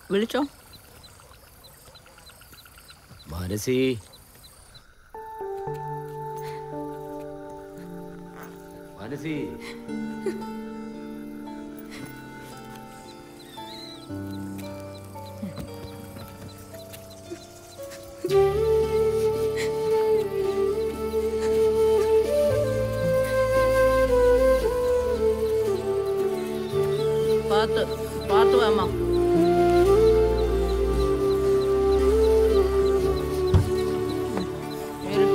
വിളിച്ചോ മനസി മനസി பார்த்து பார்த்து வாமா இரு.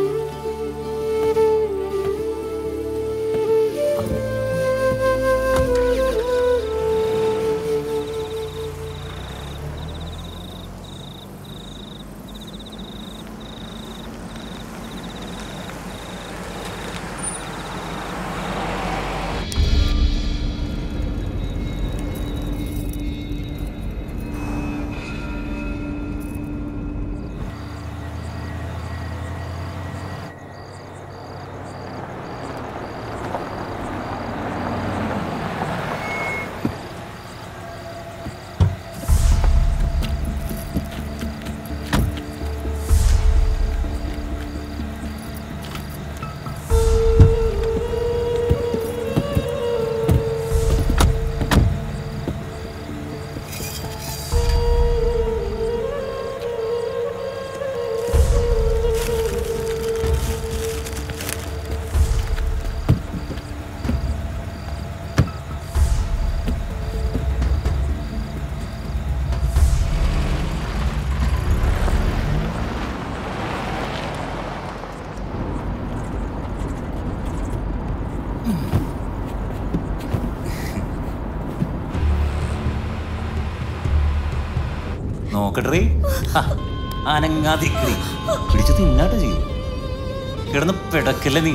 നോക്കട്ടെ അനങ്ങാതിരിക്കടി പിടിച്ച് തിന്നാട്ട് ചെയ്യും കിടന്ന് പിടക്കല്ല നീ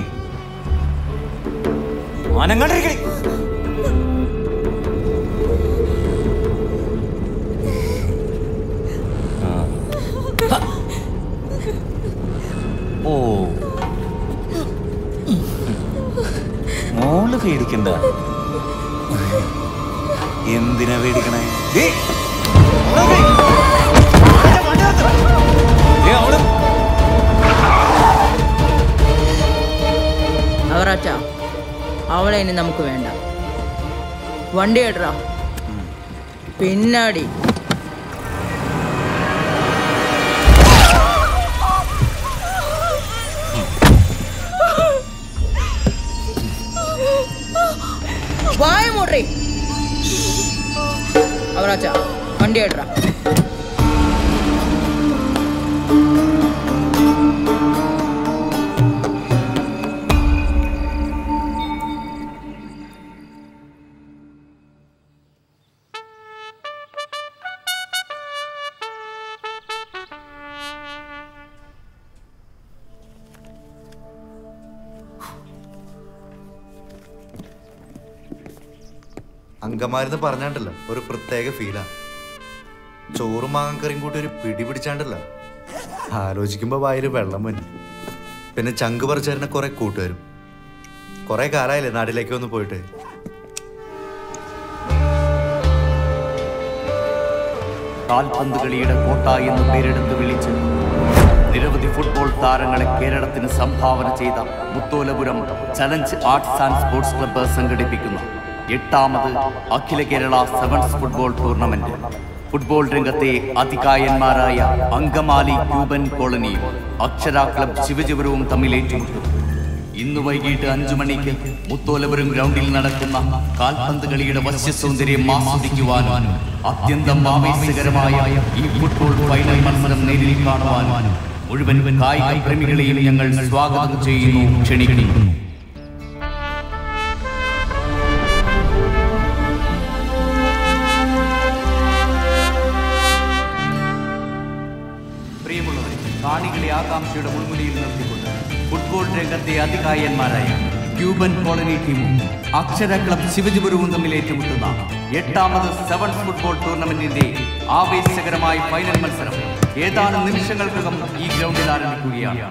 അനങ്ങാണ്ടിരിക്കടി ആ. ഹ. ഓ മോള് പേടിക്കണ്ട എന്തിനാ പേടിക്കണേ ഏയ് അവറാച്ച അവളെ ഇനി നമുക്ക് വേണ്ട വണ്ടി കേട്ടറാ പിന്നാടി വായ മൂട്രി അവറാച്ച വണ്ടി കേട്ടറാ അങ്കമാരെന്ന് പറഞ്ഞാണ്ടല്ലോ ഒരു പ്രത്യേക ഫീലാ ചോറും മാങ്ങക്കറിയും കൂട്ടി ഒരു പിടി പിടിച്ചാണ്ടല്ലോ ആലോചിക്കുമ്പോ വായിൽ വെള്ളം വരും പിന്നെ ചങ്ക് പറിച്ചേരുന്ന കുറെ കൂട്ടുകാരും കുറെ കാലായില്ലേ നാട്ടിലേക്ക് ഒന്ന് പോയിട്ട് കാൽപന്ത് കളിയുടെ കോട്ട എന്ന് പേരെടുത്ത് വിളിച്ച് നിരവധി ഫുട്ബോൾ താരങ്ങളെ കേരളത്തിന് സംഭാവന ചെയ്ത Mutholapuram challenge arts and sports club സംഘടിപ്പിക്കുന്ന എട്ടാമത് അഖില Kerala sevens football tournament football രംഗത്തെ അതികായന്മാരായ അങ്കമാലി ക്യൂബൻ കോളനിയും അക്ഷര ക്ലബ് ശിവജപുരവും തമ്മിൽ ഏറ്റുമുട്ടും ഇന്ന് വൈകിട്ട് അഞ്ചു മണിക്ക് മുത്തോലപുരം ഗ്രൗണ്ടിൽ നടക്കുന്ന കാൽപന്ത് കളിയുടെ വശ്യസൗന്ദര്യം ആസ്വദിക്കുവാനും അത്യന്തം ആവേശകരമായ ഈ ഫുട്ബോൾ ഫൈനൽ മത്സരം നേരിൽ കാണുവാനും മുഴുവൻ കായിക പ്രേമികളെയും ഞങ്ങൾ സ്വാഗതം ചെയ്യുന്നു ക്ഷണിക്കുന്നു പ്രിയമുള്ളവരെ കാണികളെ ആകാംക്ഷയുടെ മുൾമുനയിൽ നിർത്തിക്കൊണ്ട് ഫുട്ബോൾ രംഗത്തെ അതികായന്മാരായ ക്യൂബൻ കോളനി ടീമും അക്ഷര ക്ലബ് ശിവജിപുരവും തമ്മിൽ ഏറ്റുമുട്ടുന്ന എട്ടാമത് സെവൻസ് ഫുട്ബോൾ ടൂർണമെന്റിന്റെ ആവേശകരമായ ഫൈനൽ മത്സരം ഏതാനും നിമിഷങ്ങൾക്കകം ഈ ഗ്രൗണ്ടിൽ ആരംഭിക്കുകയാണ്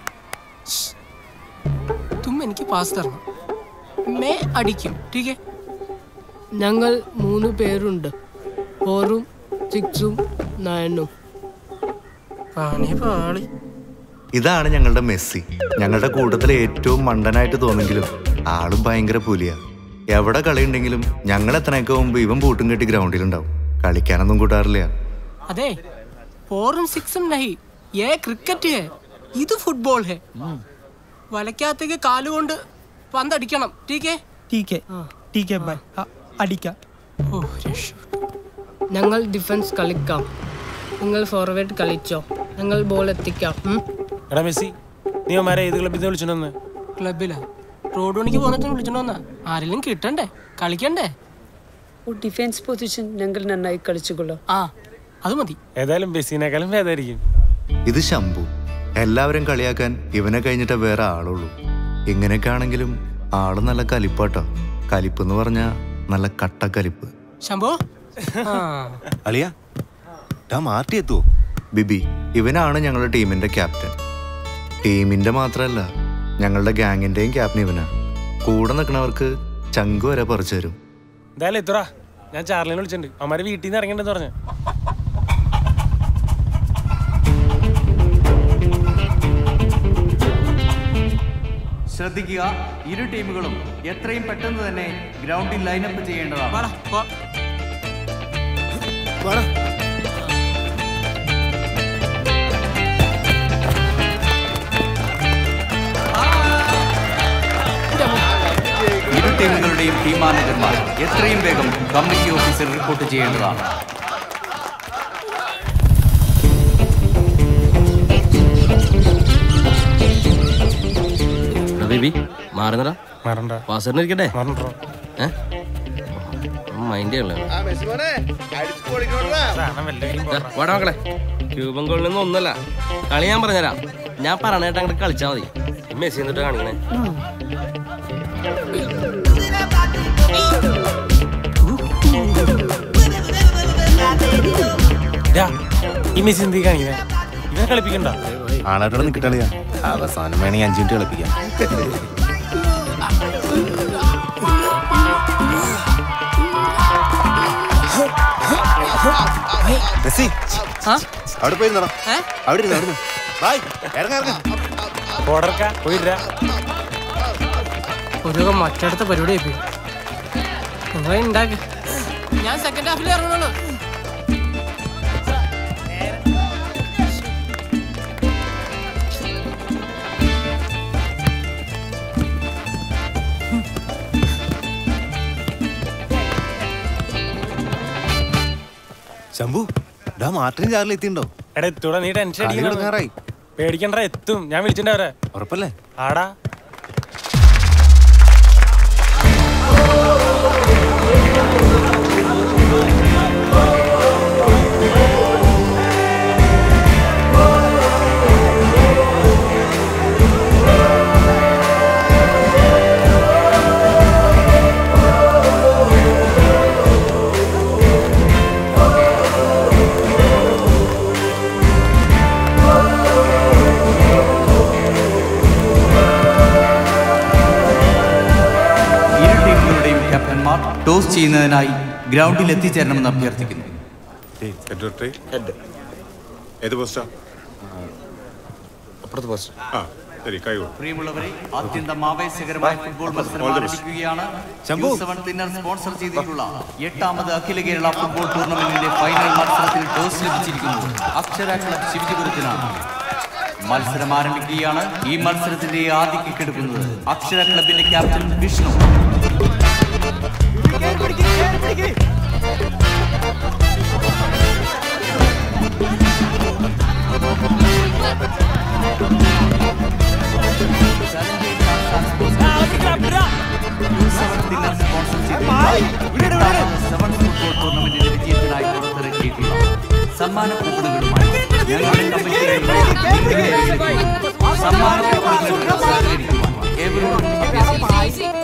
തും എനിക്ക് പാസ് തരണം മേ അടിക്കും ടീക്കെ ഞങ്ങൾ മൂന്ന് പേരുണ്ട് ഓറും സിക്സും നയനും പണി പാളി ഇതാണ് ഞങ്ങളുടെ മെസ്സി ഞങ്ങളുടെ കൂട്ടത്തിലെ ഏറ്റവും മണ്ടനായിട്ട് തോന്നെങ്കിലും ആളും ഭയങ്കര പുലിയാ എവിടെ കളിയുണ്ടെങ്കിലും ഞങ്ങൾ എത്തണേക്ക് മുമ്പ് ഇവൻ പൂട്ടും കെട്ടി ഗ്രൗണ്ടിലുണ്ടാവും കളിക്കാനൊന്നും കൂട്ടാറില്ല അതെ ഫോറും സിക്സും നഹി ഏ ക്രിക്കറ്റ് ഹേ ഇത് ഫുട്ബോൾ ഹേ വലക്കകത്തേക്ക് കാലുകൊണ്ട് പന്തടിക്കണം ടീക്കേ ടീക്കെ ടീക്കെ ബൈ അടിക്കാം ഓ രക്ഷപ്പെട്ടു ഞങ്ങൾ ഡിഫൻസ് കളിക്കാം നിങ്ങൾ ഫോർവേഡ് കളിച്ചോ ഞങ്ങൾ ബോൾ എത്തിക്കാം എടാ മെസ്സി നീ അവന്മാരെ ഏത് ക്ലബ്ബിൽ നിന്ന് വിളിച്ചിട്ടുണ്ടെന്ന് ക്ലബിലാ റോഡ് പണിക്ക് പോന്നിട്ട് വിളിച്ചോണ്ട് വന്നാ ആരെങ്കിലും കിട്ടണ്ടേ കളിക്കണ്ടേ ഡിഫൻസ് പൊസിഷൻ ഞങ്ങൾ നന്നായി കളിച്ചുകൊള്ളാം ആ അത് മതി ഏതായാലും മെസ്സിനേക്കാളും ഭേദമായിരിക്കും ഇത് ശംഭു എല്ലാവരും കളിയാക്കാൻ ഇവനെ കഴിഞ്ഞിട്ടേ വേറെ ആളുള്ളൂ ഇങ്ങനെയൊക്കെ ആണെങ്കിലും ആള് നല്ല കലിപ്പാട്ടോ കലിപ്പ് എന്ന് പറഞ്ഞാ നല്ല കട്ട കലിപ്പ് ശംഭോ ആ അളിയ ഡാ മാർട്ടി എത്തുവോ ബിബി ഇവനാണ് ഞങ്ങളുടെ ടീമിന്റെ ക്യാപ്റ്റൻ ടീമിന്റെ മാത്രമല്ല ഞങ്ങളുടെ ഗാങ്ങിന്റെയും ക്യാപ്റ്റൻ ഇവനാ കൂടെ നിൽക്കുന്നവർക്ക് ചങ്ക് വരെ പറിച്ചു തരും എന്തായാലും എത്തുറാ ഞാൻ ചാർലിനെ വിളിച്ചിട്ടുണ്ട് അവന്മാരെ വീട്ടിൽ നിന്ന് ഇറങ്ങണ്ടെന്ന് പറഞ്ഞു ശ്രദ്ധിക്കുക ഇരു ടീമുകളും എത്രയും പെട്ടെന്ന് തന്നെ ഗ്രൗണ്ടിൽ ലൈനപ്പ് ചെയ്യേണ്ടതാണ് വാടാ, പോ. ഇരു ടീമുകളുടെയും ടീം മാനേജർമാർ എത്രയും വേഗം കമ്മിറ്റി ഓഫീസിൽ റിപ്പോർട്ട് ചെയ്യേണ്ടതാണ് ബേബി മാറുന്നടാ മറണ്ട പാസ്വേഡ് ഇരിക്കട്ടെ മറണ്ടോ ഏ മൈൻഡ് ചെയ്യണല്ലോ വാടാ മക്കളെ ക്യൂബൻ ഗോളിൽ നിന്ന് ഒന്നല്ല കളി ഞാൻ പറഞ്ഞുതരാം ഞാൻ പറയണേട്ട് അങ്ങോട്ട് കളിച്ചാൽ മതി ഈ മെസ്സി എന്നിട്ട് കാണിക്കണേ ഡാ, ഈ മെസ്സി എന്തി കാണിക്കണേ ഇവനെ കളിപ്പിക്കണ്ട ആളായിട്ടോടെ നിൽക്കട്ടളിയാ അവസാനം വേണമെങ്കിൽ അഞ്ചു മിനിറ്റ് കളിപ്പിക്കാം മെസ്സി അവിടെ പോയി നിന്നോ ഏ? അവിടെ ഇരുന്ന് അവിടെ ബായ് ഇറങ്ങ ഇറങ്ങ ഓർഡർക്ക പോയിട്ടാ ഒരു മറ്റടുത്ത പരിപാടി ആയിപ്പോയി നിങ്ങൾ ഉണ്ടാക്ക് ഞാൻ സെക്കൻഡ് ഹാഫിൽ ഇറങ്ങണുള്ളൂ ശംഭു ഡാ മാർട്ടിൻ ചാറിൽ എത്തിണ്ടോ എടാ എത്തൂടാ നീ ടെൻഷൻ കളി അടിക്കണം തുടങ്ങാറായി പേടിക്കണ്ട എത്തും ഞാൻ വിളിച്ചിട്ടുണ്ട് അവരെ ഉറപ്പല്ലേ ആടാ ഇരു ടീമുകളുടെയും ക്യാപ്റ്റന്മാർ ടോസ് ചെയ്യുന്നതിനായി ഗ്രൗണ്ടിൽ എത്തിച്ചേരണമെന്ന് അഭ്യർത്ഥിക്കുന്നു ഏത് പോസ്റ്റാ അപ്പുറത്ത് പോസ്റ്റ് ആ ശരി കൈ കൊടു. പ്രിയമുള്ളവരെ അത്യന്തം ആവേശകരമായ ഫുട്ബോൾ മത്സരം All the best. ആരംഭിക്കുകയാണ് ശംഭു. സെവൻ തിന്നർ സ്പോൺസർ ചെയ്തിട്ടുള്ള എട്ടാമത് അഖില കേരള ഫുട്ബോൾ ടൂർണമെന്റിന്റെ ഫൈനൽ മത്സരത്തിൽ ടോസ് ലഭിച്ചിരിക്കുന്നു അക്ഷര ക്ലബ് ശിവജിപുരത്തിനാണ് മത്സരം ആരംഭിക്കുകയാണ് ഈ മത്സരത്തിന്റെ ആദ്യ കിക്കെടുക്കുന്നത് അക്ഷര ക്ലബിന്റെ captain Vishnu seven thinner sponsor ചെയ്തിട്ടുള്ള സെവൻ ഫുട്ബോൾ ടൂർണമെന്റിന്റെ വിജയത്തിനായി പുറത്തിറക്കിയിട്ടുള്ള സമ്മാന കൂപ്പണുകളുമായി ഞങ്ങളുടെ കമ്മിറ്റികളിലൂടെ സമ്മാന കൂപ്പണുകളിലൂടെ സഹകരിക്കുവാൻ ഏവരോടും അഭ്യർത്ഥിക്കുന്നു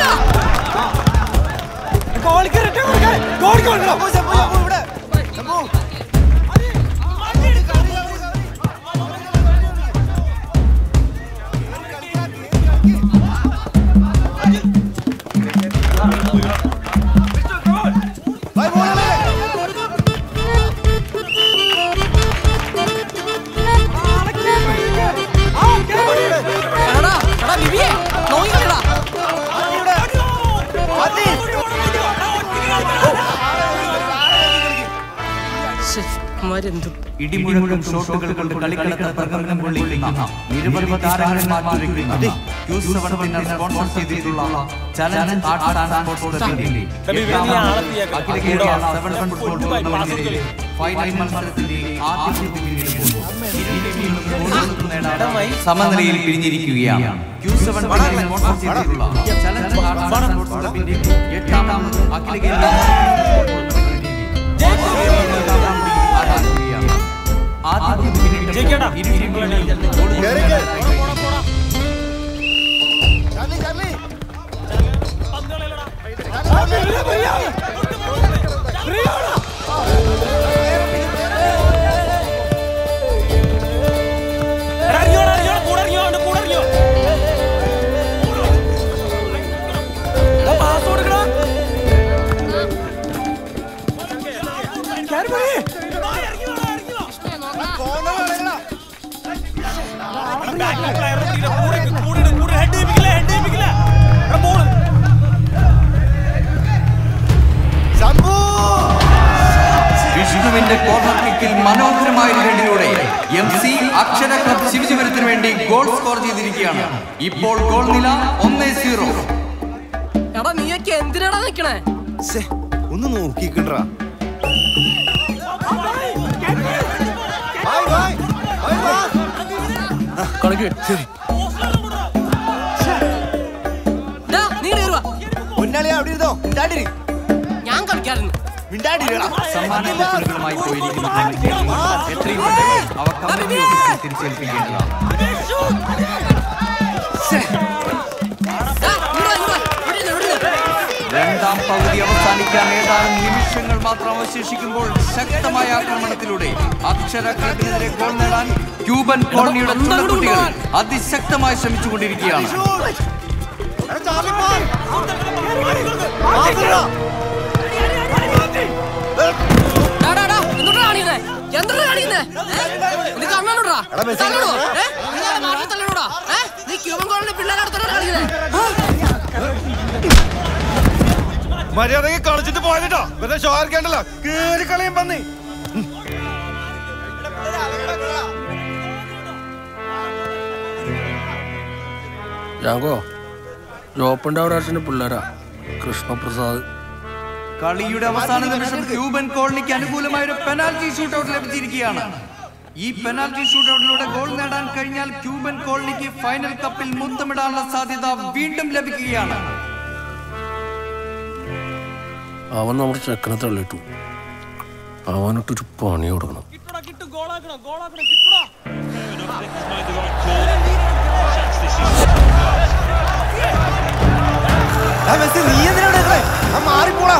ഗോൾ അമ്മമാരെന്തും ഇടിമുഴക്കം ഷോട്ടുകൾ കൊണ്ട് കളിക്കളത്തെ പ്രകമ്പനം കൊള്ളിക്കുന്ന നിരവധി താരങ്ങളെ മാറ്റിവെക്കുന്ന ക്യൂസ് സെവൻറ്റീൻ സ്പോൺസർ ചെയ്തിട്ടുള്ള ചലഞ്ച് ആർട്സ് ആൻഡ് സ്പോർട്സ് ക്ലബിന്റെ എട്ടാമത് അഖില കേരള സെവൻ ഫുട്ബോൾ ടൂർണമെന്റിലെ ഫൈനൽ മത്സരത്തിന്റെ ആദ്യ സെമി പിന്നിടുമ്പോൾ ഇരു ടീമുകളും ഗോളുകൾ നേടാതെ സമനിലയിൽ പിരിഞ്ഞിരിക്കുകയാണ് ക്യൂസ് സെവൻറ്റീൻ സ്പോൺസർ ചെയ്തിട്ടുള്ള ചലഞ്ച് ആർട്സ് ആൻഡ് സ്പോർട്സ് ക്ലബിന്റെ എട്ടാമത് അഖില കേരള വിഷ്ണുവിന്റെ കോർണർ കിക്കിൽ മനോഹരമായ ഒരു ഹെഡിലൂടെ എം സി അക്ഷര ക്ലബ് ശിവജീവനത്തിന് വേണ്ടി ഗോൾ സ്കോർ ചെയ്തിരിക്കുകയാണ് ഇപ്പോൾ ഗോൾ നില ഒന്നേ സീറോ എടാ നീയൊക്കെ എന്തിനാടാ നിക്കണേ ഒന്ന് നോക്കിക്കണ്ടാ ശരി ഡാ, നീ ഇങ്ങട് കേറുവാ. പൊന്നാളിയാ അവിടെ ഇരുന്നോ മിണ്ടാണ്ടിരി ഞാൻ കളിക്കാറുണ്ട് മിണ്ടാണ്ടിരിടാ സമ്മാന കൂപ്പണുകളുമായി പോയിരിക്കുന്ന ടീമിന് എത്രയും പെട്ടെന്ന് അവ കമ്പനി ഓഫീസിൽ തിരിച്ചേൽപ്പിക്കേണ്ടതാണ് രണ്ടാം പകുതി അവസാനിക്കാൻ ഏതാനും നിമിഷങ്ങൾ മാത്രം അവശേഷിക്കുമ്പോൾ ശക്തമായ ആക്രമണത്തിലൂടെ അക്ഷര ക്ലബിനെതിരെ ഗോൾ നേടാൻ ക്യൂബൻ കോളനിയുടെ ചുണ്ടക്കുട്ടികൾ അതിശക്തമായി ശ്രമിച്ചുകൊണ്ടിരിക്കുകയാണ് ഡാ, ഡാ, ഡാ, എന്തുട്ടാ കാണിക്കുന്നെ? എന്തുട്ടാ കാണിക്കുന്നെ? ഏ? നീ കണ്ണാണോടാ? തള്ളണോ? ഏ? നീ ആടെ മാറ്റി തള്ളണോടാ? ഏ? നീ ക്യൂബൻ കോളനി പിള്ളേരെ അടുത്തോടാ കാണിക്കുന്നെ? മര്യാദക്ക് കളിച്ചിട്ട് പോയതിട്ടോ വെറുതെ ഷോ ആർക്കേണ്ടല്ലോ കേറി കളിയും പന്നി ജാങ്കോ ജോപ്പൻ്റെ അവരാശന്റെ പിള്ളേരാ കൃഷ്ണപ്രസാദ് കളിയുടെ അവസാന നിമിഷം ക്യൂബൻ കോളനിക്ക് അനുകൂലമായ ഒരു പെനാൽറ്റി ഷൂട്ടൗട്ട് ലഭിച്ചിരിക്കുകയാണ് ഈ പെനാൽറ്റി ഷൂട്ടൗട്ടിലൂടെ ഗോൾ നേടാൻ കഴിഞ്ഞാൽ ക്യൂബൻ കോളനിക്ക് ഫൈനൽ കപ്പിൽ മുത്തമിടാനുള്ള സാധ്യത വീണ്ടും ലഭിക്കുകയാണ് അവൻ നമ്മുടെ ചെക്കനെ തള്ളിട്ടു അവനിട്ടൊരു പണി കൊടുക്കണം നീ എന്തിനാ മാറിപ്പോടാ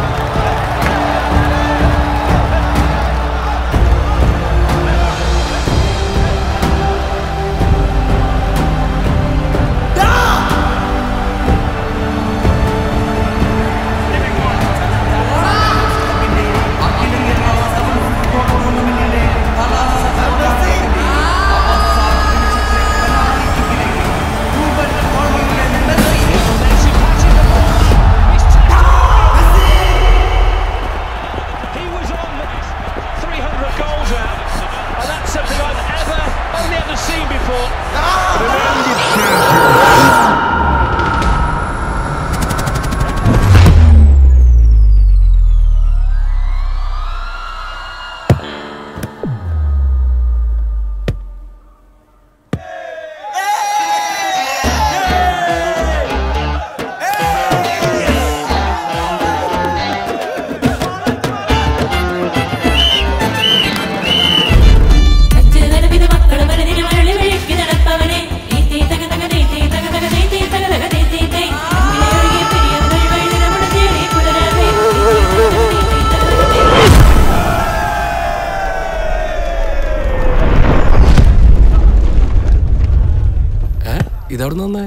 ഇതവിടെ നിന്നേ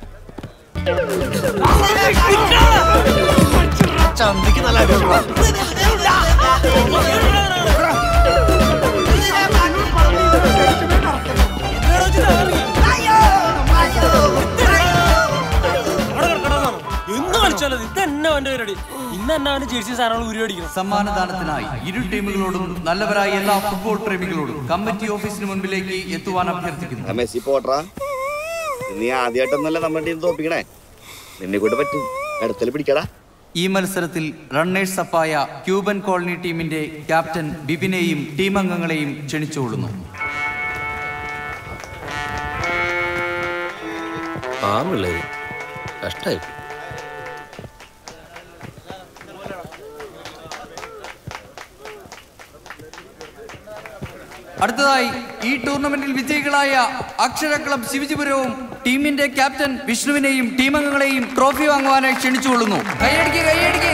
ചന്തിക്ക് നല്ല അടിപൊളി എന്ന് കളിച്ചാലോ ഇത് തന്നെ അവന്റെ പരിപാടി ഇന്ന ഇന്ന് തന്നെ അവന് ജേഴ്സി സാധനങ്ങൾ ഉരി അടിക്കണം സമ്മാനദാനത്തിനായി ഇരു ടീമുകളോടും നല്ലവരായ എല്ലാ ഫുട്ബോൾ പ്രേമികളോടും കമ്മിറ്റി ഓഫീസിന് മുൻപിലേക്ക് എത്തുവാൻ അഭ്യർത്ഥിക്കുന്നു മെസ്സി പോട്രാ നീ ആദ്യമായിട്ടൊന്നല്ല നമ്മുടെ ടീം തോപ്പിക്കണേ നിന്നെ കൊണ്ട് പറ്റും അടുത്തല് പിടിക്കടാ ഈ മത്സരത്തിൽ റണ്ണേഴ്സ് അപ്പായ ക്യൂബൻ കോളനി ടീമിന്റെ ക്യാപ്റ്റൻ ബിബിനെയും ടീം അംഗങ്ങളെയും ക്ഷണിച്ചുകൊള്ളുന്നു ആ പിള്ളേര് കഷ്ടായി അടുത്തതായി ഈ ടൂർണമെന്റിൽ വിജയികളായ അക്ഷര ക്ലബ് ശിവജിപുരവും ടീമിന്റെ ക്യാപ്റ്റൻ വിഷ്ണുവിനെയും ടീം അംഗങ്ങളെയും ട്രോഫി വാങ്ങുവാനായി ക്ഷണിച്ചുകൊള്ളുന്നു കൈയടിക്ക് കൈയടിക്ക്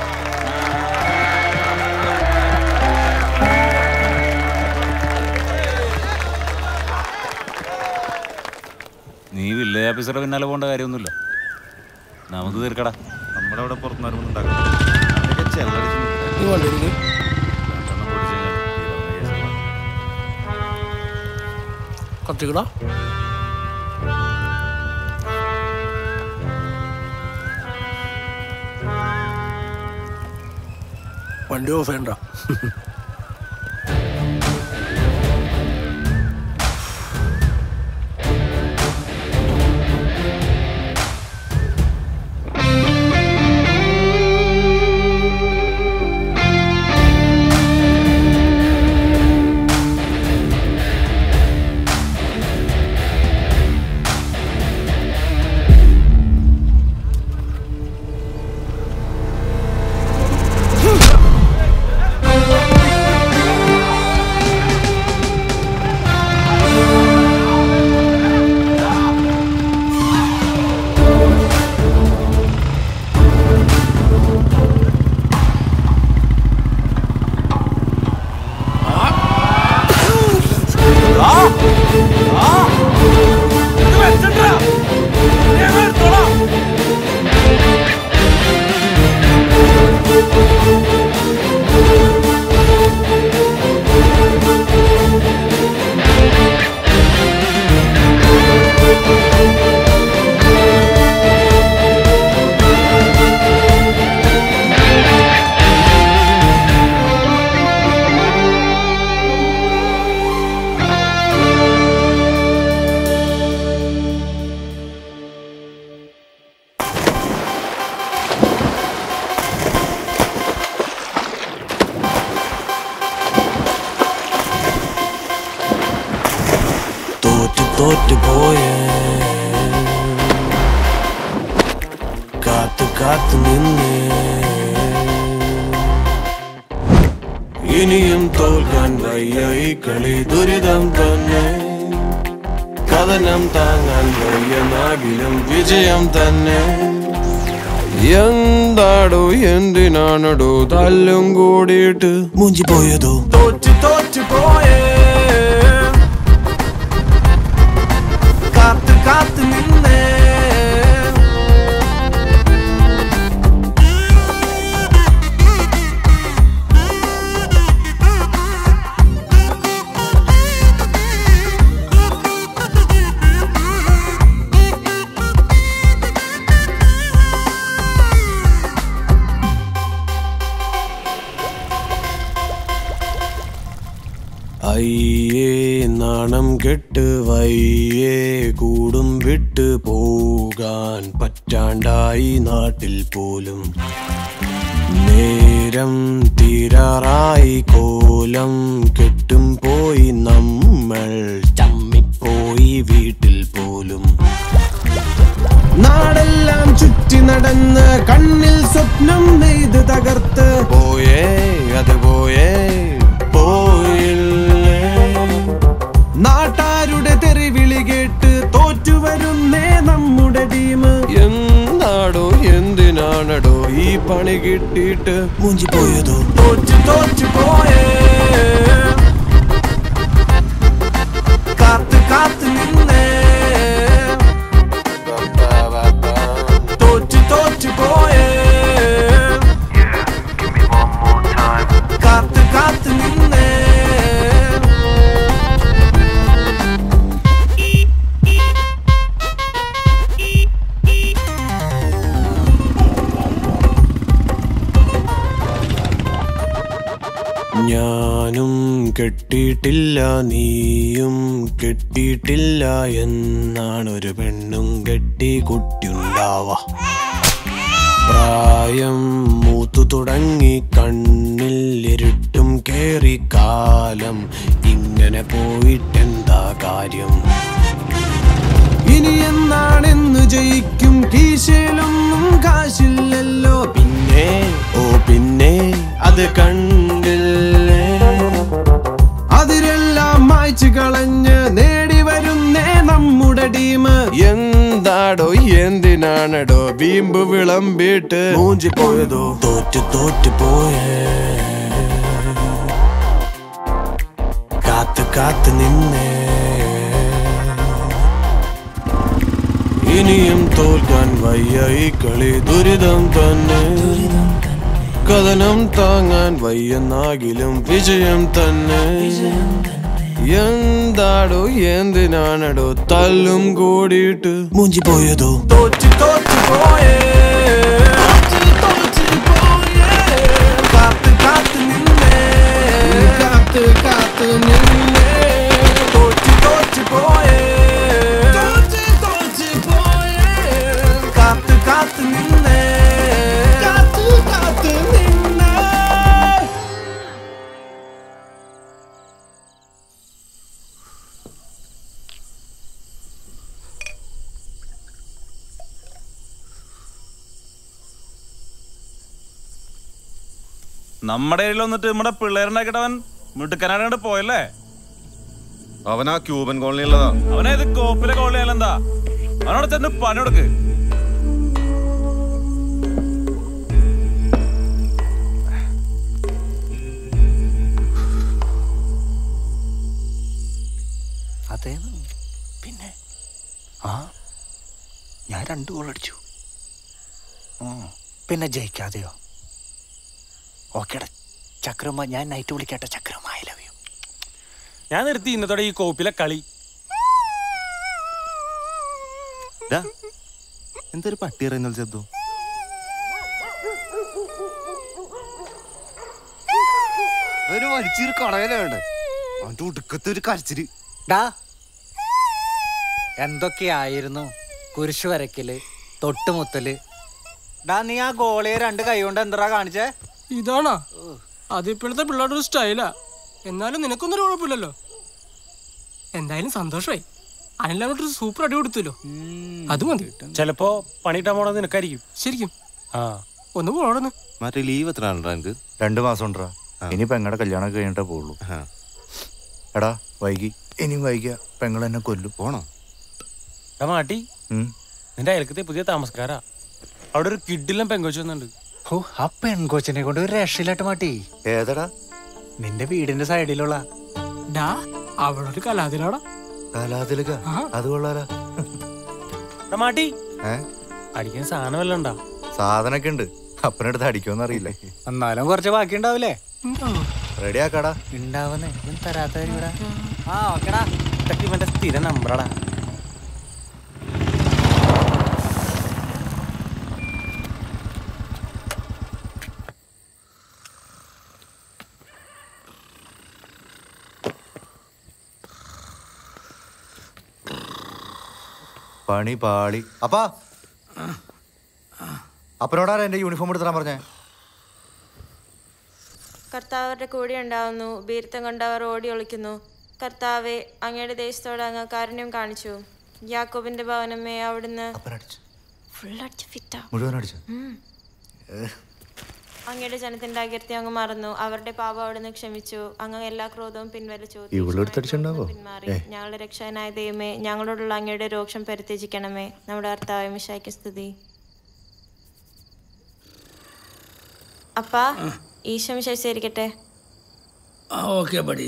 നീ വില്ലേജ് ഓഫീസറുടെ പിന്നാലെ പോകേണ്ട കാര്യമൊന്നുമില്ല നമുക്ക് തീർക്കടാ നമ്മുടെ അവിടെ പുറത്തുനിന്ന് ഉണ്ടാക്കാം അതൊക്കെ ചെല്ലടിച്ച് നീ വണ്ടി എടുക്ക്. രണ്ടെണ്ണം പൊടിച്ച് കഴിഞ്ഞാൽ തീരാവുന്ന കേസുകളാ. കത്തിക്കടാ വണ്ടി ഓഫ് ചെയ്യണ്ട തോറ്റു തോറ്റു പോയേ കാത്തു കാത്തു നിന്നേ ഇനിയും തോൽക്കാൻ വയ്യ ഈ കളി ദുരിതം തന്നെ കഥനം താങ്ങാൻ വയ്യ നാകിലും വിജയം തന്നെ എന്താടോ എന്തിനാണടോ തല്ലും കൂടിയിട്ട് മുഞ്ചി പോയതോ തോറ്റു തോറ്റു പോയേ കാത്തു കാത്തു നിന്നേ അയ്യേ നാണം കെട്ട് വയ്യേ കൂടും വിട്ട് പോകാൻ പറ്റാണ്ടായി നാട്ടിൽ പോലും നേരം തീരാറായി കോലം കെട്ടും പോയി നമ്മൾ ചമ്മിപ്പോയി വീട്ടിൽ പോലും നാടെല്ലാം ചുറ്റി നടന്ന് കണ്ണിൽ സ്വപ്നം നെയ്ത് തകർത്ത് പോയേ അത് പോയേ പോയില്ലേ നാട്ടാരുടെ തെറിവിളി കേട്ട് തോറ്റു വരുന്നേ നമ്മുടെ ടീം എന്താടോ എന്തിനാണടോ ഈ പണി കിട്ടിയിട്ട് മൂഞ്ചി പോയതോ തോറ്റു തോറ്റു പോയേ കാത്തു കാത്തു നിന്നേ തോറ്റു തോറ്റു പോയേ കാത്തു കാത്തു നിന്നേ ഞാനും കെട്ടിയിട്ടില്ല നീയും കെട്ടിയിട്ടില്ല എന്നാണ് ഒരു പെണ്ണും കെട്ടി കുട്ടിയുണ്ടാവാ പ്രായം മൂത്തു തുടങ്ങി കണ്ണിൽ ഇരുട്ടും കേറി കാലം ഇങ്ങനെ പോയിട്ടെന്താ കാര്യം ഇനി എന്നാണെന്ന് ജയിക്കും കീശയിലൊന്നും കാശില്ലല്ലോ പിന്നെ ഓ പിന്നെ അത് കണ്ടില്ലേ അതിരെല്ലാം മായ്ച്ചു കളഞ്ഞ് നേടി വരുന്നേ നമ്മുടെ ടീം എന്താടോ എന്തിനാണടോ ബീമ്പ് വിളമ്പിട്ട് മൂഞ്ചി പോയതോ തോറ്റു തോറ്റു പോയേ കാത്ത് കാത്ത് നിന്നേ ഇനിയും തോൽക്കാൻ വയ്യ ഈ കളി ദുരിതം തന്നെ കഥനം താങ്ങാൻ വയ്യെന്നാകിലും വിജയം തന്നെ എന്താടോ എന്തിനാണടോ തല്ലും കൂടിയിട്ട് മൂഞ്ചി പോയതോ തോറ്റു തോറ്റു പോയേ കാത്ത് കാത്ത് നിന്നേ കാത്ത് കാത്ത് നിന്നേ തോറ്റു തോറ്റു പോയേ തോറ്റു തോറ്റു പോയേ കാത്ത് കാത്ത് നിന്നേ കാത്ത് കാത്ത് നിന്നേ നമ്മുടെ ഏരിയയിൽ വന്നിട്ട് നമ്മുടെ പിള്ളേരുണ്ടാക്കിട്ടവൻ മിടുക്കനാണ്ട് പോയല്ലേ അവൻ ആ ക്യൂബൻ കോളനിയുള്ളതാ അവനേത് കോപ്പിലെ കോളിയാലെന്താ അവനോട് ചെന്ന് പണി കൊടുക്ക് അതേ പിന്നെ ആ ഞാൻ രണ്ട് ഗോൾ അടിച്ചു ഉം. പിന്നെ ജയിക്കാതെയോ ഓക്കേടാ ചക്രമ്മ ഞാൻ നൈറ്റ് വിളിക്കട്ടെ ചക്രമ്മ ഐ ലവ് യു ഞാൻ നിർത്തി ഇന്നത്തോടെ ഈ കോപ്പിലെ കളി എന്തൊരു പട്ടി അറിയുന്ന ചെത്തു ഒരു വലിച്ചൊരു കടയിലുണ്ട് അവന്റെ ഒടുക്കത്തെ ഒരു കരച്ചില് ഡാ എന്തൊക്കെയായിരുന്നു കുരിശു വരക്കല് തൊട്ടുമുത്തല് ഡാ നീ ആ ഗോളിയെ രണ്ട് കൈ കൊണ്ട് എന്താ കാണിച്ചേ ഇതാണോ അത് ഇപ്പോഴത്തെ പിള്ളേരുടെ ഒരു സ്റ്റൈലാ എന്നാലും നിനക്കൊന്നും ഒരു കുഴപ്പമില്ലല്ലോ എന്തായാലും സന്തോഷമായി അനിലങ്ങോട്ട് ഒരു സൂപ്പർ അടി കൊടുത്തല്ലോ അത് മതി ചിലപ്പോ പണിയിട്ടാൻ പോണത് നിനക്കായിരിക്കും ശരിക്കും ആ ഒന്ന് പോണെന്ന് മറ്റേ ലീവ് എത്ര ആണ്ടാ എനിക്ക് രണ്ടു മാസം ഉണ്ടാ ഇനി പെങ്ങടെ കല്യാണം കഴിഞ്ഞിട്ടേ പോവുള്ളൂ എടാ വൈകി ഇനി വൈകിയ പെങ്ങൾ എന്നെ കൊല്ലും പോണോ എടാ മാട്ടി ഉം. നിന്റെ അയൽക്കത്തെ പുതിയ താമസക്കാരാ അവിടെ ഒരു കിഡിലും പെങ്കോച്ച് വന്നുണ്ട് ഓ ആ പെൺകൊച്ചിനെ കൊണ്ട് ഒരു രക്ഷയില്ലാട്ട് മാട്ടി ഏതടാ നിന്റെ വീടിന്റെ സൈഡിലുള്ള ഡാ അവിടെ ഒരു കലാതിലാടാ കലാതിലക അത് കൊള്ളാലോ എടാ മാട്ടി ഏ അടിക്കാൻ സാധനം വല്ലതും ഉണ്ടാ സാധനൊക്കെ ഉണ്ട് അപ്പനടുത്ത് അടിക്കുമെന്ന് അറിയില്ലേ എന്നാലും കുറച്ച് ബാക്കി ഉണ്ടാവില്ലേ റെഡി ആക്കാടാ ഉണ്ടാവുന്നേ ഇവൻ തരാത്തവരിവിടെ ആ ഓക്കെടാ ഇതൊക്കെ ഇവന്റെ സ്ഥിര നമ്പറാടാ പണി പാളി അപ്പാ അപ്പനോടാരാ എന്റെ യൂണിഫോം എടുത്തിടാൻ പറഞ്ഞേ കർത്താവരുടെ കൂടെ ഉണ്ടാവുന്നു ഭീരുത്വം കൊണ്ട് അവർ ഓടി ഒളിക്കുന്നു കർത്താവെ അങ്ങയുടെ ദേശത്തോട് അങ്ങ് കാരുണ്യം കാണിച്ചു യാക്കോബിന്റെ ഭവനമേ അവിടുന്ന് ഫുൾ അടിച്ച് ഫിറ്റാ മുഴുവൻ അടിച്ചു ഉം. അങ്ങയുടെ ജനത്തിന്റെ അകീർത്തി അങ്ങ് മറന്നു അവരുടെ പാപം അവിടുന്ന് ക്ഷമിച്ചു അങ്ങ് എല്ലാ ക്രോധവും പിൻവലിച്ചു ഇവളെടുത്തടിച്ചിട്ടുണ്ടാവോ മാറി ഏ ഞങ്ങളുടെ രക്ഷകനായ ദൈവമേ ഞങ്ങളോടുള്ള അങ്ങയുടെ രോക്ഷം പരിത്യജിക്കണമേ നമ്മുടെ കർത്താവ് മിശായ്ക്ക് സ്തുതി അപ്പാ ഈശോ മിശായിരിക്കട്ടെ ഓക്കെ ബഡി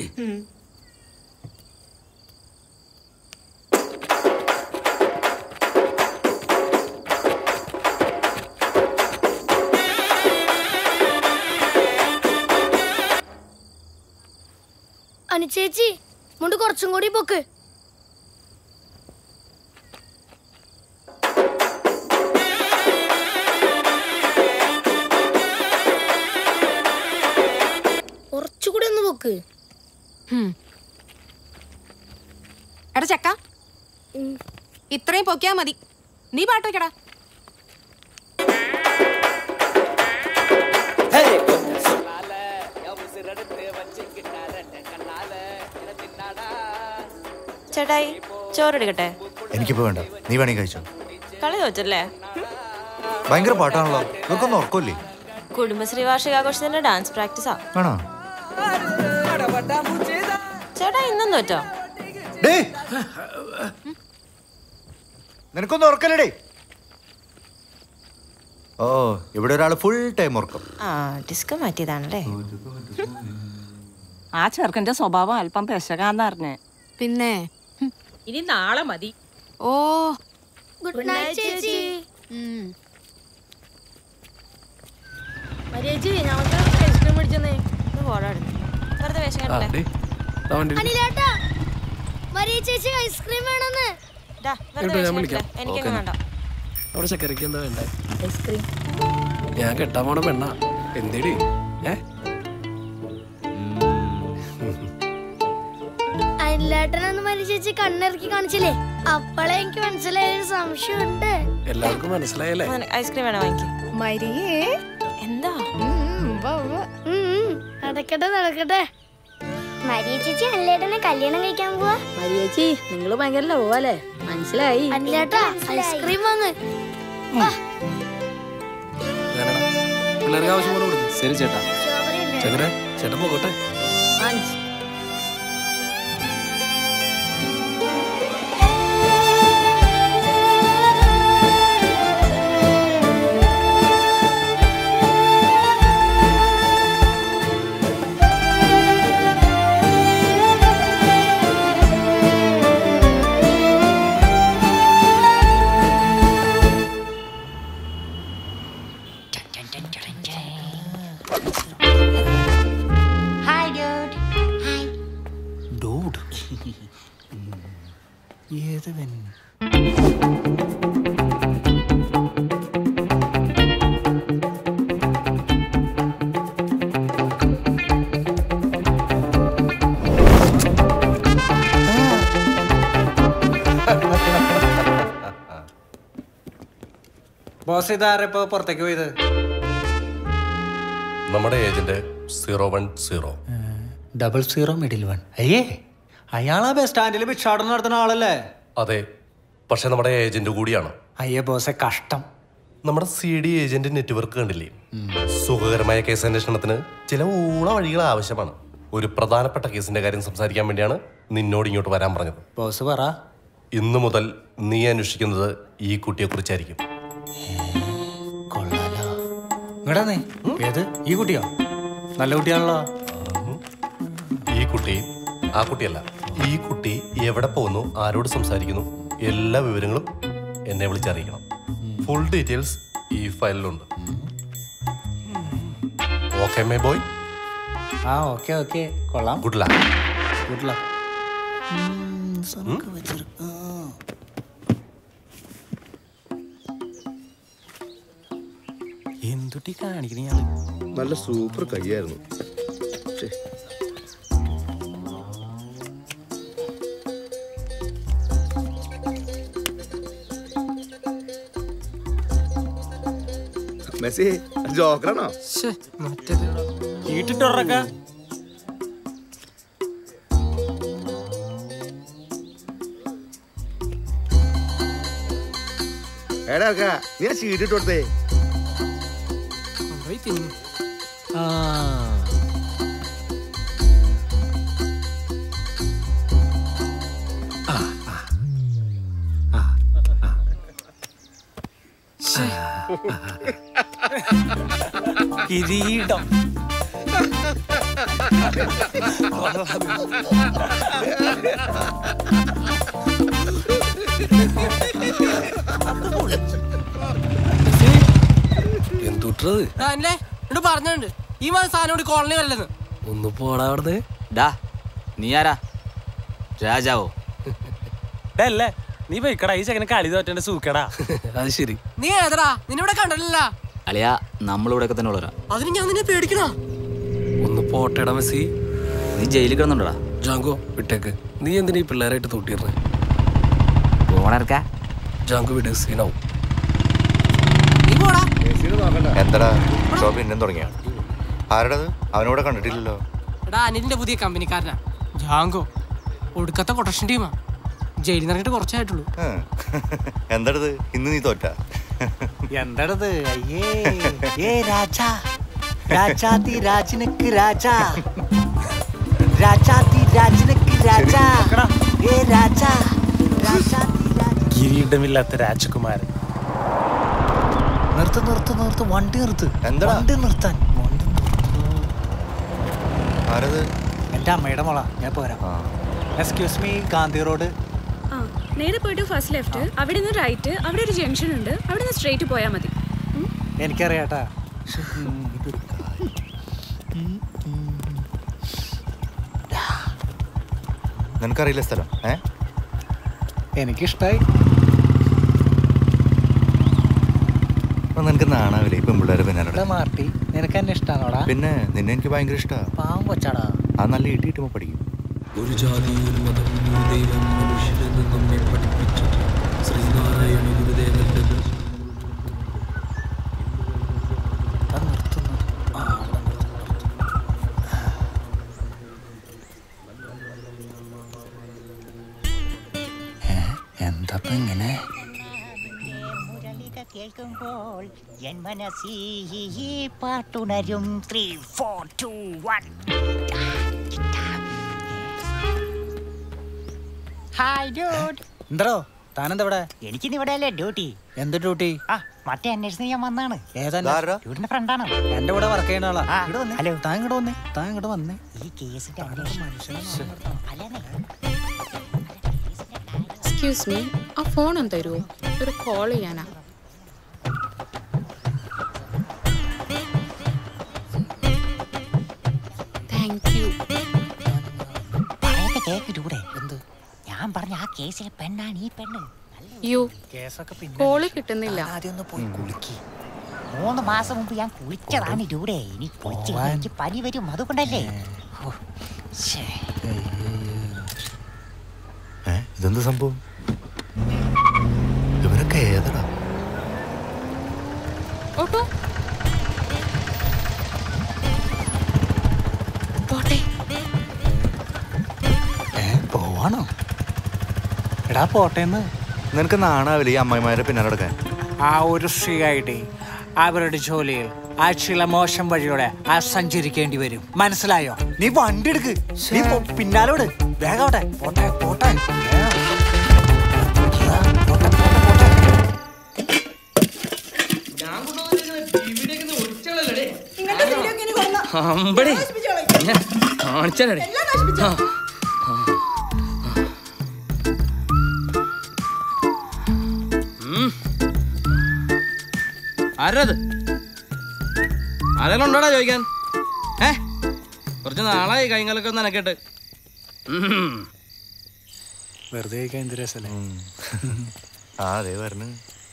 അനുചേച്ചി മുണ്ട് കുറച്ചും കൂടി പൊക്ക് കുറച്ചുകൂടി ഒന്ന് പൊക്ക് എടാ ചക്ക ഇത്രയും പൊക്കിയാ മതി നീ പാട്ട് വെക്കടാ ചേട്ടായി ചോറെടുക്കട്ടെ എനിക്കിപ്പോ വേണ്ട നീ വേണമെങ്കിൽ കഴിച്ചോ കളി തോറ്റല്ലേ ഭയങ്കര പാട്ടാണല്ലോ നിനക്കൊന്നും ഉറക്കമില്ലേ കുടുംബശ്രീ വാർഷികാഘോഷത്തിന്റെ ഡാൻസ് പ്രാക്ടീസാ ആണോ ചേട്ടാ ഇന്നും തോറ്റോ ഡേ നിനക്കൊന്നും ഉറക്കല്ലേടേ ഓ ഇവിടെ ഒരാൾ ഫുൾ ടൈം ഉറക്കം ആ ഡിസ്ക് മാറ്റിയതാണല്ലേ ആ ചെറുക്കന്റെ സ്വഭാവം അല്പം പെശകാന്നറിഞ്ഞേ പിന്നെ ഇനി നാളെ മതി ഓ ഗുഡ് നൈറ്റ് ചേച്ചി മരിയേച്ചി ഞങ്ങൾക്ക് ഐസ്ക്രീം മേടിച്ചെന്നേ വെറുതെ വേഷം കണ്ടില്ലേ അനിലേട്ടാ മരിയ ചേച്ചി ഐസ്ക്രീം വേണമെന്ന് വെറുതെ വേഷം കണ്ടില്ലേ എനിക്കൊന്നും വേണ്ട അവിടെ ചക്കരയ്ക്ക് എന്താ വേണ്ടേ ഐസ്ക്രീം ഞാൻ കെട്ടാൻ പോണ പെണ്ണ എന്തേടി ഏ അനിലേട്ടനന്ന് മരിയ ചേച്ചി കണ്ണിറക്കി കാണിച്ചില്ലേ അപ്പളെ എനിക്ക് മനസ്സിലായ ഒരു സംശയമുണ്ട് എല്ലാവർക്കും മനസ്സിലായല്ലേ ഐസ്ക്രീം വേണോ വാങ്ങിക്ക് മരിയേ എന്താ നടക്കട്ടെ നടക്കട്ടെ മരിയ ചേച്ചി അല്ലേട്ടനെ കല്യാണം കഴിക്കാൻ പോവാ മരിയേച്ചി നിങ്ങൾ ഭയങ്കര ലവ് അല്ലേ മനസ്സിലായി അനിലേട്ടാ ഐസ്ക്രീം വാങ്ങ് പിള്ളേർക്ക് ആവശ്യം പോലെ കൊടുക്കും ശരി ചേട്ടാ ചക്കര ചേട്ടൻ പോകട്ടെ ഹായ് ഡ്യൂഡ് ഹായ് ഡൂഡ് ഏതവൻ ബോസ് ഇതാരെ ഇപ്പൊ പുറത്തേക്ക് പോയത് നമ്മുടെ agent zero one zero double zero middle one അയ്യേ അയാളാ ബസ് സ്റ്റാൻഡിൽ ഭിക്ഷാടനം നടത്തുന്ന ആളല്ലേ അതെ പക്ഷെ നമ്മുടെ ഏജന്റ് കൂടിയാണ് അയ്യേ ബോസെ കഷ്ടം നമ്മുടെ സി ഡി ഏജന്റ് നെറ്റ്വർക്ക് കണ്ടില്ലേ സുഖകരമായ കേസ് അന്വേഷണത്തിന് ചില ഊള വഴികൾ ആവശ്യമാണ് ഒരു പ്രധാനപ്പെട്ട കേസിന്റെ കാര്യം സംസാരിക്കാൻ വേണ്ടിയാണ് നിന്നോട് ഇങ്ങോട്ട് വരാൻ പറഞ്ഞത് ബോസ് പറ ഇന്നു മുതൽ നീ അന്വേഷിക്കുന്നത് ഈ കുട്ടിയെ കുറിച്ചായിരിക്കും ഇങ്ങടാ നീ ഏത് ഈ കുട്ടിയോ നല്ല കുട്ടിയാണല്ലോ ഈ കുട്ടി ആ കുട്ടിയല്ല ഈ കുട്ടി എവിടെ പോകുന്നു ആരോട് സംസാരിക്കുന്നു എല്ലാ വിവരങ്ങളും എന്നെ വിളിച്ചറിയിക്കണം ഫുൾ ഡീറ്റെയിൽസ് ഈ ഫയലിലുണ്ട് ഓക്കെ മേ ബോയ് ആ ഓക്കെ ഓക്കെ കൊള്ളാം ഗുഡ് ലക്ക് ഗുഡ് ലക്ക് എന്തുട്ടി കാണിക്കണ ഇയാള് നല്ല സൂപ്പർ കൈയായിരുന്നു ശ്ശേ. മെസ്സി ജോക്കറാണോ മറ്റേത് ചീട്ടിട്ടുറക്ക എടാ ഇറക്കാ, നീ ആ ചീട്ടിട്ട് കൊടുത്തേ കൊണ്ടുപോയി തിന്നു കിരീടം എന്തുട്ടത് അല്ലേ എന്നോട് പറഞ്ഞിട്ടുണ്ട് ഈ മാസം സാധനം കൂടി കോളനി വരല്ലെന്ന് ഒന്ന് പോടാ അവിടുന്ന് ഡാ നീ ആരാ രാജാവോ അല്ലേ നീ പോയിക്കടാ ഈ ചെക്കന് കളി തോറ്റേണ്ട സൂക്കടാ അത് ശരി നീ ഏതടാ നിന്നെ ഇവിടെ കണ്ടിട്ടില്ല അളിയാ നമ്മളിവിടെയൊക്കെ തന്നെ ഉള്ളവരാ അതിന് ഞാൻ നിന്നെ പേടിക്കണോ ഒന്ന് പോട്ടേടാ മെസ്സി നീ ജയിലിൽ കിടന്നുണ്ടോടാ ജാങ്കോ വിട്ടേക്ക് നീ എന്തിനാ ഈ പിള്ളേരായിട്ട് തൂട്ടിയിരുന്നേ പോണർക്ക ജാങ്കോ വിട് സീനാവും എന്താടാ ഷോ പിന്നെയും തുടങ്ങിയ ആരുടേത് അവനോടെ കണ്ടിട്ടില്ലല്ലോ എടാ അനിലിന്റെ പുതിയ കമ്പനിക്കാരനാ ജാങ്കോ ഒടുക്കത്തെ കൊട്ടേഷൻ ടീമാ ജയിലിൽ നിന്ന് ഇറങ്ങിയിട്ട് കുറച്ചായിട്ടുള്ളൂ എന്താടത് ഇന്ന് നീ തോറ്റ എന്താടത് അയ്യേ ഏ രാജാ രാജാതി രാജനക്ക് രാജാ രാജാതി രാജനക്ക് രാജാ ഏ രാജാ കിരീടമില്ലാത്ത രാജകുമാരൻ നിർത്ത് നിർത്ത് നിർത്ത് വണ്ടി നിർത്ത് എന്താടാ? വണ്ടി നിർത്താൻ വണ്ടി ആരത് എന്റെ അമ്മയുടെ മോളാ ഞാൻ പോരാ എക്സ്ക്യൂസ് മീ ഗാന്ധി റോഡ് ആ നേരെ പോയിട്ട് ഫസ്റ്റ് ലെഫ്റ്റ് അവിടെ നിന്ന് റൈറ്റ് അവിടെ ഒരു ജംഗ്ഷൻ ഉണ്ട് അവിടെ നിന്ന് സ്ട്രേറ്റ് പോയാൽ മതി എനിക്കറിയാട്ടാ നിനക്കറിയില്ല സ്ഥലം ഏ എനിക്കിഷ്ടായി അപ്പൊ നിനക്ക് നാണാവില്ലേ ഇപ്പം പിള്ളേരെ പിന്നാലെ ഇവിടെ മാർട്ടി നിനക്ക് എന്നെ ഇഷ്ടാണോടാ പിന്നെ നിന്നെ എനിക്ക് ഭയങ്കര ഇഷ്ടമാണ് പാവം കൊച്ചാടാ ആ നല്ല ഇടി കിട്ടുമ്പോൾ പഠിക്കും ഒരു ജാതി ഒരു മതം ഒരു ദൈവം മനുഷ്യരെന്ന് നമ്മെ പഠിപ്പിച്ച ശ്രീനാരായണ ഗുരുദേവന്റെ എന്താ ഇങ്ങനെ കേൾക്കുമ്പോൾ എൻ മനസ്സിൽ ഈ പാട്ടുണരും three four two one hi dude എന്തോ താനെന്താ ഇവിടെ എനിക്കിന്ന് ഇവിടെ അല്ലേ ഡ്യൂട്ടി എന്ത് ഡ്യൂട്ടി ആ മറ്റേ അന്വേഷണം ഞാൻ വന്നാണ് ഏതാ ഡ്യൂട്ടിന്റെ ഫ്രണ്ടാണ് എന്റെ കൂടെ വർക്ക് ചെയ്യുന്ന ആളാ ആ, ഇവിടെ വന്നേ ഹലോ. താൻ ഇങ്ങോട്ട് വന്നേ താൻ ഇങ്ങോട്ട് വന്നേ ഈ കേസിന്റെ അന്വേഷണം എക്സ്ക്യൂസ് മീ ആ ഫോൺ ഒന്ന് തരുമോ ഒരു കോൾ ചെയ്യാനാ താങ്ക് യു പറയത്തെ കേക്ക് ഡ്യൂടെ എന്ത് ഞാൻ പറഞ്ഞ ആ കേസിലെ പെണ്ണാണ് ഈ പെണ്ണ് യു കേസൊക്കെ പിന്നെ കോള് കിട്ടുന്നില്ല ആദ്യം ഒന്ന് പോയി കുളിക്ക് മൂന്ന് മാസം മുമ്പ് ഞാൻ കുളിച്ചതാണ് ഡ്യൂടെ ഇനി കുളിച്ച് പോവാൻ. എനിക്ക് പനി വരും അതുകൊണ്ടല്ലേ ഓ, ശ്ശേ. ഏ ഇതെന്ത് സംഭവം ഇവരൊക്കെ ഏതടാ ഓട്ടോ പോട്ടെ ഏ പോവാണോ എടാ പോട്ടേന്ന് നിനക്ക് നാണാവില്ല ഈ അമ്മായിമാരെ പിന്നാലെ നടക്കാൻ ആ ഒരു സ്ത്രീ ഐ അവരുടെ ജോലിയിൽ ആ ചില മോശം വഴിയോടെ ആ സഞ്ചരിക്കേണ്ടി വരും മനസ്സിലായോ നീ വണ്ടി എടുക്ക് നീ പോ- പിന്നാലെ വിട് വേഗം അവിടെ പോട്ടെ പോട്ടെ വേഗം. അമ്പടി ഞാൻ കാണിച്ചാലേ ആരത് ആരെങ്കിലും ഉണ്ടോടാ ചോദിക്കാൻ ഏ കുറച്ച് നാളായി കൈകാലൊക്കെ ഒന്ന് നനക്കട്ട് വെറുതെ കഴിക്കാൻ എന്ത് രസല്ലേ ആ അതെ പറഞ്ഞു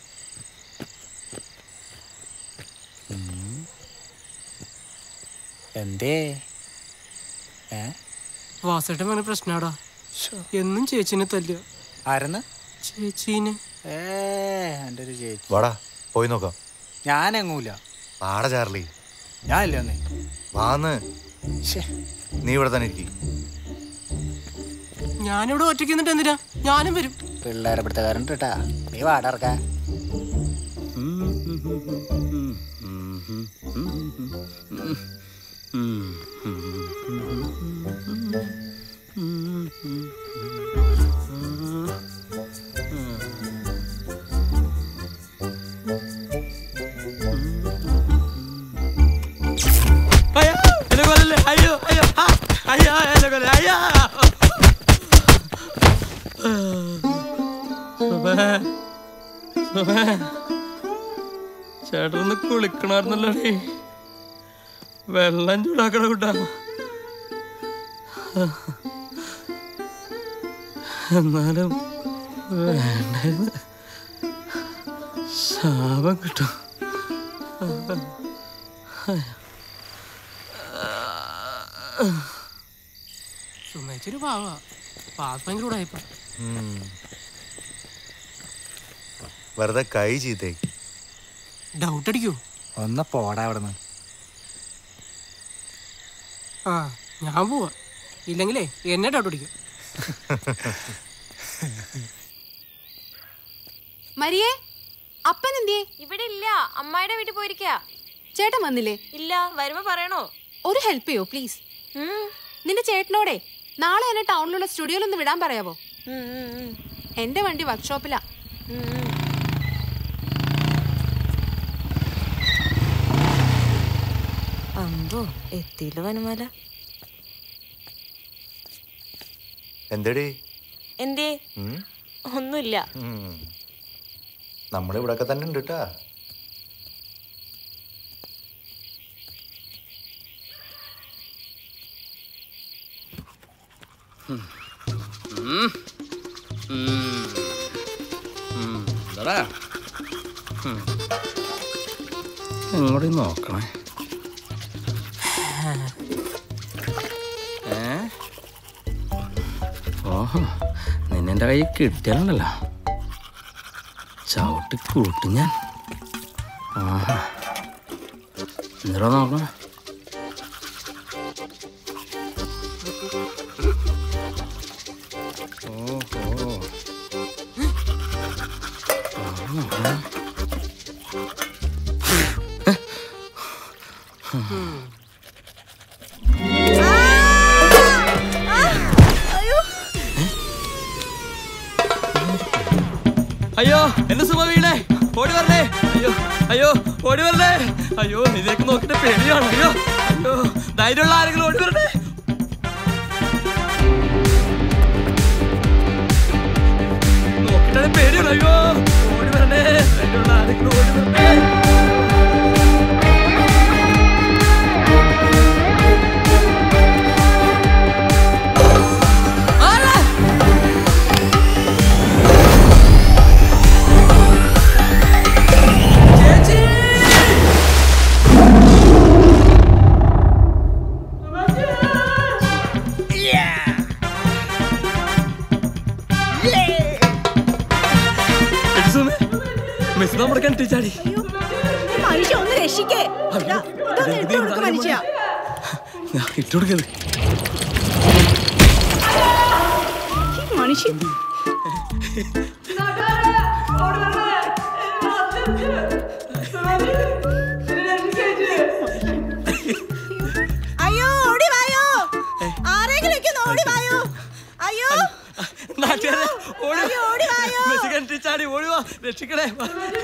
എന്തേ ഏ വാസേട്ടൻ വേണ പ്രശ്നാടാ എന്നും ചേച്ചിനെ തല്ലുക ആരെന്ന് ചേച്ചീനെ ഏ എൻ്റെ ഒരു ചേച്ചി വാടാ പോയി നോക്കാം ഞാൻ എങ്ങൂല വാടാ ചാർലി ഞാൻ ഇല്ല ഒന്നേ വാന്ന് നീ ഇവിടെ തന്നെ ഇരിക്കും ഞാനിവിടെ ഒറ്റയ്ക്ക് നിന്നിട്ട് എന്തിനാ ഞാനും വരും പിള്ളേരെ പിടുത്തക്കാരൻ കേട്ടാ നീ വാടർക്കാ അയ്യോ എന്നെ കൊല്ലല്ലേ അയ്യോ അയ്യോ ആ, അയ്യോ എന്നെ കൊല്ലല്ലേ അയ്യോ സുബേ, സുബേ. ചേട്ടനൊന്ന് കുളിക്കണമായിരുന്നല്ലോ ഡേ വെള്ളം ചൂടാക്കണ കൂട്ടാ എന്നാലും വേണ്ടായിരുന്നു ശാപം കിട്ടും സുമേച്ചൊരു പാവാ പാസ് ഭയങ്കര ഉടായിപ്പ വെറുതെ കൈ ചീത്തേക്ക് ഡൗട്ട് അടിക്കൂ ഒന്ന് പോടാ അവിടെ നിന്ന് ആ ഞാൻ പോവാ ഇല്ലെങ്കിലേ എന്നെ ഡൗട്ട് അടിക്കും മരിയേ അപ്പൻ എന്തിയേ ഇവിടെ ഇല്ല അമ്മായിടെ വീട്ടിൽ പോയിരിക്കാ ചേട്ടൻ വന്നില്ലേ ഇല്ല വരുമ്പോ പറയണോ ഒരു ഹെൽപ്പ് ചെയ്യോ പ്ലീസ് നിന്റെ ചേട്ടനോടെ നാളെ എന്നെ ടൗണിലുള്ള സ്റ്റുഡിയോയിൽ ഒന്ന് വിടാൻ പറയാവോ എന്റെ വണ്ടി വർക്ക്ഷോപ്പിലാ അമ്പോ എത്തിയില്ല വനമാല എന്തേടി എന്തേ ഉം? ഒന്നുമില്ല ഉം. നമ്മളിവിടൊക്കെ തന്നെ ഉണ്ട് കേട്ടാ ഇങ്ങോട്ട് നോക്കണേ ഏ ഓഹോ നിന്നെ എൻ്റെ കയ്യിൽ കിട്ടിയാലുണ്ടല്ലോ ചവിട്ടി കൂട്ടും ഞാൻ ആഹാ എന്താ നോക്കണം ഓഹോ ആ, നോക്കണം. അയ്യോ എന്റെ സുമ വീണേ ഓടി വരണേ അയ്യോ അയ്യോ ഓടി വരണേ അയ്യോ ഇതിലേക്ക് നോക്കിട്ട് പേടിയാണ് അയ്യോ അയ്യോ ധൈര്യമുള്ള ആരെങ്കിലും ഓടി വരണേ നോക്കിട്ടാണ് പേടിയാണ് അയ്യോ ഓടി വരണേ ധൈര്യമുള്ള ആരെങ്കിലും ഓടി വരണേ ആരാ? എടി സുമേ, മെസ്സി നമ്മുടെ കിണറ്റിൽ ചാടി മനുഷ്യ ഒന്ന് രക്ഷിക്കേ അയ്യോ, ഇതൊന്ന് ഇട്ട് കൊടുക്ക് മനുഷ്യ ഞാൻ ഇട്ടുകൊടുക്കത് മനുഷ്യൻ അയ്യോ ഓടി വായോ ആരെങ്കിലും ഒക്കെ ഒന്ന് ഓടി വായോ അയ്യോ നാട്ടുകാരെ ഓടി അയ്യോ, ഓടി വായോ. മെസ്സി കിണറ്റിൽ ചാടി ഓടി വാ രക്ഷിക്കണേ വാ.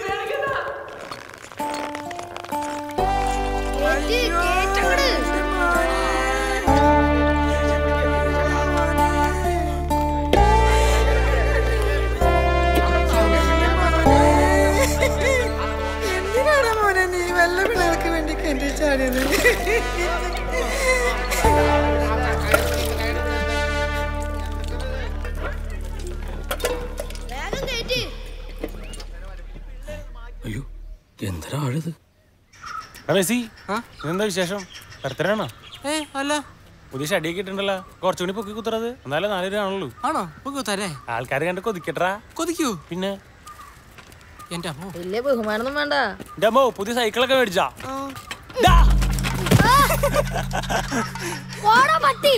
എന്തിനാണ് മോനെ നീ വല്ല പിള്ളേർക്ക് വേണ്ടി കിണറ്റിൽ ചാടിയത് അയ്യോ എന്തൊരാ ആഴത് മെസ്സി ഇതെന്താ വിശേഷം ബർത്ത്ഡേ ഏ അല്ല പുതിയ ഷടിയൊക്കെ ഇട്ടുണ്ടല്ലോ കുറച്ചുകൂടി പൊക്കി കുത്തുறது എന്നാലും നാല് രൂപ ആണല്ലോ ആണോ തരേ ആൾക്കാർ കണ്ട് കൊതിക്കട്ടാ കൊതിക്കൂ പിന്നെ എന്റെ അമ്മോ വലിയ ബഹുമാനൊന്നും വേണ്ട എന്റെ അമ്മോ പുതിയ സൈക്കിളൊക്കെ മേടിച്ചാ ഓടാ പട്ടി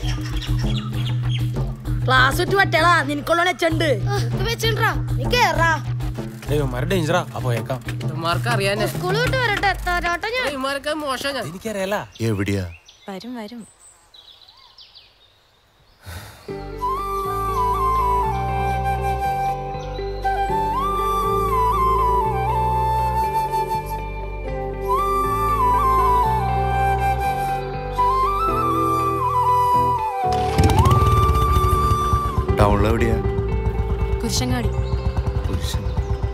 ക്ലാസ് വിട്ട് പറ്റേളാ നിനക്കുള്ള വെച്ചുണ്ട് വെച്ചിട്ടാ നീ കേറാ ദൈവന്മാരെ ഡേഞ്ചറാ ആ പോയേക്കാം ഇവന്മാർക്ക് അറിയാനേ സ്കൂൾ വിട്ട് വരട്ടെ തരാട്ടോ ഞാൻ ഇവന്മാർക്ക് മോശം ഞാൻ എനിക്കറിയാല എവിടെയാ വരും വരും ടൗണിൽ എവിടെയാ കുരിശങ്ങാടി പുരുഷൻ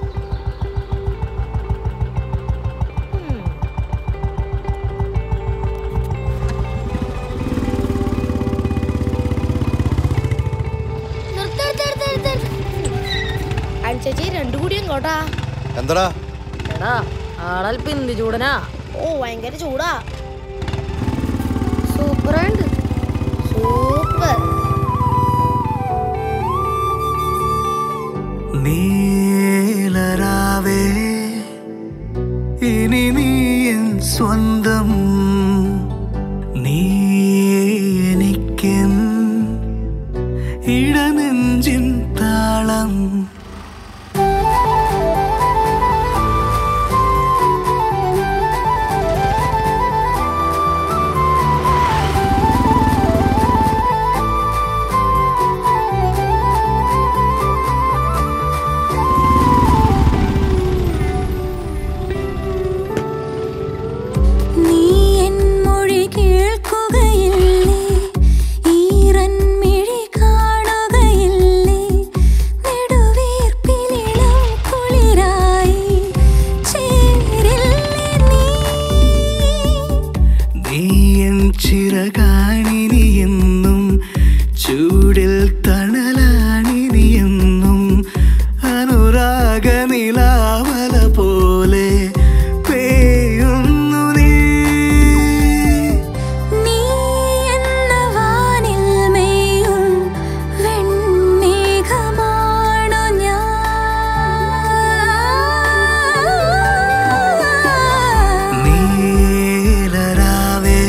അനുചേച്ചി രണ്ടു കൂടി എങ്ങോട്ടാ എന്താടാ എടാ ആളൽപ്പ് ഇന്ത് ചൂടനാ ഓ ഭയങ്കര ചൂടാ സൂപ്പറാണ്ട് എനിക്കൻ ഇടനെഞ്ചിൻ താളം നീ എൻ മൊഴി കേൾക്കുകയില്ലേ ഈറൻ മിഴി കാണുകയില്ലേ നെടുവീർപ്പിനിളം കുളിരായി ചേരില്ലേ നീ നീ എൻ ചിറകാണിനിയെന്നും ചൂടിൽ തണലാണിനിയെന്നും അനുരാഗ നിലാവല പോലെ പെയ്യുന്നു നീ നീ എന്ന വാനിൽ മെയ്യും വെൺമേഘമാണു ഞാൻ നീലരാവേ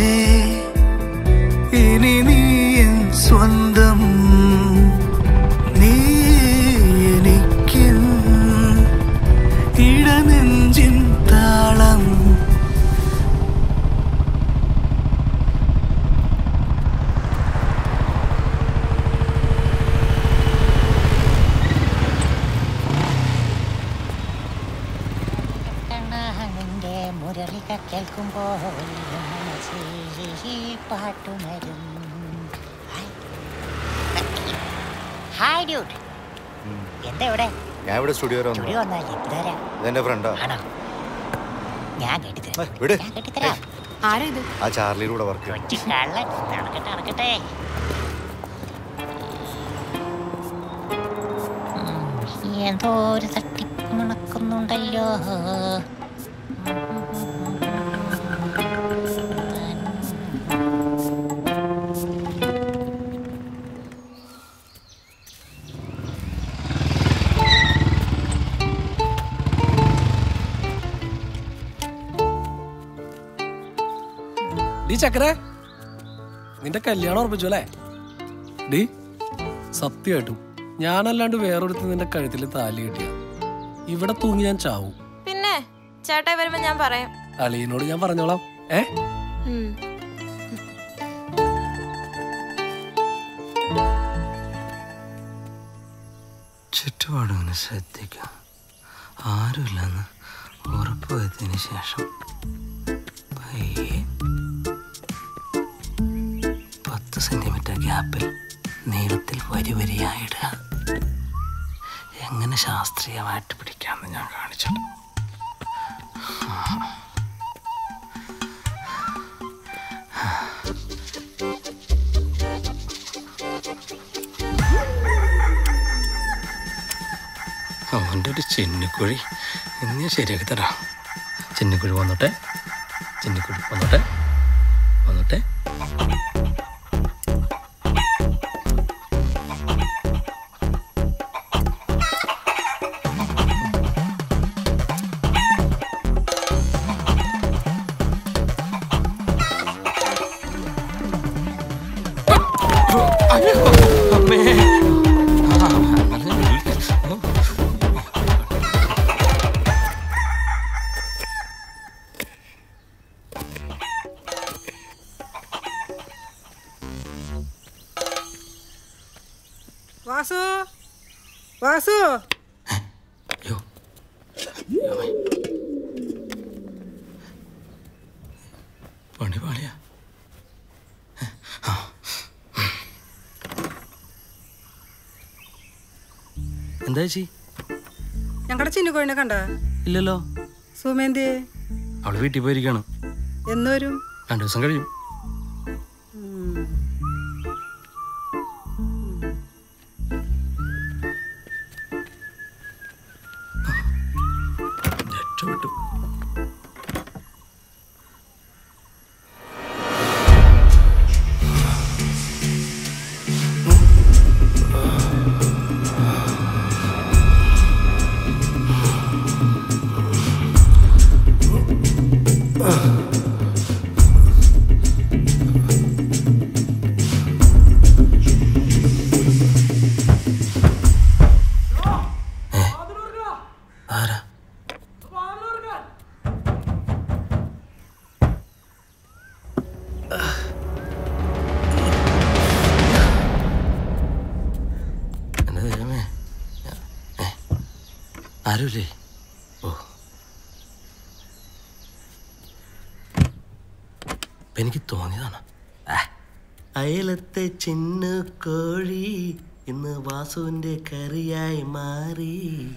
ഇനി നീ എൻ സ്വന്തം നീ എനിക്കൻ ഇടനെഞ്ചിൻ താളം കണ്ണാഹനിന്റെ മുരളിക കേൾക്കുമ്പോൾ മനസ്സിൽ ഈ പാട്ടുണരും ഹായ് ഡ്യൂട്ട് എന്താ ഇവിടെ ഞാൻ ഇവിടെ സ്റ്റുഡിയോ വരെ ചുടി വന്നു വന്നാൽ എത്തുതരാ ഇതെന്റെ ഫ്രണ്ടാ ആണോ ഞാൻ കെട്ടിത്തരാം വിട് ഞാൻ കെട്ടിത്തരാം ആരാ ഇത് ആ ചാർലിയുടെ കൂടെ വർക്ക് ചെയ്യും കൊച്ചു കള്ളൻ നടക്കട്ടെ നടക്കട്ടെ ഉം, എന്തോ ഒരു തട്ടിപ്പ് മണക്കുന്നുണ്ടല്ലോ ഡി ചക്കരെ നിന്റെ കല്യാണം ഉറപ്പിച്ചു അല്ലേ ഡി സത്യമായിട്ടും ഞാനല്ലാണ്ട് വേറൊരുത്ത് നിന്റെ കഴുത്തിൽ താലി കിട്ടിയ ഇവിടെ തൂങ്ങി ഞാൻ ചാവും പിന്നെ ചേട്ടായി വരുമ്പോ ഞാൻ പറയാം അളിയനോട് ഞാൻ പറഞ്ഞോളാം ഏ ഉം. ചുറ്റുപാടും ശ്രദ്ധിക്കാം ആരുമില്ലെന്ന് ഉറപ്പുവരുത്തിയതിന് ശേഷം പയ്യെ പത്ത് സെന്റിമീറ്റർ ഗ്യാപ്പിൽ നീളത്തിൽ വരി വരിയായിടുക എങ്ങനെ ശാസ്ത്രീയമായിട്ട് പിടിക്കാമെന്ന് ഞാൻ കാണിച്ചിട്ട് അവൻ്റെ ഒരു ചെന്നിക്കുഴി ഇന്ന് ഞാൻ ശരിയാക്കി തരാം ചെന്നിക്കുഴി വന്നോട്ടെ ചെന്നിക്കുഴി വന്നോട്ടെ വന്നോട്ടെ അമ്മേ ആ, അങ്ങനെ വാസു വാസു പണി പാളിയാ എന്താ ചേച്ചി ഞങ്ങളുടെ ചിന്നുകോഴിനെ കണ്ട ഇല്ലല്ലോ സുമേന്തി അവള് വീട്ടിൽ പോയിരിക്കാണ് എന്ന് വരും രണ്ടു ദിവസം കഴിയും രക്ഷപ്പെട്ടു ആരുമില്ലേ ഓ ഇപ്പൊ എനിക്ക് തോന്നിയതാണ് അയലത്തെ ചിന്ന കോഴി ഇന്ന് വാസുവിന്റെ കറിയായി മാറി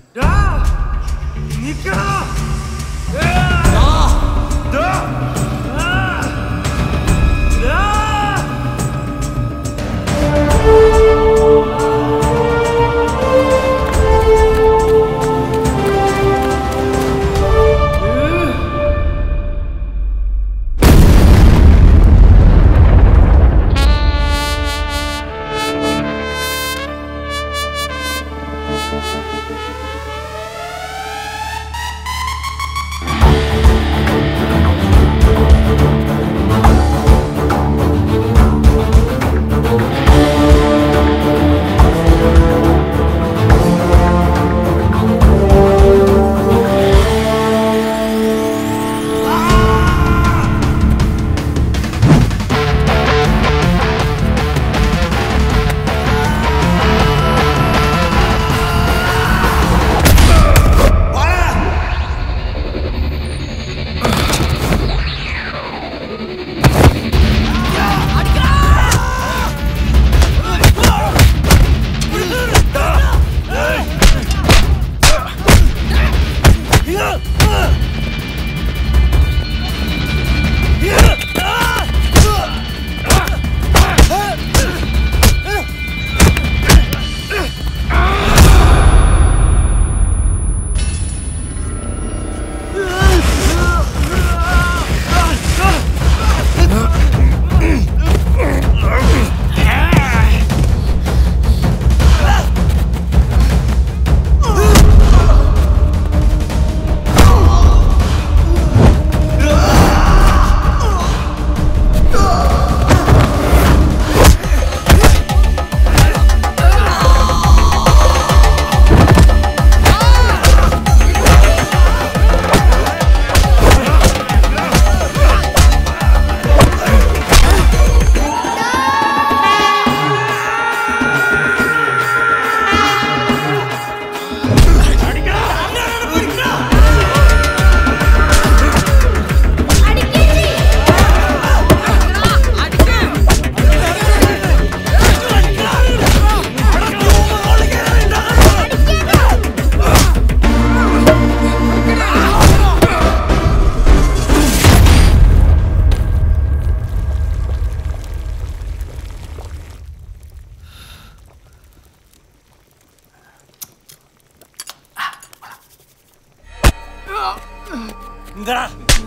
എന്താ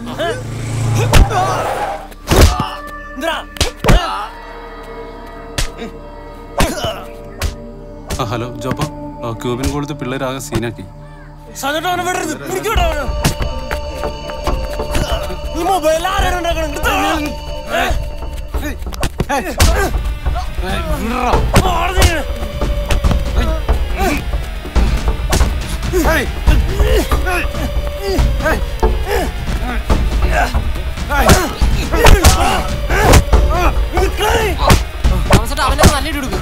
ആ ഹലോ ജോപ്പ ആ, ക്യൂബിൻ കൊടുത്ത് പിള്ളേരാകെ സീനാക്കി സജോട്ട് അവനെ വിടരുത് പിടിക്കൂടാ അവനെ ഈ മൊബൈൽ ആരാണ് ഉണ്ടാക്കണം അവന്റെ നല്ല ഇടുക്കും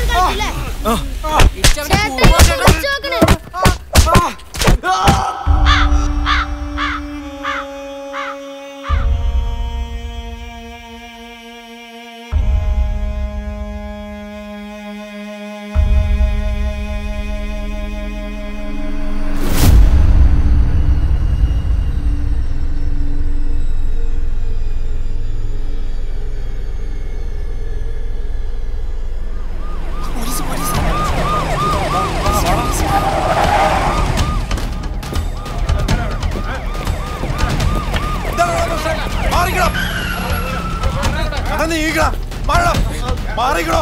മാറിക്കണോ എടാ നീക്കടാ മാറടാ മാറിക്കണോ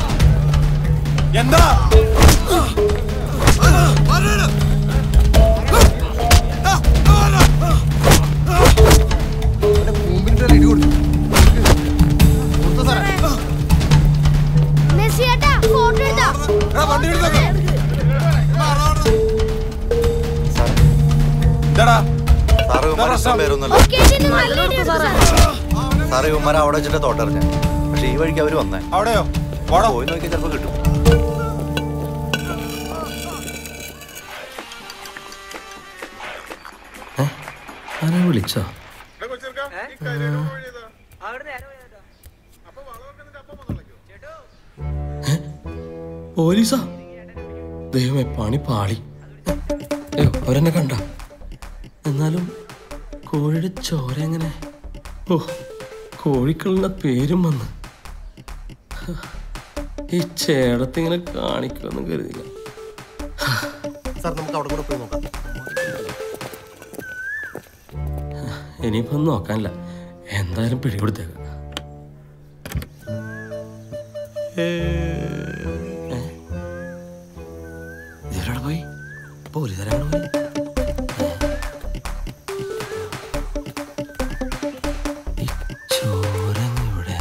എന്താ ഫോട്ടോ എടുത്താ ഇതാടാ സാറ് ഇവന്മാരെ ഇഷ്ടം പേരൊന്നുമല്ല സാറ് ഇവന്മാരെ അവിടെ വെച്ചിട്ട് തോട്ടറിഞ്ഞ പക്ഷെ ഈ വഴിക്ക് അവര് വന്നേ അവിടെയോ പോയി നോക്കിയാൽ ചിലപ്പോ കിട്ടും ആരാ വിളിച്ചോ ഏ? പോലീസാ ദൈവമേ പണി പാളി അയ്യോ അവരെന്നെ കണ്ട എന്നാലും കോഴിയുടെ ചോര എങ്ങനെ ഓ കോഴിക്കളുടെ പേരും വന്ന് ഈ ചേടത്തിങ്ങനെ കാണിക്കുമെന്ന് കരുതില്ല സാർ നമുക്ക് അവിടെ കൂടെ പോയി നോക്കാം ഇനിയിപ്പോ ഒന്നും നോക്കാനില്ല എന്തായാലും പിടികൊടുത്തേക്കാം ഇവരവിടെ പോയി പോലീസുകാരാണ് പോയി ഈ ചോര ഇവിടെ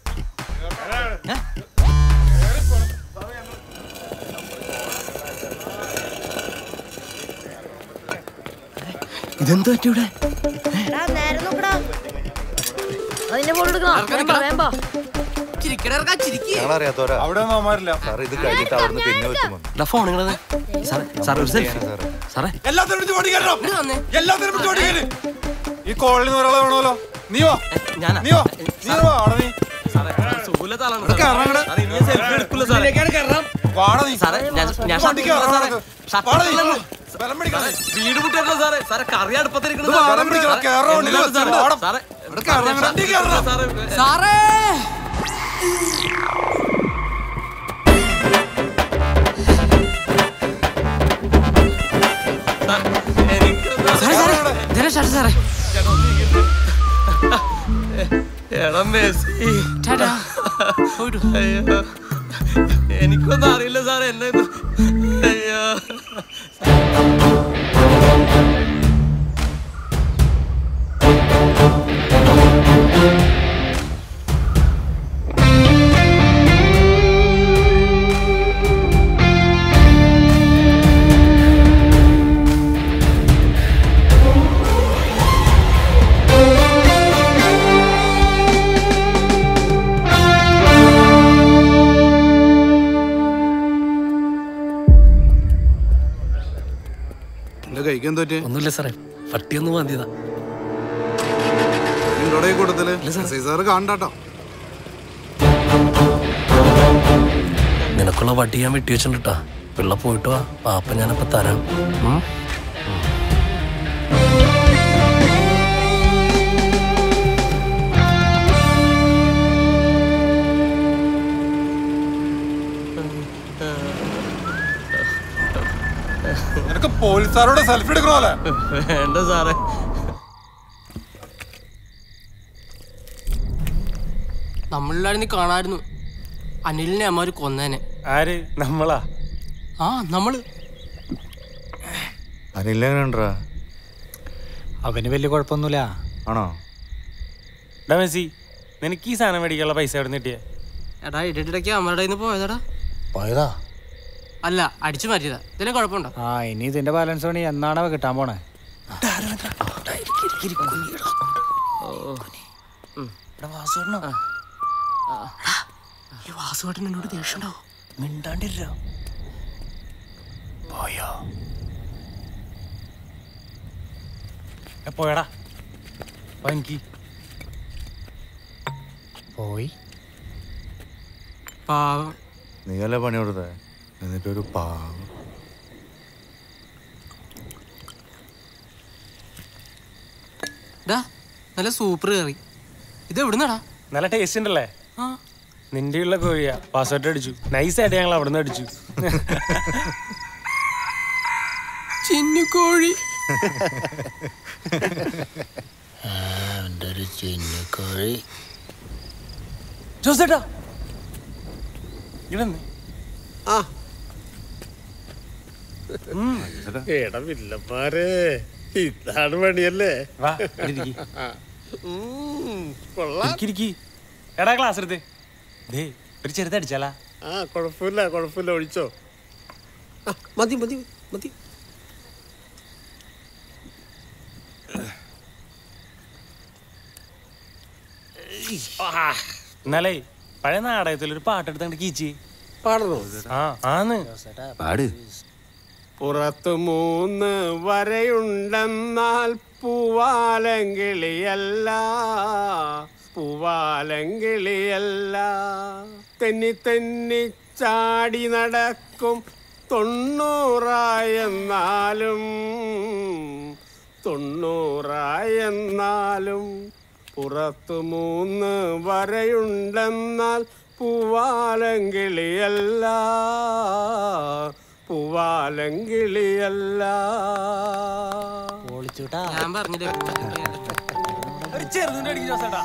ഇതെന്താ പറ്റി ഇവിടെ എടാ നേരെ നോക്കടാ അതിന്റെ ഫോൺ എടുക്കണം വേമ്പ വേമ്പ ഞങ്ങളറിയാത്തവരാ അവിടെ ഒന്നും സാർ ഇത് കഴിഞ്ഞിട്ട് അവിടെ നിന്ന് പിന്നെ വെച്ചുമോ എടാ ഫോൺ നിങ്ങളത് സാറേ സാറേ ഒരു സെൽഫി സാറേ എല്ലാത്തിനും പിടിച്ച് ഓടി കയറണം എല്ലാത്തിനും പിടിച്ച് ഓടി കയറി ഈ കോളനിൽ നിന്ന് ഒരാളെ വേണമല്ലോ നീ വാ ഞാനാ നീ വാ നീ വാ അവിടെ നീ ഇവിടെ കയറണം ഇങ്ങട്. വാടാ നീ. സാറേ, ഞാൻ- ഞാൻ വണ്ടിക്ക് ഷർട്ട് കയറണം സാറേ. നിനക്ക്. ഷർട്ട് വാടാ നീ. ഇല്ലല്ലോ. ബലം പിടിക്കണം നീ. വീട് മുട്ടല്ലോ സാറേ സാറേ കറി അടുപ്പത്തിരിക്കുന്നത് ഇത് ബലം പിടിക്കണം. കയറാൻ വണ്ടിയിൽ വെച്ചിട്ടുണ്ട്. വാടാ. ഇവിടെ കയറണം ഇങ്ങട്. വണ്ടിക്ക് കയറണം. സാറേ സാറേ എടാ മെസ്സി അയ്യോ എനിക്കൊന്നും അറിയില്ല സാറേ എന്നെ ഇത് അയ്യോ എന്റെ കഴിക്കാൻ തോറ്റേ ഒന്നുമില്ല സാറേ പട്ടിയൊന്നും മതിയതാ നിങ്ങളുടെ കൂട്ടത്തില് എസ് ഐ സാറ് കാണണ്ടാട്ടോ നിനക്കുള്ള വട്ടി ഞാൻ വെട്ടി വെച്ചിട്ടാ പിള്ള പോയിട്ട് വാ പാപ്പ ഞാനപ്പോ തരാം ഉം? നിനക്ക് പോലീസുകാരോട് സെൽഫി എടുക്കണോല്ലേ വേണ്ട സാറേ നമ്മളിലായിരുന്നു കാണായിരുന്നു അനിലിനെ അമ്മ കൊന്നേനെ ആര് നമ്മളാ ആ നമ്മള് അനിലെങ്ങനെണ്ടാ അവന് വലിയ കുഴപ്പമൊന്നുമില്ല ആണോ ഡാ മെസ്സി നിനക്ക് ഈ സാധനം മേടിക്കാനുള്ള പൈസ എവിടെ നിന്ന് കിട്ടിയേ എടാ ഇടയ്ക്കിടയ്ക്ക് അമ്മയുടെ കയ്യിൽ നിന്ന് പോയതാടാ പോയതാ അല്ല അടിച്ചു മാറ്റിയതാ ഇതിന് കുഴപ്പമുണ്ടോ ആ ഇനി ഇതിന്റെ ബാലൻസ് പണി എന്നാണ് കിട്ടാൻ പോണേ ഈ വാസുവേട്ടൻ എന്നോട് ദേഷ്യണ്ടാവും മിണ്ടാണ്ടിരോ പോയോ ഏ, പോയടാ പോ എനിക്ക് പോയി പാവം നീയല്ലേ പണി കൊടുത്തേ എന്നിട്ടൊരു പാവം ഡാ നല്ല സൂപ്പർ കറി ഇത് എവിടുന്നടാ നല്ല ടേസ്റ്റ് ഉണ്ടല്ലേ ആ നിന്റെ ഉള്ള കോഴിയാ പാസ്വേർഡ് അടിച്ചു നൈസ് ആയിട്ട് ഞങ്ങൾ അവിടെ നിന്ന് അടിച്ചു ചിന്നുകോഴി ഒരു ചിന്നുകോഴി ജോസേട്ടാ ഇവിടെ ആ എടാ വില്ലന്മാരെ ഇതാണ് പണിയല്ലേ വാ ഇവിടെ ഇരിക്ക്. ഉം, കൊള്ളാം ഇരിക്കിരിക്കി എടാ ക്ലാസ് എടുത്ത് ദേ ഒരു ചെറുത് അടിച്ചാലാ ആ കുഴപ്പമില്ല കുഴപ്പമില്ല ഒഴിച്ചോ ആ, മതി മതി മതി എന്നാലേ പഴയ നാടകത്തിൽ ഒരു പാട്ടെടുത്തങ്ങോട്ട് കീച്ചി പാടണോ ആ ആന്ന് പാട് പുറത്തു മൂന്ന് വരയുണ്ടെന്നാൽ പൂവാലങ്കിളിയല്ല പൂവാലങ്കിളിയല്ല തെന്നി തെന്നി ചാടി നടക്കും തൊണ്ണൂറായെന്നാലും തൊണ്ണൂറായെന്നാലും പുറത്തു മൂന്ന് വരയുണ്ടെന്നാൽ പൂവാലങ്കിളിയല്ല പൂവാലങ്കിളിയല്ല ഞാൻ പറഞ്ഞില്ലേ ഒരു ചെറുതിന്റെ അടിക്കും ജോസേട്ടാ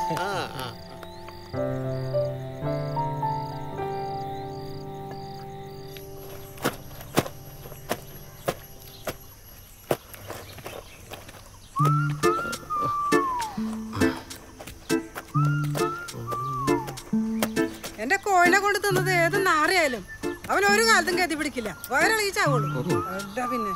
എന്റെ കോഴിനെ കൊണ്ട് തിന്നത് ഏത് നാറിയായാലും അവൻ ഒരു കാലത്തും ഗതി പിടിക്കില്ല വയറിളകിച്ചാവുള്ളൂ അല്ല പിന്നെ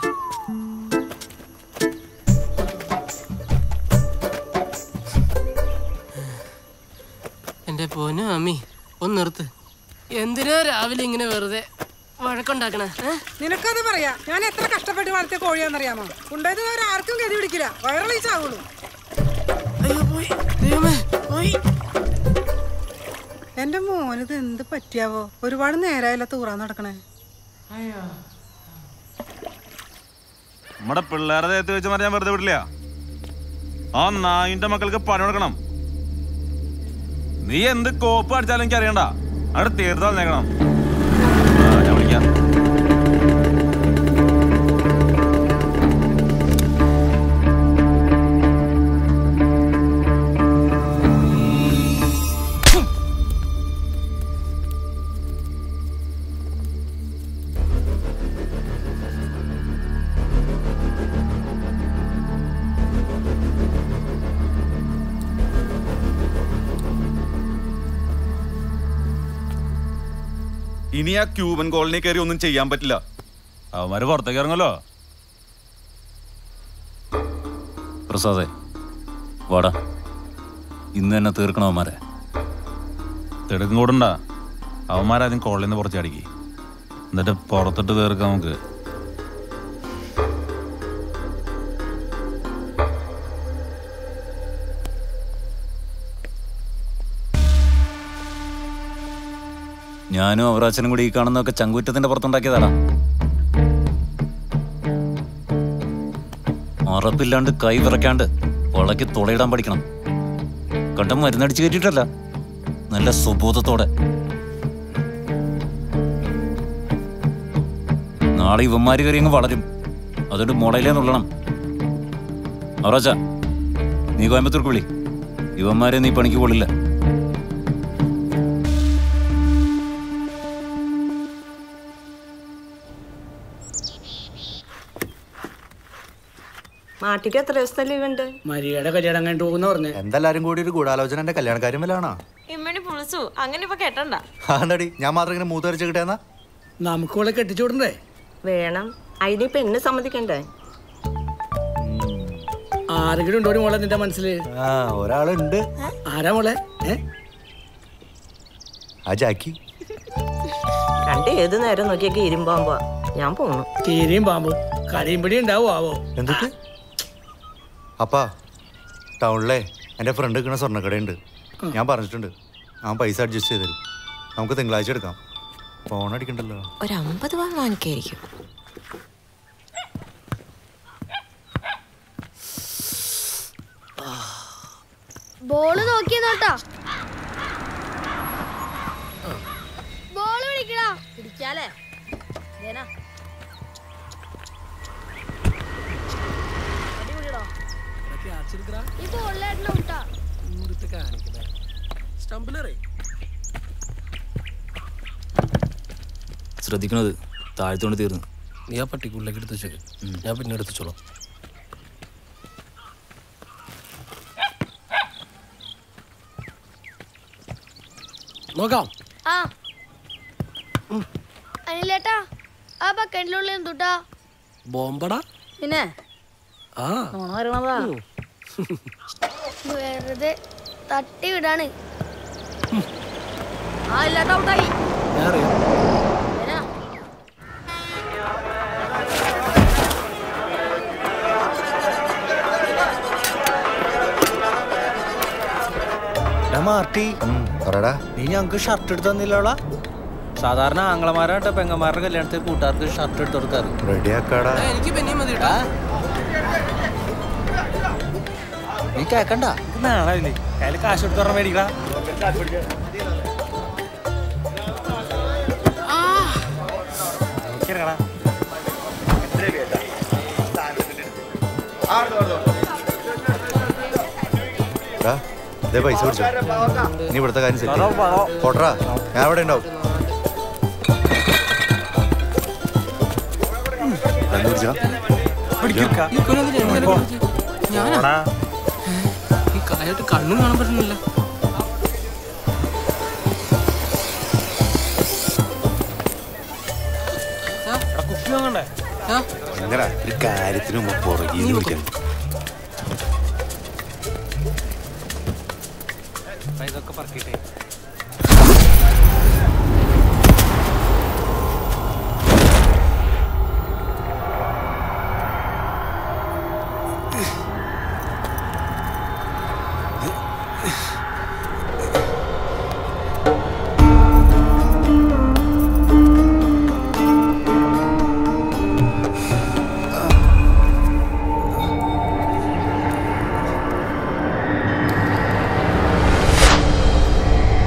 എന്റെ പോന്നു അമ്മി ഒന്ന് നിർത്ത് എന്തിനാ രാവിലെ ഇങ്ങനെ വെറുതെ വഴക്കുണ്ടാക്കണേ ഏ? നിനക്കത് പറയാ ഞാൻ എത്ര കഷ്ടപ്പെട്ട് വളർത്തിയ കോഴിയാന്നറിയാമോ ഉണ്ടായത് ആർക്കും ഗതി പിടിക്കില്ല വയറിളകിച്ചാവുള്ളൂ എന്റെ മോനിത് എന്ത് പറ്റിയാവോ ഒരുപാട് നേരമായല്ലോ തൂറാൻ നടക്കണേ നമ്മുടെ പിള്ളേരെ ദേഹത്ത് വെച്ച് മറിയാൻ വെറുതെ വിടില്ല ആ നായിന്റെ മക്കൾക്ക് പണി കൊടുക്കണം നീ എന്ത് കോപ്പ് അടിച്ചാലും എനിക്ക് അറിയണ്ട അവിടെ തീർത്താൽ നേക്കണം ഞാൻ വിളിക്കാം ഇനി ആ ക്യൂബൻ കോളനി കയറി ഒന്നും ചെയ്യാൻ പറ്റില്ല അവന്മാര് പുറത്തേക്ക് ഇറങ്ങല്ലോ പ്രസാദേ വാടാ ഇന്ന് തന്നെ തീർക്കണം അവന്മാരെ തിടുക്കും കൂടണ്ട അവന്മാരാദ്യം കോളനിയിൽ നിന്ന് പുറത്ത് അടിക്കി എന്നിട്ട് പുറത്തിട്ട് തീർക്കാം നമുക്ക് ഞാനും അവറാച്ചനും കൂടി ഈ കാണുന്നതൊക്കെ ചങ്കുറ്റത്തിന്റെ പുറത്തുണ്ടാക്കിയതാടാ ഉറപ്പില്ലാണ്ട് കൈ വിറയ്ക്കാണ്ട് വളയ്ക്ക് തുളയിടാൻ പഠിക്കണം കണ്ടം മരുന്നടിച്ച് കയറ്റിയിട്ടല്ല നല്ല സുബോധത്തോടെ നാളെ ഇവന്മാര് കയറി അങ്ങ് വളരും അതുകൊണ്ട് മുളയിലേ നുള്ളണം അവറാച്ച നീ കോയമ്പത്തൂർക്ക് വിളി ഇവന്മാരെ നീ പണിക്ക് കൊള്ളില്ല മാട്ടിക്ക് എത്ര ദിവസത്തെ ലീവ് ഉണ്ട് മരിയയുടെ കല്യാണം കഴിഞ്ഞിട്ട് പോകുന്ന പറഞ്ഞു എന്തെല്ലാരും കൂടി ഒരു ഗൂഢാലോചന എന്റെ കല്യാണക്കാര്യം വല്ലാണോ ഇമ്മണി പുളിച്ചു അങ്ങനെ ഇപ്പൊ കേട്ടണ്ട ആണ്ടടി ഞാൻ മാത്രം ഇങ്ങനെ മൂത്തരിച്ച് കിട്ടിയെന്നാ നമുക്ക് ഇവിടെ കെട്ടിച്ചു വിടണ്ടേ വേണം അതിന് പെണ്ണ് സമ്മതിക്കണ്ടേ ആരെങ്കിലും ഉണ്ടോ മോളെ നിന്റെ മനസ്സിൽ ആ ഒരാളുണ്ട് ആരാ മോളെ ഏ ആ ജാക്കി രണ്ട് ഏത് നേരം നോക്കിയൊക്കെ ഇരുമ്പാകുമ്പോ ഞാൻ പോണു ചീരയും പാമ്പും കരിയുമ്പടി ഉണ്ടാവോ ആവോ എന്തൊക്കെ അപ്പാ ടൗണിലെ എൻ്റെ ഫ്രണ്ട് നിൽക്കുന്ന സ്വർണ്ണക്കടയുണ്ട് ഞാൻ പറഞ്ഞിട്ടുണ്ട് ഞാൻ പൈസ അഡ്ജസ്റ്റ് ചെയ്ത് തരും നമുക്ക് തിങ്കളാഴ്ച എടുക്കാം ഫോൺ അടിക്കണ്ടല്ലോ ഒരു അമ്പത് പവൻ വാങ്ങിക്കായിരിക്കും ബോള് നോക്കി നോട്ടാ ബോള് പിടിക്കടാ പിടിക്കാലേ ദേനാ. അടിപൊളിയെടാ. ഈ ബോളിലായിരുന്നു ഔട്ടാ ശ്രദ്ധിക്കണത് താഴ്ത്തോണ്ട് തീർന്നു നീ ആ പട്ടിക്കുള്ളിലേക്ക് എടുത്ത് വെച്ചേക്ക് ഞാൻ പിന്നെ എടുത്തോളാം നോക്കാം ആ അനിലേട്ടാ ആ ബക്കറ്റിലുള്ള എന്തുട്ടാ ബോംബടാ പിന്നെ ആ നോണ വരണതാ വെറുതെ തട്ടി വിടാണ് ആ ഇല്ലാട്ടാ ഔട്ടായി ഞാൻ അറിയാം ദേനാ. മാർട്ടി പറടാ നീ ഞങ്ങക്ക് ഷർട്ട് എടുത്ത് തന്നില്ലോളാ സാധാരണ ആംഗ്ലമാരാട്ടോ പെങ്ങന്മാരുടെ കല്യാണത്തിൽ കൂട്ടുകാർക്ക് ഷർട്ട് എടുത്ത് കൊടുക്കാറ് റെഡിയാക്കാടാ എനിക്ക് പിന്നെ മതി കേട്ടോ നീ കേക്കണ്ട നാളെ കയ്യിൽ കാശ് എടുത്ത് പറഞ്ഞ മേടിക്കടാ നോക്കിയിറങ്ങടാ ടാ, ദേ പൈസ പിടിച്ചോ നീ ഇവിടുത്തെ കാര്യം സെറ്റ് പോട്ടറാ ഞാൻ അവിടെ ഉണ്ടാവും ഞാനാ ഈ കായായിട്ട് കണ്ണും കാണാൻ പറ്റുന്നില്ല കുപ്പി വാങ്ങണ്ടേ അങ്ങനെ ഒരു കാര്യത്തിന് മുമ്പ് പുറകെ വിളിക്കണം ഇതൊക്കെ പറക്കിട്ടേ ആ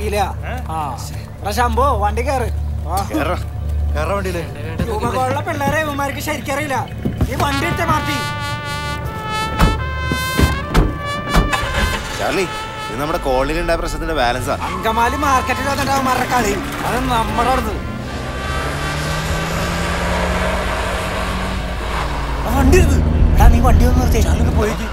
അറിയില്ല ആ എടാ ശംഭു വണ്ടി കയറ് വണ്ടിയില് ഉള്ള പിള്ളേരെ ഇവന്മാർക്ക് ശരിക്കറിയില്ല ഈ വണ്ടി എടുത്ത മാറ്റി ചാർലി ഇത് നമ്മുടെ കോളനിയിൽ ഉണ്ടായ പ്രശ്നത്തിന്റെ ബാലൻസാ അങ്കമാലി മാർക്കറ്റിൽ വന്നിട്ടാവുമാരുടെ കളി അത് നമ്മുടെ അടുത്ത് ആ വണ്ടി എടുത്ത് എടാ നീ വണ്ടി ഒന്ന് നിർത്തി ചാലൊന്ന് പോയേക്ക്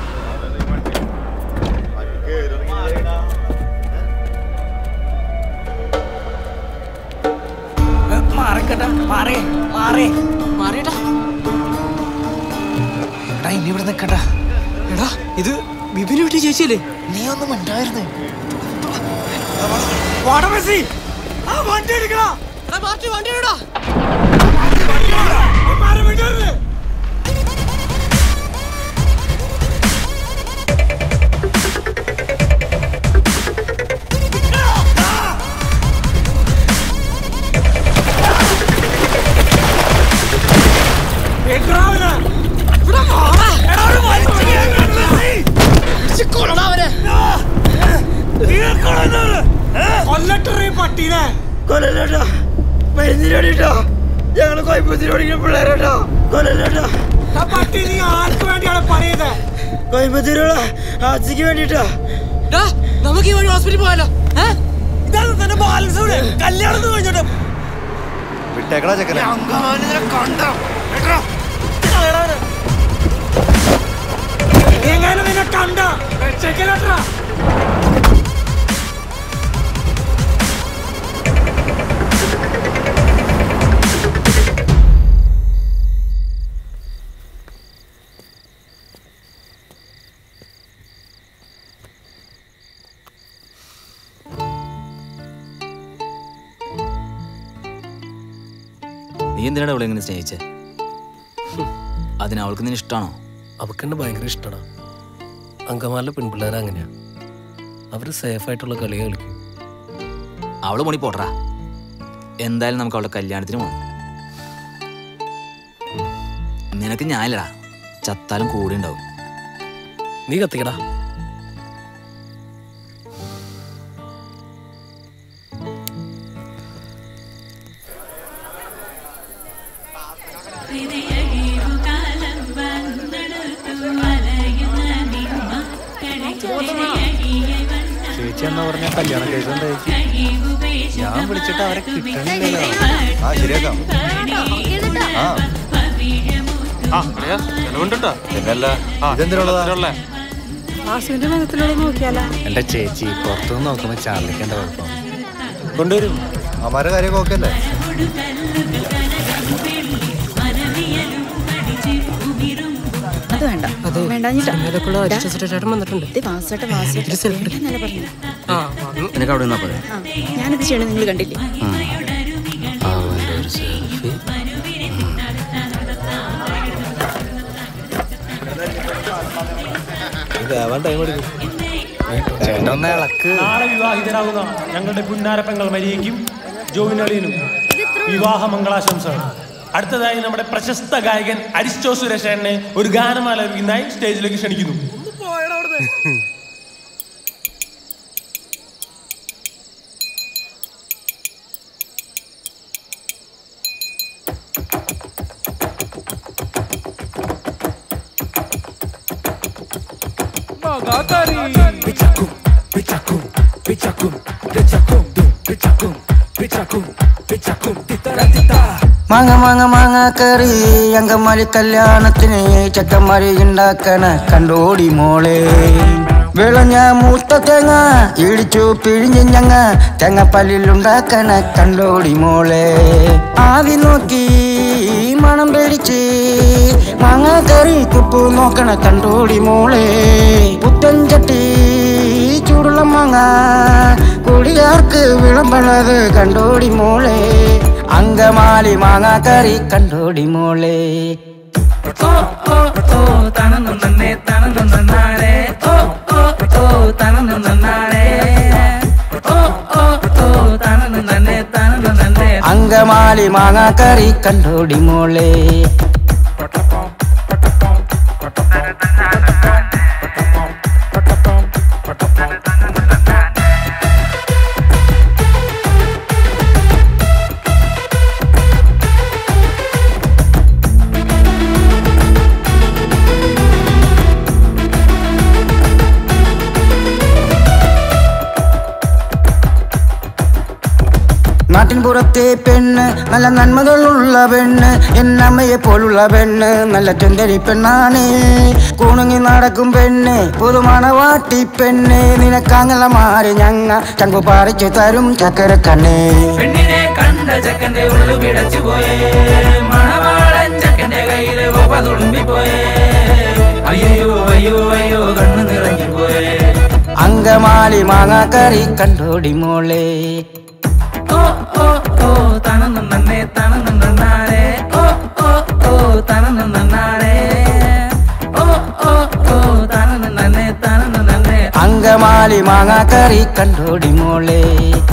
മാറിക്കട്ടാ മാറി മാറി മാറിയടാ എടാ ഇനി ഇവിടെ നിക്കട്ടാ എടാ ഇത് ബിബിന് വിട്ട ചേച്ചിയല്ലേ നീ ഒന്നും മിണ്ടായിരുന്നു വാടാ മെസ്സി ആ വണ്ടി എടുക്കടാ എടാ മാറ്റി വണ്ടി ഇടാ മാറി വിടരുത് പട്ടീനെ കൊല്ലല്ലേട്ടാ മരുന്നിന് വേണ്ടിട്ടോ ഞങ്ങള് കോയമ്പത്തൂർ ഓടിക്കുന്ന പിള്ളേരാട്ടോ കൊല്ലല്ലേട്ടാ ആ പട്ടി നീ ആർക്ക് വേണ്ടിയാണ് പറയുന്നത് കോയമ്പത്തൂരുള്ള ആച്ചിക്ക് വേണ്ടിട്ടോ നമുക്ക് ഈ വഴി ഹോസ്പിറ്റലിൽ പോയാലോ ഇതാണ് തന്നെ ബാലൻസ് ഇവിടെ കല്യാണം കഴിഞ്ഞിട്ട് വിട്ടേക്കടാ ചെക്കനെ എങ്ങനെ നിന്നെ കണ്ട ചെക്കലാട്ടാ നീ എന്തിനാണ് അവളെ ഇങ്ങനെ സ്നേഹിച്ചേ അതിന് അവൾക്ക് നിന്നെ ഇഷ്ടമാണോ അവക്കെന്നെ ഭയങ്കര ഇഷ്ടമാണ് അങ്കമാലിലെ പെൺപിള്ളേരെ അങ്ങനെയാ അവര് സേഫ് ആയിട്ടുള്ള കളി കളിക്കും അവള് മണി പോട്ടറാ എന്തായാലും നമുക്ക് അവളുടെ കല്യാണത്തിന് പോകണം നിനക്ക് ഞാനില്ലടാ ചത്താലും കൂടെ ഉണ്ടാവും നീ കത്തിക്കടാ ചേച്ചി എന്നാ പറഞ്ഞ കല്യാണം കഴിച്ചു ഞാൻ വിളിച്ചിട്ട് അവരെ കിട്ടണില്ലല്ലോ ആ ശരിയാക്കാം ആ ഇതെന്തിനുള്ളതാ വാസുവിന്റെ മുഖത്തിലൂടെ നോക്കിയാലോ എന്റെ ചേച്ചി പുറത്തുനിന്ന് നോക്കുമ്പോ ചാർലിക്കേണ്ട കുഴപ്പം കൊണ്ടുവരും അമാരെ കാര്യമൊക്കെ ഓക്കെ അല്ലേ അത് വേണ്ട വേണ്ടാഞ്ഞിട്ടാ ഇന്നലെക്കുള്ള അരിസ്റ്റോ ചേട്ടൻ വന്നിട്ടുണ്ട് ഇത് വാസുവേട്ട വാസുവേട്ട ഇത് selfie എടുക്ക്. എന്നല്ലേ പറഞ്ഞു ആ വന്നു നിനക്ക് അവിടെ നിന്നാ പോരെ ആ ഞാനിത് ചെയ്യണം നിങ്ങൾ കണ്ടില്ലേ അവന്റെ ഒരു സെൽഫി ചേട്ടൻ ഇളക്ക് നാളെ വിവാഹിതരാകുന്ന ഞങ്ങളുടെ പുന്നാരപ്പങ്ങൾ മരിയയ്ക്കും ജോയിനളിയനും വിവാഹ മംഗളാശംസകൾ അടുത്തതായി നമ്മുടെ പ്രശസ്ത ഗായകൻ അരിസ്റ്റോ സുരേഷനെ ഒരു ഗാനം ആലപിക്കുന്നതായി സ്റ്റേജിലേക്ക് ക്ഷണിക്കുന്നു മാങ്ങ മാങ്ങ മാങ്ങ കറി അങ്കമാലി കല്യാണത്തിന് ചക്കന്മാരി ഉണ്ടാക്കണ കണ്ടോടി മോളെ വിളഞ്ഞ മൂത്ത തേങ്ങ ഇടിച്ചു പിഴിഞ്ഞ് ഞങ്ങ തേങ്ങപ്പല്ലിലുണ്ടാക്കണ കണ്ടോടി മോളെ ആവി നോക്കി മണം പേടിച്ച് മാങ്ങ കറി തുപ്പു നോക്കണ കണ്ടോടി മോളെ പുത്തൻ ചട്ടി ചൂടുള്ള മാങ്ങ കുടിയാർക്ക് വിളമ്പണത് കണ്ടോടി മോളെ അങ്കമാലി മാങ്ങ കറി കണ്ടോടി മോളെ ഓ ഓ ഓ തനന്നു നന്നേ തനന്നു നന്നാരേ ഓ ഓ ഓ തനന്നു നന്നാരേ ഓ ഓ ഓ തനന്നു നന്നേ തനന്നു നന്നേ അങ്കമാലി മാങ്ങ കറി കണ്ടോടി മോളെ നാട്ടിൻ പുറത്തെ പെണ്ണ് നല്ല നന്മകളുള്ള പെണ്ണ് എന്നമ്മയെ പോലുള്ള പെണ്ണ് നല്ല ചുന്തരി പെണ്ണാണ് കുണുങ്ങി നടക്കും പെണ്ണ് പുതുമണവാട്ടി പെണ്ണ് നിനക്കങ്ങല മാറി ഞങ്ങ ചങ്കു പറിച്ചു തരും ചക്കര കണ്ണേ പെണ്ണിനെ കണ്ട ചക്കന്റെ ഉള്ളു പിടച്ചു പോയേ മണവാളൻ ചക്കന്റെ കയ്യില് ഒപ്പ തുളുമ്പി പോയേ അയ്യോ അയ്യോ അയ്യോ കണ്ണു നിറഞ്ഞു പോയേ അങ്കമാലി മാങ്ങാക്കറി കണ്ടോടി മോളെ ഓ ഓ ഓ തണന്നു നന്നേ തണന്നു നന്നാരേ ഓ ഓ ഓ തണന്നു നന്നാരേ ഓ ഓ ഓ തണന്നു നന്നേ തണന്നു നന്നേ അങ്കമാലി മാങ്ങാക്കറി കണ്ടോടി മോളെ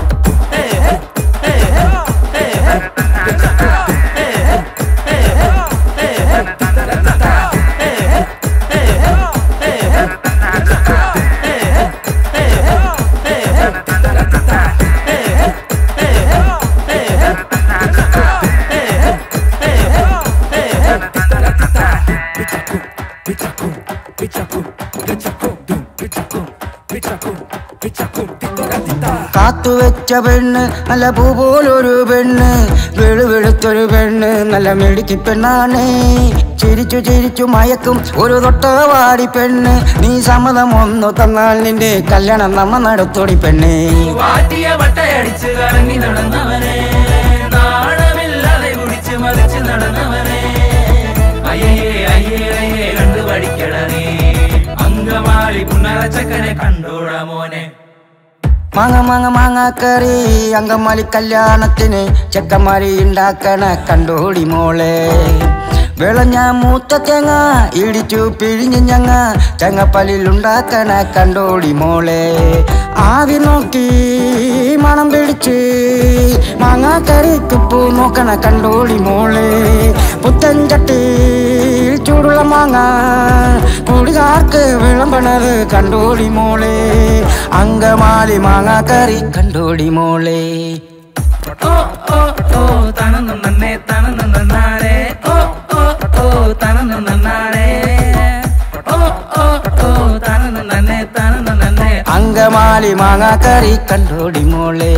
കാത്തുവെച്ച പെണ്ണ് നല്ല പൂ പോലൊരു പെണ്ണ് വെളുവെളുത്തൊരു പെണ്ണ് നല്ല മെടുക്കി പെണ്ണാണ് ചിരിച്ചു ചിരിച്ചു മയക്കും ഒരു തൊട്ടവാടി പെണ്ണ് നീ സമ്മതം ഒന്നു തന്നാൽ നിന്റെ കല്യാണം നമ്മ നടത്തോടി പെണ്ണേ വാറ്റിയ വട്ടയടിച്ച് കറങ്ങി നടന്നവനെ നാണമില്ലാതെ കുടിച്ച് മറിച്ച് നടന്നവനെ അയ്യേ അയ്യേ അയ്യേ കണ്ടു പഠിക്കട നീ അങ്കമാലി പുണ്ണറച്ചക്കനെ കണ്ടോടാ മോനെ മാങ്ങ മാങ്ങ മാങ്ങ കറി അങ്കമാലി കല്യാണത്തിന് ചെക്കന്മാരി ഉണ്ടാക്കണ കണ്ടോടി മോളെ വിളഞ്ഞ മൂത്ത തേങ്ങ ഇടിച്ചു പിഴിഞ്ഞ് ഞങ്ങ തേങ്ങപ്പല്ലിൽ ഉണ്ടാക്കണ കണ്ടോടി മോളെ ആവി നോക്കി മണം പിടിച്ച് മാങ്ങാക്കറിക്ക് പൂ നോക്കണ കണ്ടോടി മോളെ പുത്തൻ ചട്ടി ചൂടുള്ള മാങ്ങ കുടികാർക്ക് വിളമ്പണത് കണ്ടോടി മോളെ അങ്കമാലി മാങ്ങാക്കറി കണ്ടോടി മോളെ ഓ ഓ ഓ തണന്നു നന്നേ തണന്നു നന്നാരേ ഓ ഓ ഓ തണന്നു നന്നാരേ ഓ ഓ ഓ തണന്നു നന്നേ തണന്നു നന്നേ അങ്കമാലി മാങ്ങാക്കറി കണ്ടോടി മോളെ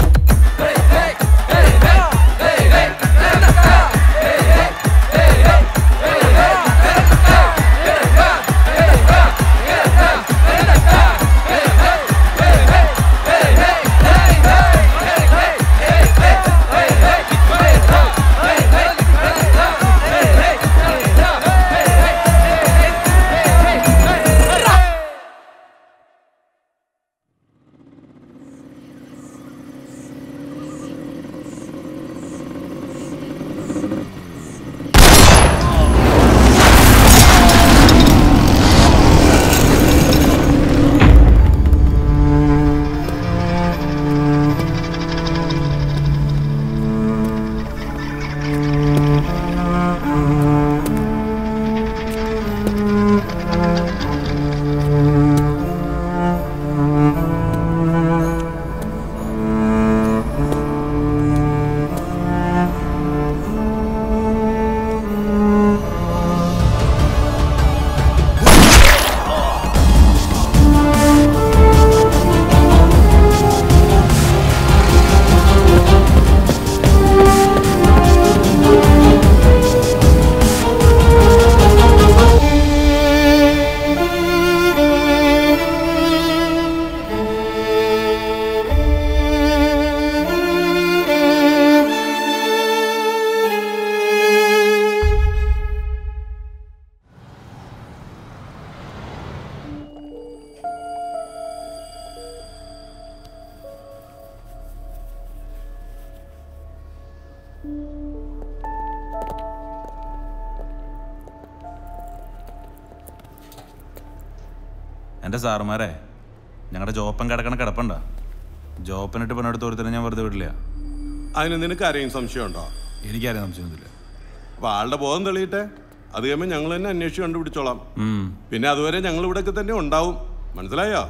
എൻ്റെ സാറുമാരെ ഞങ്ങളുടെ ജോപ്പൻ കിടക്കണ കിടപ്പുണ്ട ജോപ്പനിട്ട് പണിയെടുത്ത് ഒരുത്തരം ഞാൻ വെറുതെ വിടില്ല അതിന് നിനക്ക് ആരെയും സംശയമുണ്ടോ എനിക്കാരെയും സംശയമൊന്നുമില്ല അപ്പൊ ആളുടെ ബോധം തെളിയട്ടെ അത് കഴിയുമ്പോൾ ഞങ്ങൾ തന്നെ അന്വേഷിച്ച് കണ്ടുപിടിച്ചോളാം ഉം. പിന്നെ അതുവരെ ഞങ്ങൾ ഇവിടെയൊക്കെ തന്നെ ഉണ്ടാവും മനസ്സിലായോ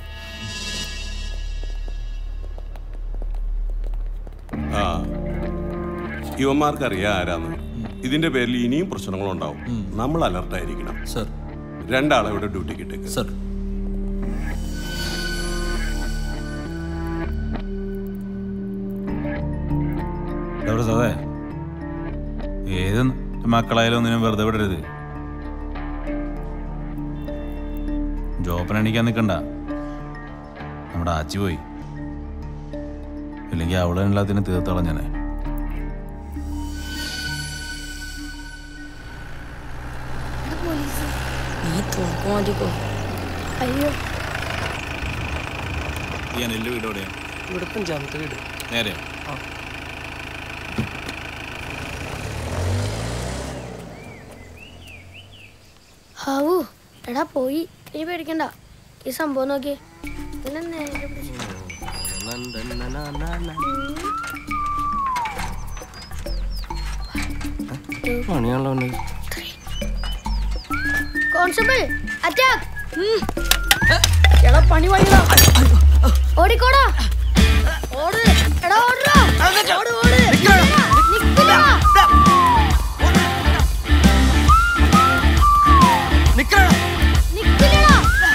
ആ യുവന്മാർക്ക് അറിയാം ആരാന്ന് ഇതിന്റെ പേരിൽ ഇനിയും പ്രശ്നങ്ങളുണ്ടാവും നമ്മൾ അലർട്ടായിരിക്കണം സർ രണ്ടാളെ ഇവിടെ ഡ്യൂട്ടിക്ക് ഇട്ടേക്ക് സർ പ്രസാദേ ഏത് മക്കളായാലും ഒന്നിനും വെറുതെ വിടരുത് ജോപ്പൻ എണീക്കാൻ നിൽക്കണ്ട നമ്മുടെ ആച്ചി പോയി ഇല്ലെങ്കിൽ അവള് എല്ലാത്തിനും തീർത്തളഞ്ഞനെ നീ തോക്ക് മാറ്റിക്കോ അയ്യോ ഈ അനിലിന്റെ വീട് എവിടെയാ ഇവിടെ പഞ്ചാമത്തെ വീട് നേരെ ഹാവു എടാ പോയി ഇനി പേടിക്കണ്ട ഈ സംഭവം നോക്കിയേ ഇതിനെ നേരെ പിടിച്ച്. പണിയാണല്ലോ അവന്. കോൺസ്റ്റബിൾ അറ്റാക്ക് എടാ പണി വഴിയാ ഓടിക്കോടാ ഓട് എടാ ഓടടാ ഓട് ഓട് നിക്കില്ല നിക്കില്ലടാ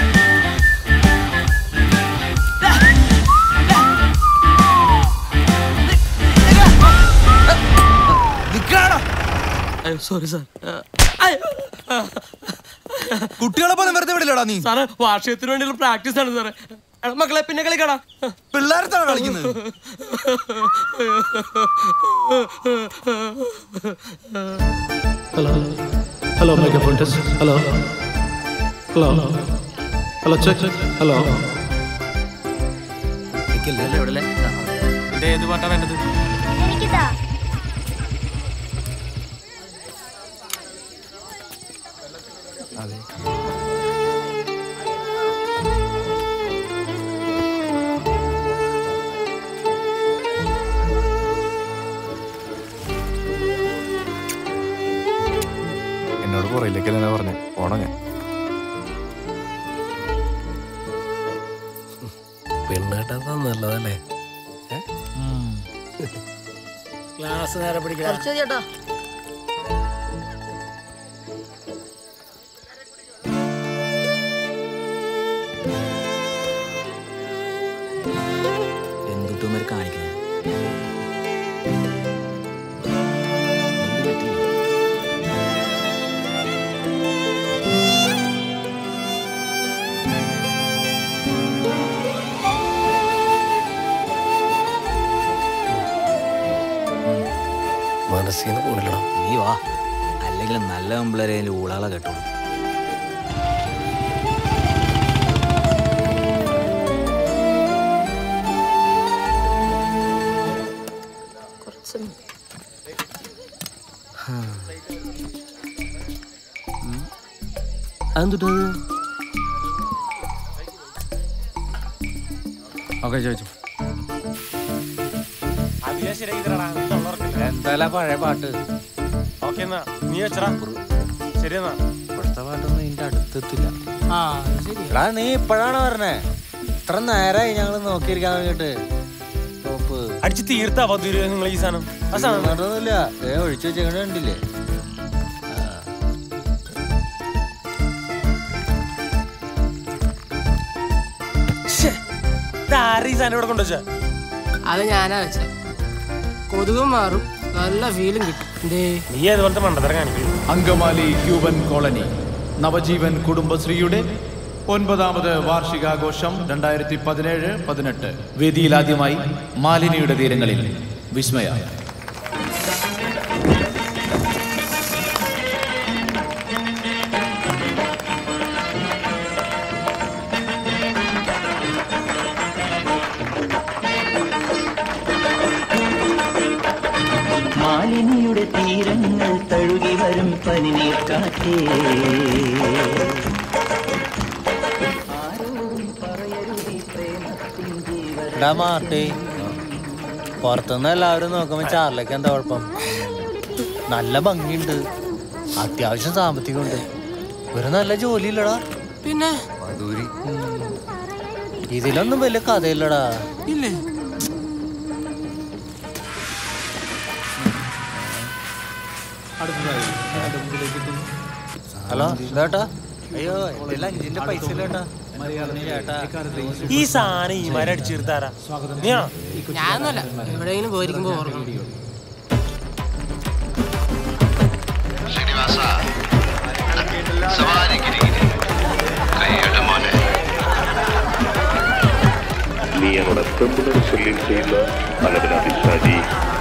സോറി സാർ കുട്ടികളെ പോലും വെറുതെ വിടില്ലടാ നീ സാറേ വാർഷികത്തിന് വേണ്ടിയുള്ള പ്രാക്ടീസ് ആണ് സാറേ എടാ മക്കളെ പിന്നെ കളിക്കടാ പിള്ളേരത്താണ് കളിക്കുന്നത് hello hello microphone test hello hello hello check hello ഏത് പാട്ടാ വേണ്ടത് എനിക്കിതാ എന്നോട് പുറയിലേക്ക് തന്നെ പറഞ്ഞു ഓണം ഞാൻ പെണ്ണേട്ടാ നല്ലതല്ലേ ക്ലാസ് നേരെ പിടിക്കണം കുറച്ച് ചേട്ടാ എന്തുട്ടുമാര് കാണിക്കുന്നത് മനസ്സിന്ന് പോണില്ലടാ നീ വാ അല്ലെങ്കിൽ നല്ല പെമ്പിളരെ ഊളാളെ കേട്ടോളൂ കുറച്ച് അതെന്തുട്ടത് ഓക്കെ ചോദിച്ചു എന്തായാലും പഴയ പാട്ട് ഓക്കെ എന്നാ നീ വെച്ചടാ ശരി എന്നാ ഇപ്പോഴത്തെ പാട്ടൊന്നും ഇതിന്റെ അടുത്തെത്തില്ല ആ ശരി എടാ നീ ഇപ്പോഴാണ് പറഞ്ഞേ ഇത്ര നേരമായി ഞങ്ങൾ നോക്കിയിരിക്കാൻ വേണ്ടിട്ട് ടോപ്പ് അടിച്ച് തീർത്താ പതിരു നിങ്ങൾ ഈ സാധനം ആ സാധനം ഒന്നുമില്ല ഏ ഒഴിച്ചു വെച്ചേക്കണ കണ്ടില്ലേ ആരെ ഈ സാധനം ഇവിടെ കൊണ്ടുവച്ചാ അത് ഞാനാ വെച്ച കൊതുകും മാറും നല്ല ഫീലും കിട്ടും എന്തേ നീ അതുപോലത്തെ മണ്ടത്തരം കാണിക്കും അങ്കമാലി ക്യൂബൻ കോളനി നവജീവൻ കുടുംബശ്രീയുടെ ഒൻപതാമത് വാർഷികാഘോഷം രണ്ടായിരത്തി പതിനേഴ് പതിനെട്ട് വേദിയിലാദ്യമായി മാലിനിയുടെ തീരങ്ങളിൽ വിസ്മയ മാലിനിയുടെ തീരങ്ങൾ തഴുകി വരും പനിനീർ കാറ്റേ എടാ മാർട്ടി പുറത്തുനിന്ന് എല്ലാവരും നോക്കുമ്പോ ചാർലൊക്കെ എന്താ കുഴപ്പം നല്ല ഭംഗിയുണ്ട് അത്യാവശ്യം സാമ്പത്തികമുണ്ട് ഒരു നല്ല ജോലിയില്ലടാ പിന്നെ ഇതിലൊന്നും വലിയ കഥയില്ലടാ ഇല്ലേ അടുത്തതായി ഞങ്ങളുടെ മുമ്പിലേക്ക് എത്തുന്നു ഹലോ ഇതാട്ടാ അയ്യോ എന്റെ അഞ്ചിന്റെ പൈസ ഇല്ലേട്ടാ ചേട്ടാ ഈ സാധനം ഈ മരം അടിച്ചു തീർത്താരാ നീയാ ഞാനൊന്നുമല്ല എവിടെയെങ്കിലും പോയിരിക്കുമ്പോ ഓർക്കണം நீ என்னோட பெம்புடன் சொல்லி செய்த அளவிலாதி ஷாஜி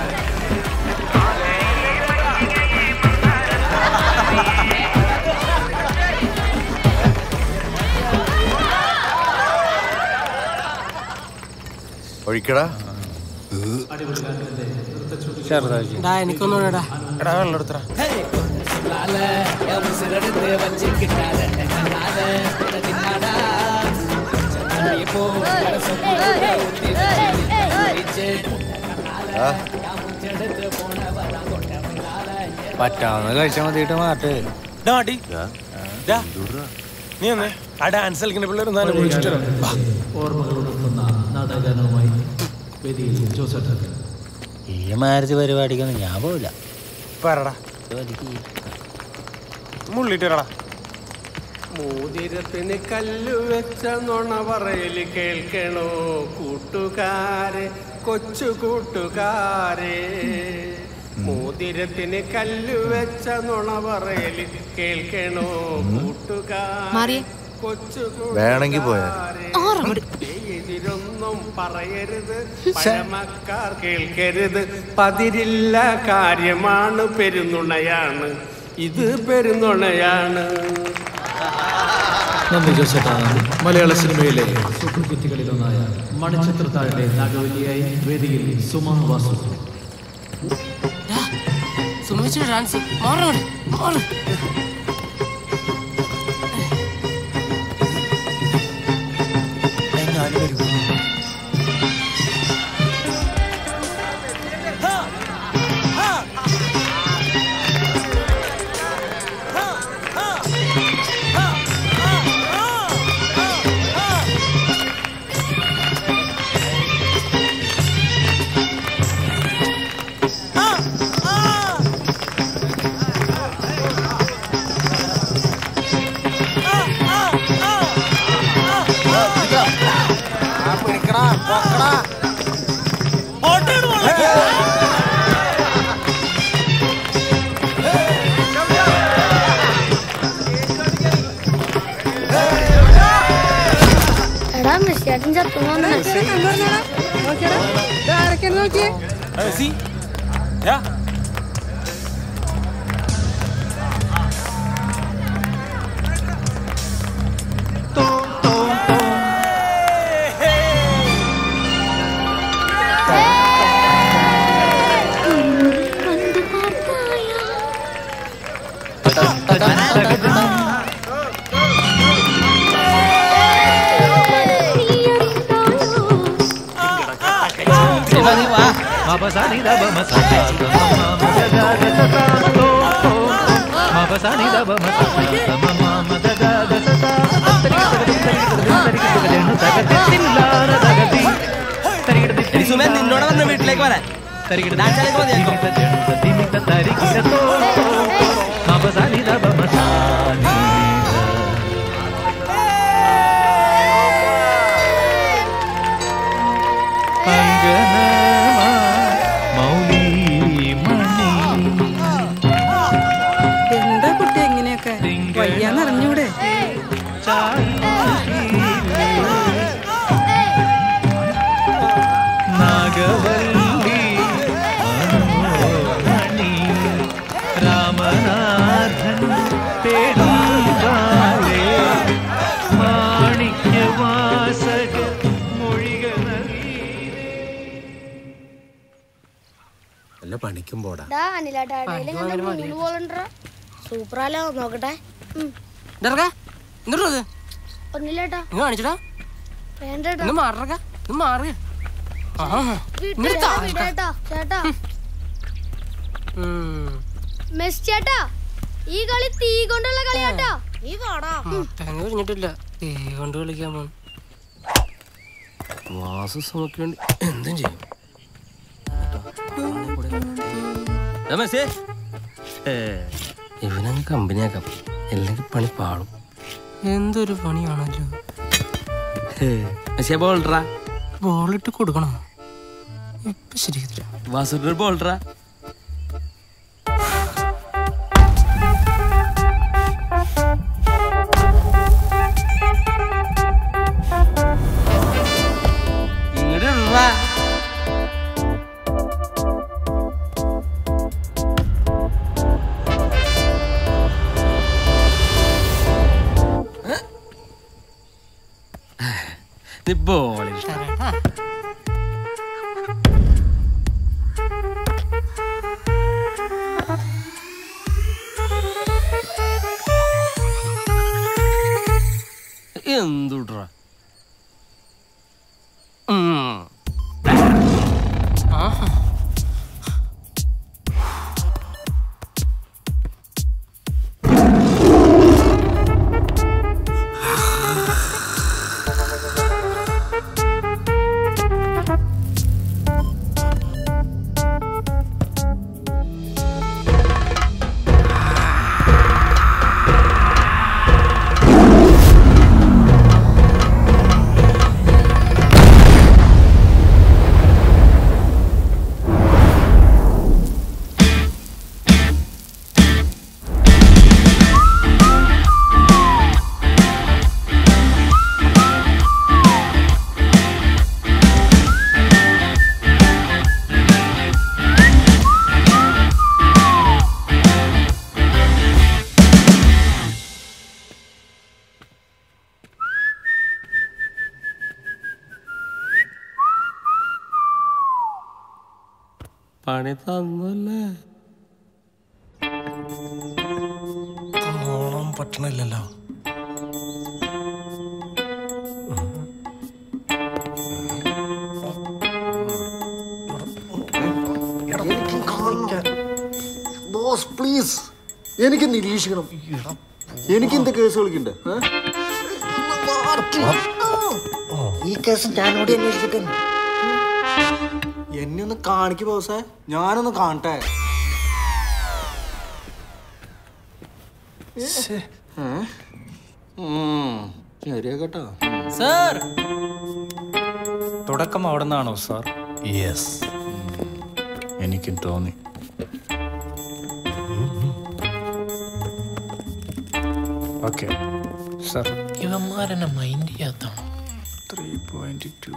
ഒഴിക്കടാ ഡാ എനിക്കൊന്നുകൂടെടാ എടാ വെള്ളം എടുത്തടാ പറ്റാവുന്ന കഴിച്ചാൽ മതിയിട്ട് മാറ്റ് ഡാ, അടി. ഡാ. നീ വന്നേ ആ ഡാൻസ് കളിക്കുന്ന പിള്ളേർ എന്തായാലും വിളിച്ചിട്ട് വാ. ഓർമ്മകളുണർത്തുന്ന നാടകഗാനവുമായി വേദിയിൽ ജോസേട്ടൻ ഈ മാരുതി പരിപാടിക്കൊന്നും ഞാൻ പോവില്ല പറടാ മുള്ളിട്ടടാ മോതിരത്തിന് കല്ലു വെച്ച നുണ പറയല് കേൾക്കണോ കൂട്ടുകാരെ കൊച്ചു കൂട്ടുകാരെ മോതിരത്തിന് കല്ലു വെച്ച നുണ പറയല് കേൾക്കണോ കൂട്ടുകാരെ കൊച്ചു വേണമെങ്കിൽ പോയാ എതിരൊന്നും പറയരുത് പഴമക്കാർ കേൾക്കരുത് പതിരില്ല കാര്യമാണ് പെരുന്നുണയാണ് ഇത് പെരുന്നുണയാണ് നന്ദി ജോസേട്ടാ മലയാള സിനിമയിലെ സൂപ്പർ ഹിറ്റുകളിലൊന്നായ മണിച്ചിത്രത്താഴിന്റെ നാഗവല്ലിയായി വേദിയിൽ സുമ വാസു സുമിച്ചിട്ട് ഡാൻസ് മാറണം മാറും പിടിക്കടാ പൊക്കടാ എടാ മെസ്സിയാട്ടൻ ചത്തു നോക്കിയേ നിന്നോട് വന്ന വീട്ടിലേക്ക് വരാൻ എന്താ കുട്ടി എങ്ങനെയൊക്കെ വയ്യാന്നറിഞ്ഞൂടെ നാഗവല്ലി മനോമണി രാമനാഥൻ തേടുകാലേ മാണിക്യവാസക മൊഴികൾ വല്ല പണിക്കും പോടാ ഡാ അനിലാട്ടാ ഇടയിൽ ഇങ്ങനെ വീണ് പോലണ്ടാ സൂപ്പറാലോ നോക്കട്ടെ ഉം. എന്നിട്ടോ അത് ഒന്നില്ലേട്ടാ നിങ്ങൾ കാണിച്ചടാ വേണ്ടേട്ടാ ഒന്ന് മാറക ഒന്ന് മാറുക ആ വീട്ടിൽ ഇങ്ങട് താ. വിടേട്ടാ ചേട്ടാ ഉം. മെസ് ചേട്ടാ ഈ കളി തീ കൊണ്ടുള്ള കളിയാട്ടാ നീ വാടാ തേങ്ങ കഴിഞ്ഞിട്ടില്ല തീ കൊണ്ട് കളിക്കാൻ പോണു വാസു സമക്ക് വേണ്ടി എന്തും ചെയ്യും ഇവനങ്ങ് കമ്പനിയാക്കാം അല്ലെങ്കിൽ പണി പാടും എന്തൊരു പണിയാണല്ലോ ബോൾഡറാ ബോളിട്ട് കൊടുക്കണോ ഇപ്പൊ ശരിയാ വാസുന്റെ ബോൾഡറാ ബോളിൽ എന്തുട്രാ പണി തന്നല്ലേ കാണാൻ പറ്റണില്ലല്ലോ ബോസ് പ്ലീസ് എനിക്ക് നിരീക്ഷിക്കണം എനിക്ക് എന്ത് കേസ് കളിക്കണ്ടേ ഈ കേസ് ഞാനോട് അന്വേഷിക്കട്ടെ എന്നെ ഒന്ന് കാണിക്ക് ബോസേ ഞാനൊന്ന് കാണട്ടെ ഏ? ഉം, ശരിയാ കേട്ടോ സാർ തുടക്കം അവിടെ നിന്നാണോ സാർ യെസ് എനിക്കും തോന്നി ഓക്കെ സാർ ഇവന്മാരെന്നെ മൈൻഡ് ചെയ്യാത്താണ് three point two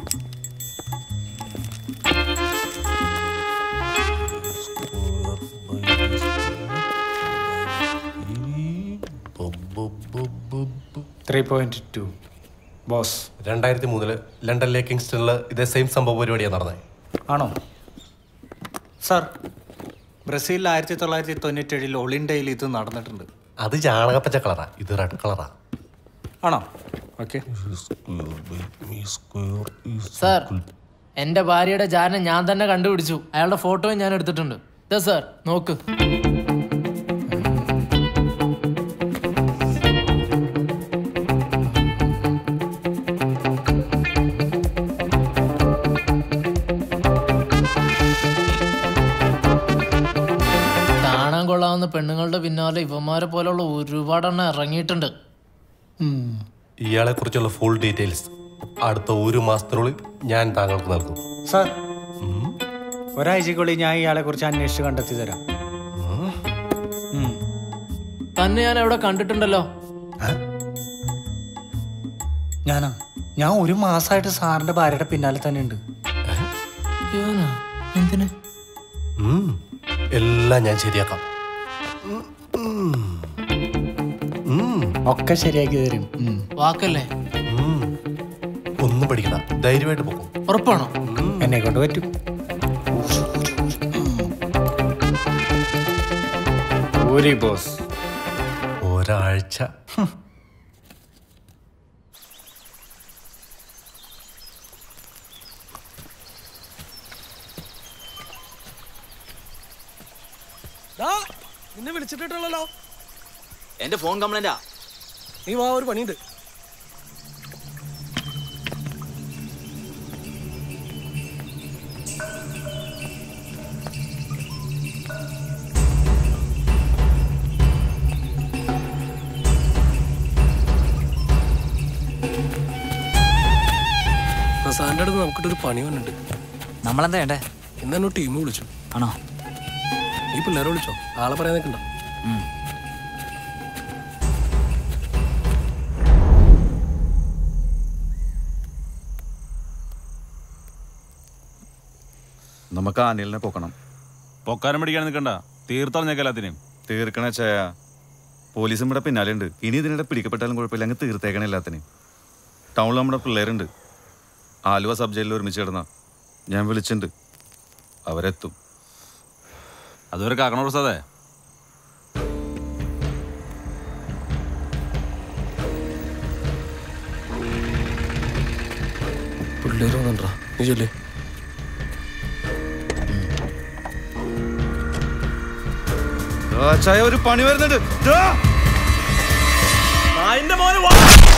three point two boss രണ്ടായിരത്തി മൂന്നില് ലണ്ടനിലെ കിങ്സ്റ്റണിൽ ഇതേ സെയിം സംഭവ പരിപാടിയാണ് നടന്നത് ആണോ സാർ ബ്രസീലിൽ ആയിരത്തി തൊള്ളായിരത്തി തൊണ്ണൂറ്റേഴിൽ ഒളിൻഡയിൽ ഇത് നടന്നിട്ടുണ്ട് അത് ചാണകപ്പച്ച കളറാ ഇത് റെഡ് കളറാ ആണോ ഓക്കെ സാർ എന്റെ ഭാര്യയുടെ ജാരനെ ഞാൻ തന്നെ കണ്ടുപിടിച്ചു അയാളുടെ ഫോട്ടോയും ഞാൻ എടുത്തിട്ടുണ്ട് ഇതാ സാർ നോക്ക് കാണാൻ കൊള്ളാവുന്ന പെണ്ണുങ്ങളുടെ പിന്നാലെ ഇവന്മാരെ പോലുള്ള ഒരുപാടെണ്ണം ഇറങ്ങിയിട്ടുണ്ട് ഇയാളെ കുറിച്ചുള്ള ഫുൾ ഡീറ്റെയിൽസ് അടുത്ത ഒരു മാസത്തിനുള്ളിൽ ഞാൻ താങ്കൾക്ക് നൽകും സാർ ഒരാഴ്ചക്കുള്ളിൽ ഞാൻ ഇയാളെ കുറിച്ച് അന്വേഷിച്ച് കണ്ടെത്തി തരാം തന്നെ ഞാൻ എവിടെ കണ്ടിട്ടുണ്ടല്ലോ ഞാനാ ഞാൻ ഒരു മാസമായിട്ട് സാറിന്റെ ഭാര്യയുടെ പിന്നാലെ തന്നെ ഉണ്ട് ഇവനാ? എന്തിന് ഉം, എല്ലാം ഞാൻ ശരിയാക്കാം ഒക്കെ ശരിയാക്കി തരും ഉം. വാക്കല്ലേ ഉം. ഒന്നും പഠിക്കണ്ട ധൈര്യമായിട്ട് പോകും ഉറപ്പാണോ എന്നെ കൊണ്ട് പറ്റും ഊരി ബോസ് ഒരാഴ്ച നിന്നെ വിളിച്ചിട്ടുള്ളല്ലോ എന്റെ ഫോൺ കംപ്ലൈന്റാ നീ വാ ഒരു പണിയുണ്ട് സാറിൻ്റെ അടുത്ത് നമുക്കിട്ടൊരു പണി വന്നിട്ടുണ്ട് നമ്മളെന്താ വേണ്ടേ ഇന്നെന്നോ ടീം വിളിച്ചു ആണോ ഈ പിള്ളേരെ വിളിച്ചോ ആളെ പറയാൻ നിൽക്കണ്ട നമുക്ക് അനിലിനെ പൊക്കണം പൊക്കാരം പിടിക്കാൻ നിൽക്കണ്ട തീർത്തറിഞ്ഞേക്ക എല്ലാത്തിനെയും തീർക്കണ ചായ പോലീസും ഇവിടെ പിന്നാലെ ഉണ്ട് ഇനി ഇതിനിടെ പിടിക്കപ്പെട്ടാലും കുഴപ്പമില്ല അങ്ങ് തീർത്തേക്കണ എല്ലാത്തിനെയും ടൗണിൽ നമ്മുടെ പിള്ളേരുണ്ട് ആലുവ സബ് ജയിലിൽ ഒരുമിച്ച് കിടന്ന ഞാൻ വിളിച്ചിട്ടുണ്ട് അവരെത്തും അതുവരെ കാക്കണ പ്രസാദേ പിള്ളേര് വന്നിട്ടാ നീ ചൊല്ലേ ആ, ചായ ഒരു പണി വരുന്നുണ്ട് ദാ. നായിന്റെ മോനെ വാ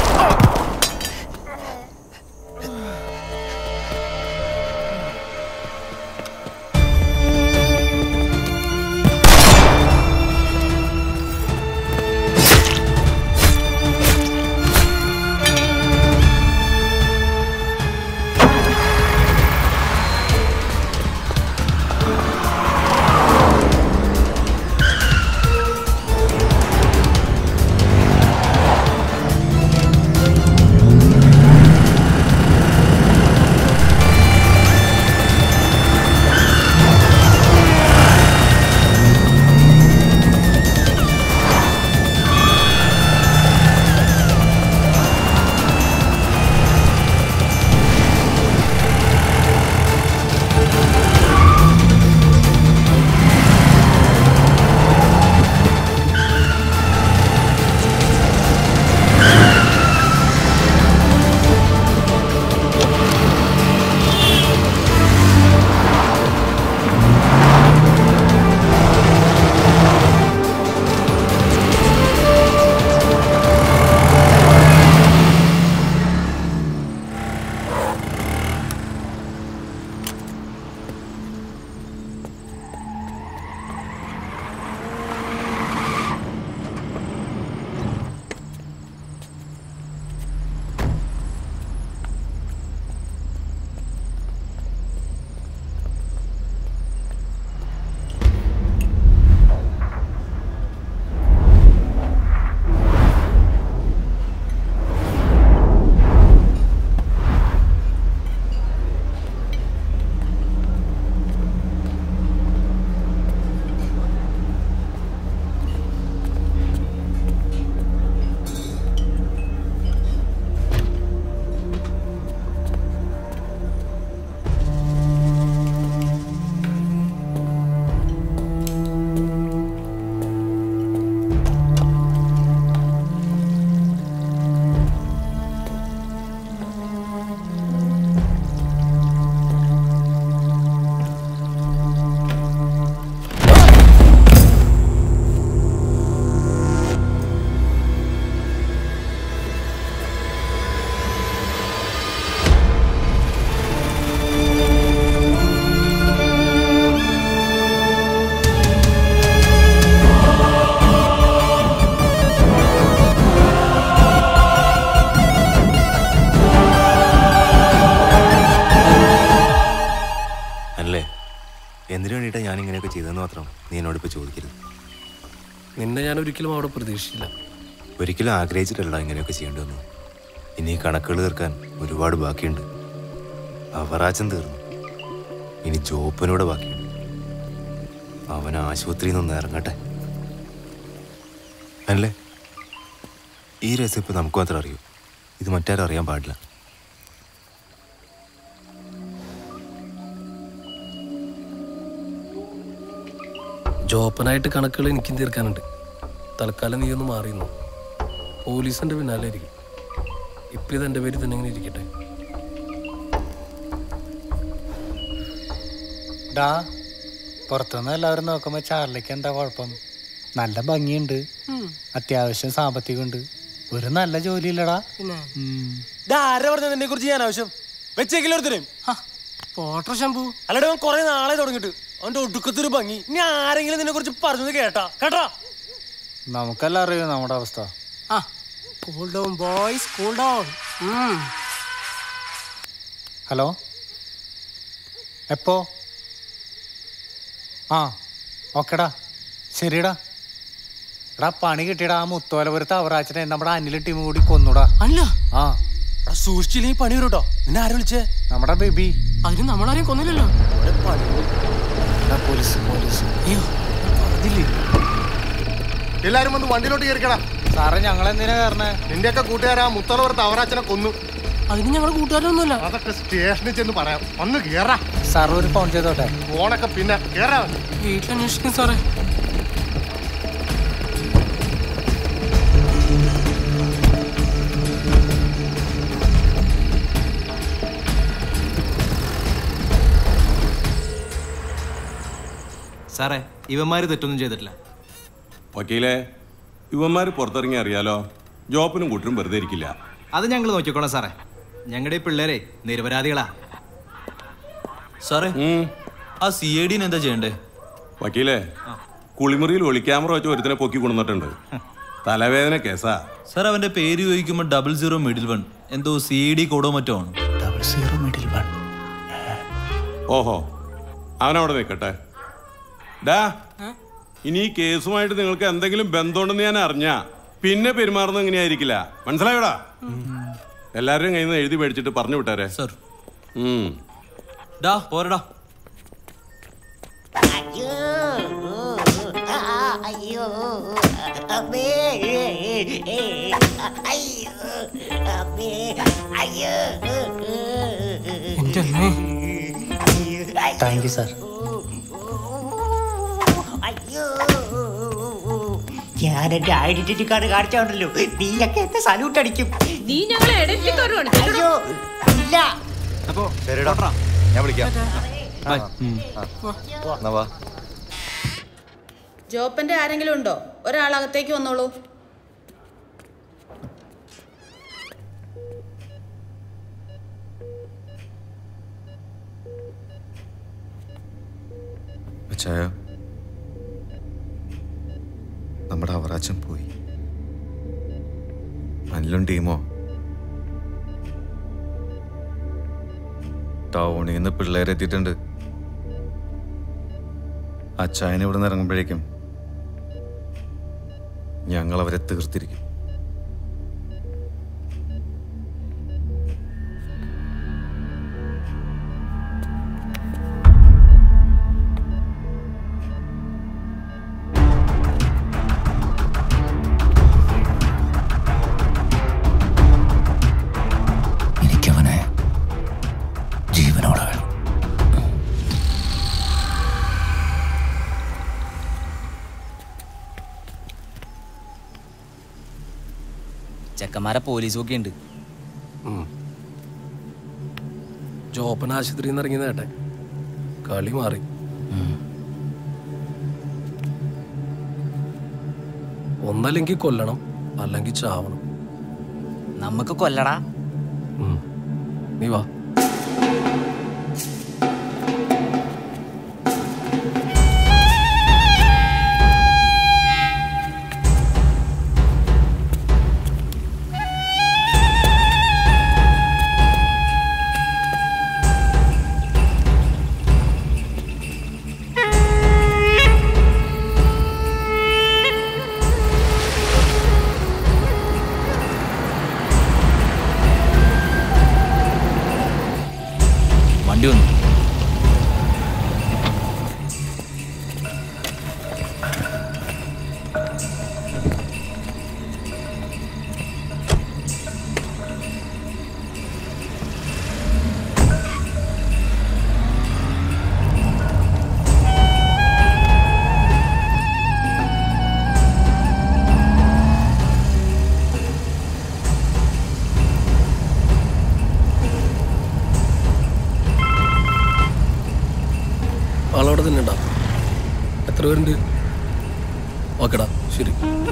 അല്ലേ എന്തിനു വേണ്ടിയിട്ടാ ഞാൻ ഇങ്ങനെയൊക്കെ ചെയ്തതെന്ന് മാത്രം നീ എന്നോട് ഇപ്പോൾ ചോദിക്കരുത് നിന്നെ ഞാൻ ഒരിക്കലും അവിടെ പ്രതീക്ഷിച്ചില്ല ഒരിക്കലും ആഗ്രഹിച്ചിട്ടല്ല ഇങ്ങനെയൊക്കെ ചെയ്യേണ്ടതെന്ന് ഇനി ഈ കണക്കുകൾ തീർക്കാൻ ഒരുപാട് ബാക്കിയുണ്ട് അവറാച്ചൻ തീർന്നു ഇനി ജോപ്പനൂടെ ബാക്കിയുണ്ട് അവൻ ആശുപത്രിയിൽ നിന്ന് ഇറങ്ങട്ടെ അല്ലേ ഈ രസം ഇപ്പം നമുക്ക് മാത്രം അറിയൂ ഇത് മറ്റാരും അറിയാൻ പാടില്ല ജോപ്പനായിട്ട് കണക്കുകൾ എനിക്കും തീർക്കാനുണ്ട് തൽക്കാലം നീ ഒന്ന് മാറിയുന്നു പോലീസിന്റെ പിന്നാലെ ഇരിക്കും ഇപ്പം ഇത് എൻ്റെ പേര് തന്നെ ഇങ്ങനെ ഇരിക്കട്ടെ ഡാ പുറത്തുനിന്ന് എല്ലാവരും നോക്കുമ്പോ ചാർലിക്ക് എന്താ കുഴപ്പം നല്ല ഭംഗിയുണ്ട് അത്യാവശ്യം സാമ്പത്തികമുണ്ട് ഒരു നല്ല ജോലിയില്ലടാ പിന്നെ ആരാ പറഞ്ഞത് നിന്നെ കുറിച്ച് ഞാൻ ആവശ്യം വെച്ചേക്കില്ല ഒരുത്തരും പോട്ടർ ശംഭു അല്ലടെ അവൻ കുറെ നാളെ തുടങ്ങിട്ട് അവന്റെ ഒടുക്കത്തൊരു ഭംഗി ഇനി ആരെങ്കിലും നിന്നെ കുറിച്ച് പറഞ്ഞത് കേട്ടാ കേട്ടാ നമുക്കെല്ലാം അറിയാം നമ്മുടെ അവസ്ഥ ആ cool down boys cool down hello എപ്പോ ആ ഓക്കെടാ ശരിടാ എടാ പണി കിട്ടിയടാ ആ മുത്തോലപുരത്ത് അവറാച്ചനെ നമ്മുടെ അനിൽ ടീം കൂടി കൊന്നുടാ അല്ല ആ സൂക്ഷിച്ചില്ലെങ്കിൽ പണി വരും കേട്ടോ നിന്നെ ആരും വിളിച്ചേ നമ്മുടെ ബേബി അതിന് നമ്മളാരെയും കൊന്നില്ലല്ലോ പോലീസ് പോലീസ് അയ്യോ എല്ലാരും വന്ന് വണ്ടിയിലോട്ട് കയറിക്കടാ സാറേ ഞങ്ങൾ എന്തിനാ കയറണേ നിന്റെയൊക്കെ കൂട്ടുകാരാ മുത്തോളപുരത്ത് അവറാച്ചനെ കൊന്നു അതിന് ഞങ്ങളുടെ കൂട്ടുകാരൊന്നുമല്ല അതൊക്കെ സ്റ്റേഷനിൽ ചെന്ന് പറയാം ഒന്ന് കേറാ സാർ ഒരു ഫോൺ ചെയ്തോട്ടെ ഫോണൊക്കെ പിന്നെ കേറാ വീട്ടിൽ അന്വേഷിക്കും സാറേ സാറേ ഇവന്മാര് തെറ്റൊന്നും ചെയ്തിട്ടില്ല വക്കീലെ ഇവന്മാർ പുറത്തിറങ്ങി അറിയാലോ ജോപ്പനും കൂട്ടരും വെറുതെ ഇരിക്കില്ല അത് ഞങ്ങൾ നോക്കിക്കോളാം സാറേ ഞങ്ങളുടെ ഈ പിള്ളേരെ നിരപരാധികളാ സാറേ ആ സി ഐ ഡിന് എന്താ ചെയ്യണ്ടേ വക്കീലെ കുളിമുറിയിൽ ഒളിക്യാമറ വെച്ച് ഒരുത്തനെ പൊക്കി കൊണ്ടുവന്നിട്ടുണ്ട് തലവേദന കേസാ സാർ അവന്റെ പേര് ചോദിക്കുമ്പോൾ ഡബിൾ സീറോ മിഡിൽ വൺ എന്തോ സി ഐ ഡി കോഡോ മറ്റോ ആണ് ഡബിൾ സീറോ മിഡിൽ വൺ ഓഹോ അവനവിടെ നിൽക്കട്ടെ ഡാ ഇനി ഈ കേസുമായിട്ട് നിങ്ങൾക്ക് എന്തെങ്കിലും ബന്ധമുണ്ടെന്ന് ഞാൻ അറിഞ്ഞ പിന്നെ പെരുമാറുന്നത് ഇങ്ങനെയായിരിക്കില്ല മനസ്സിലായോടാ എല്ലാവരും കയ്യിൽ നിന്ന് എഴുതി മേടിച്ചിട്ട് പറഞ്ഞു വിട്ടാരെ സർ ഉം ഡാ പോരടാ അയ്യോ അമ്മേ അയ്യോ അമ്മേ അയ്യോ എന്റെ അമ്മേ താങ്ക് യു സാർ അയ്യോ ഞാൻ എന്റെ ഐഡന്റിറ്റി കാർഡ് കാണിച്ചോണ്ടല്ലോ നീയൊക്കെ എന്നെ സല്യൂട്ട് അടിക്കും നീ ഞങ്ങളെ ഐഡന്റിറ്റി കാർഡ് അയ്യോ ഇല്ല അപ്പോ ശരിടാ ഞാൻ വിളിക്കാം ബൈ. എന്നാ വാ ജോപ്പന്റെ ആരെങ്കിലും ഉണ്ടോ ഒരാളകത്തേക്ക് വന്നോളൂ അച്ചായ നമ്മുടെ അവറാച്ചൻ പോയി അനിലും ടീമോ ടൗണിൽ നിന്ന് പിള്ളേരെത്തിയിട്ടുണ്ട് അച്ചായൻ ഇവിടെ നിന്ന് ഇറങ്ങുമ്പോഴേക്കും ഞങ്ങൾ അവരെ തീർത്തിരിക്കും എനിക്കവനെ ജീവനോടെ വേണം ചെക്കന്മാരെ പോലീസും ഒക്കെ ഉണ്ട് ജോപ്പൻ ആശുപത്രിയിൽ നിന്ന് ഇറങ്ങി നേട്ടെ കളി മാറി ഒന്നല്ലെങ്കിൽ കൊല്ലണം അല്ലെങ്കിൽ ചാവണം നമുക്ക് കൊല്ലടാ നീ വാ വണ്ടി വന്നു ആളവിടെ തന്നെ ഉണ്ടാവും എത്ര പേരുണ്ട് ഓക്കെടാ ശരി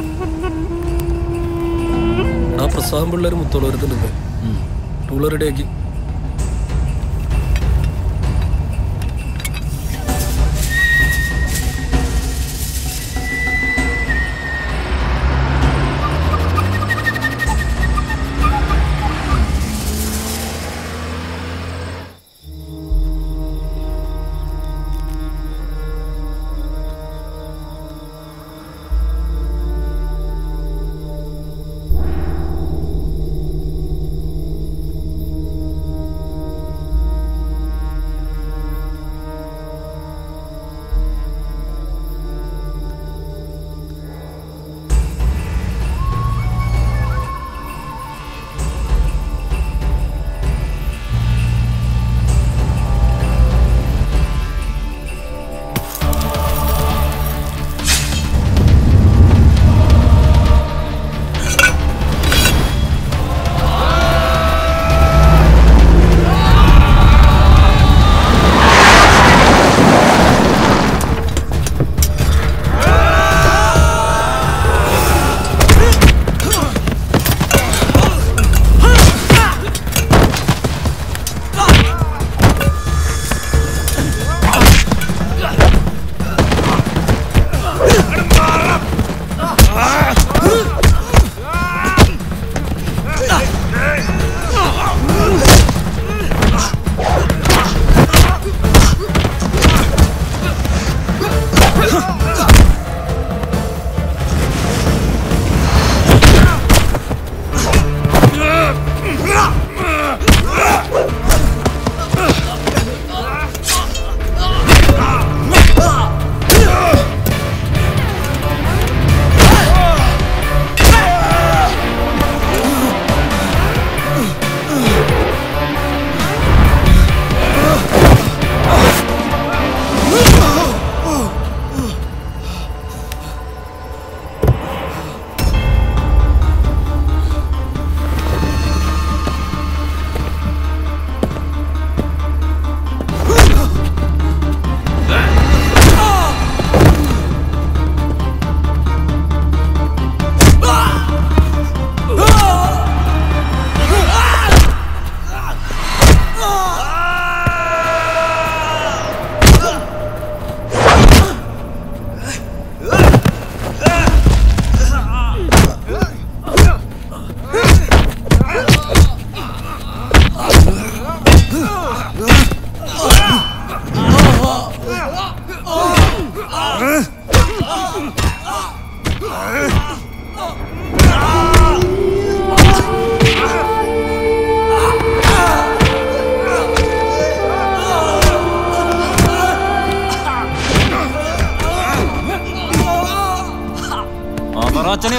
എടാ പ്രസാദം പിള്ളേർ മുത്തോളവരത്തുണ്ട് ടൂള് റെഡിയാക്കി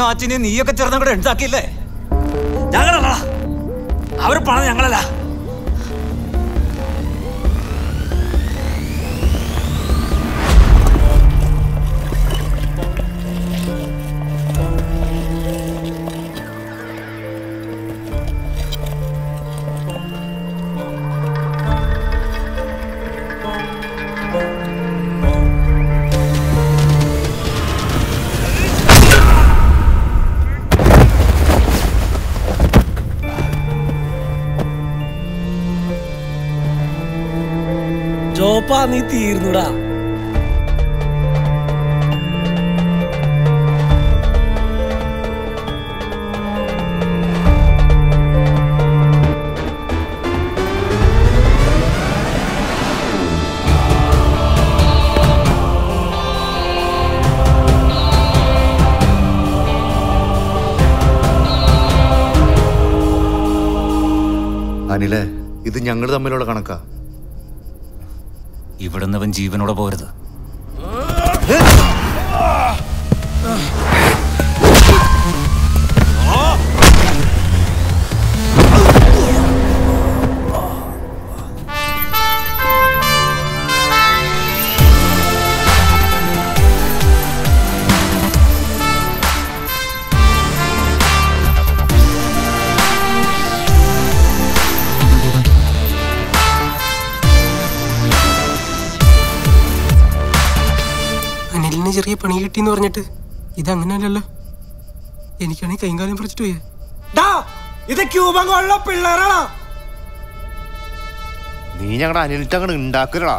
അച്ഛനും അച്ഛനെയും നീയൊക്കെ ചേർന്ന് കൂടെ ഉണ്ടാക്കിയില്ലേ ഞങ്ങളല്ല അവർ പറഞ്ഞ ഞങ്ങളല്ല ജോപ്പാ നീ തീർന്നുടാ അനിലെ ഇത് ഞങ്ങൾ തമ്മിലുള്ള കണക്കാ ഇവിടുന്ന് അവൻ ജീവനോടെ പോരുത് അനിലിന് ചെറിയ പണി കിട്ടിയെന്ന് പറഞ്ഞിട്ട് ഇതങ്ങനെയല്ലല്ലോ എനിക്കാണെങ്കിൽ കൈകാലം പറിച്ചിട്ട് പോയേ ഡാ ഇത് ക്യൂബൻ കൊള്ള പിള്ളേരാണോ നീ ഞങ്ങളുടെ അനിലിട്ട് അങ്ങോട്ട് ഉണ്ടാക്കലടാ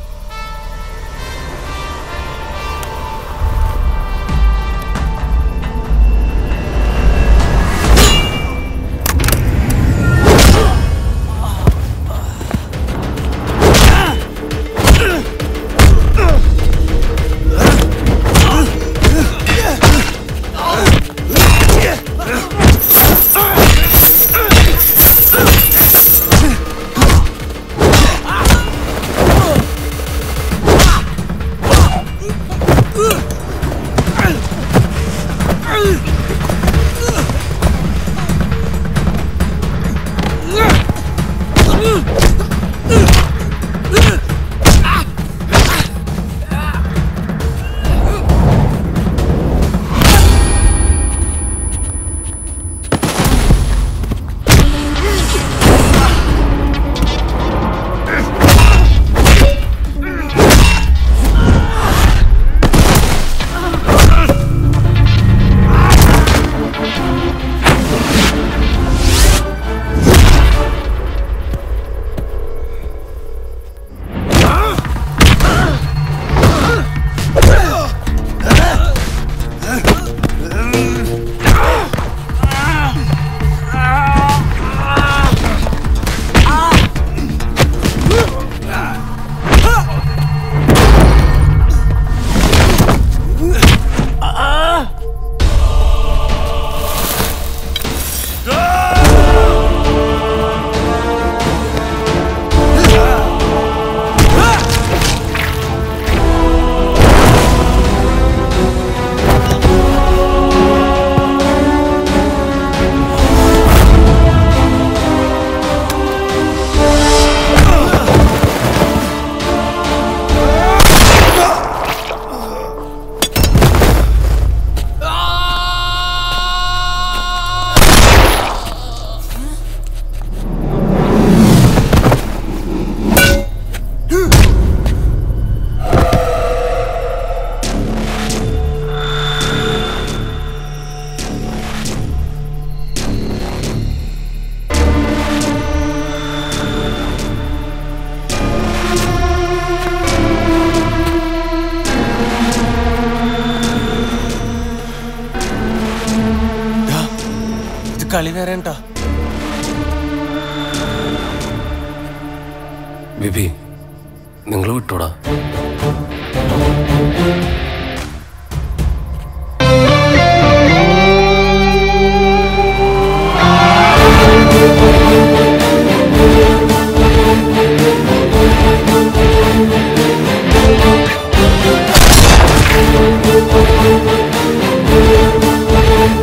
ഇത് കളി വേറെ കേട്ടോ ബേബി നിങ്ങൾ വിട്ടോടാ Thank you.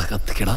കത്തിക്കടാ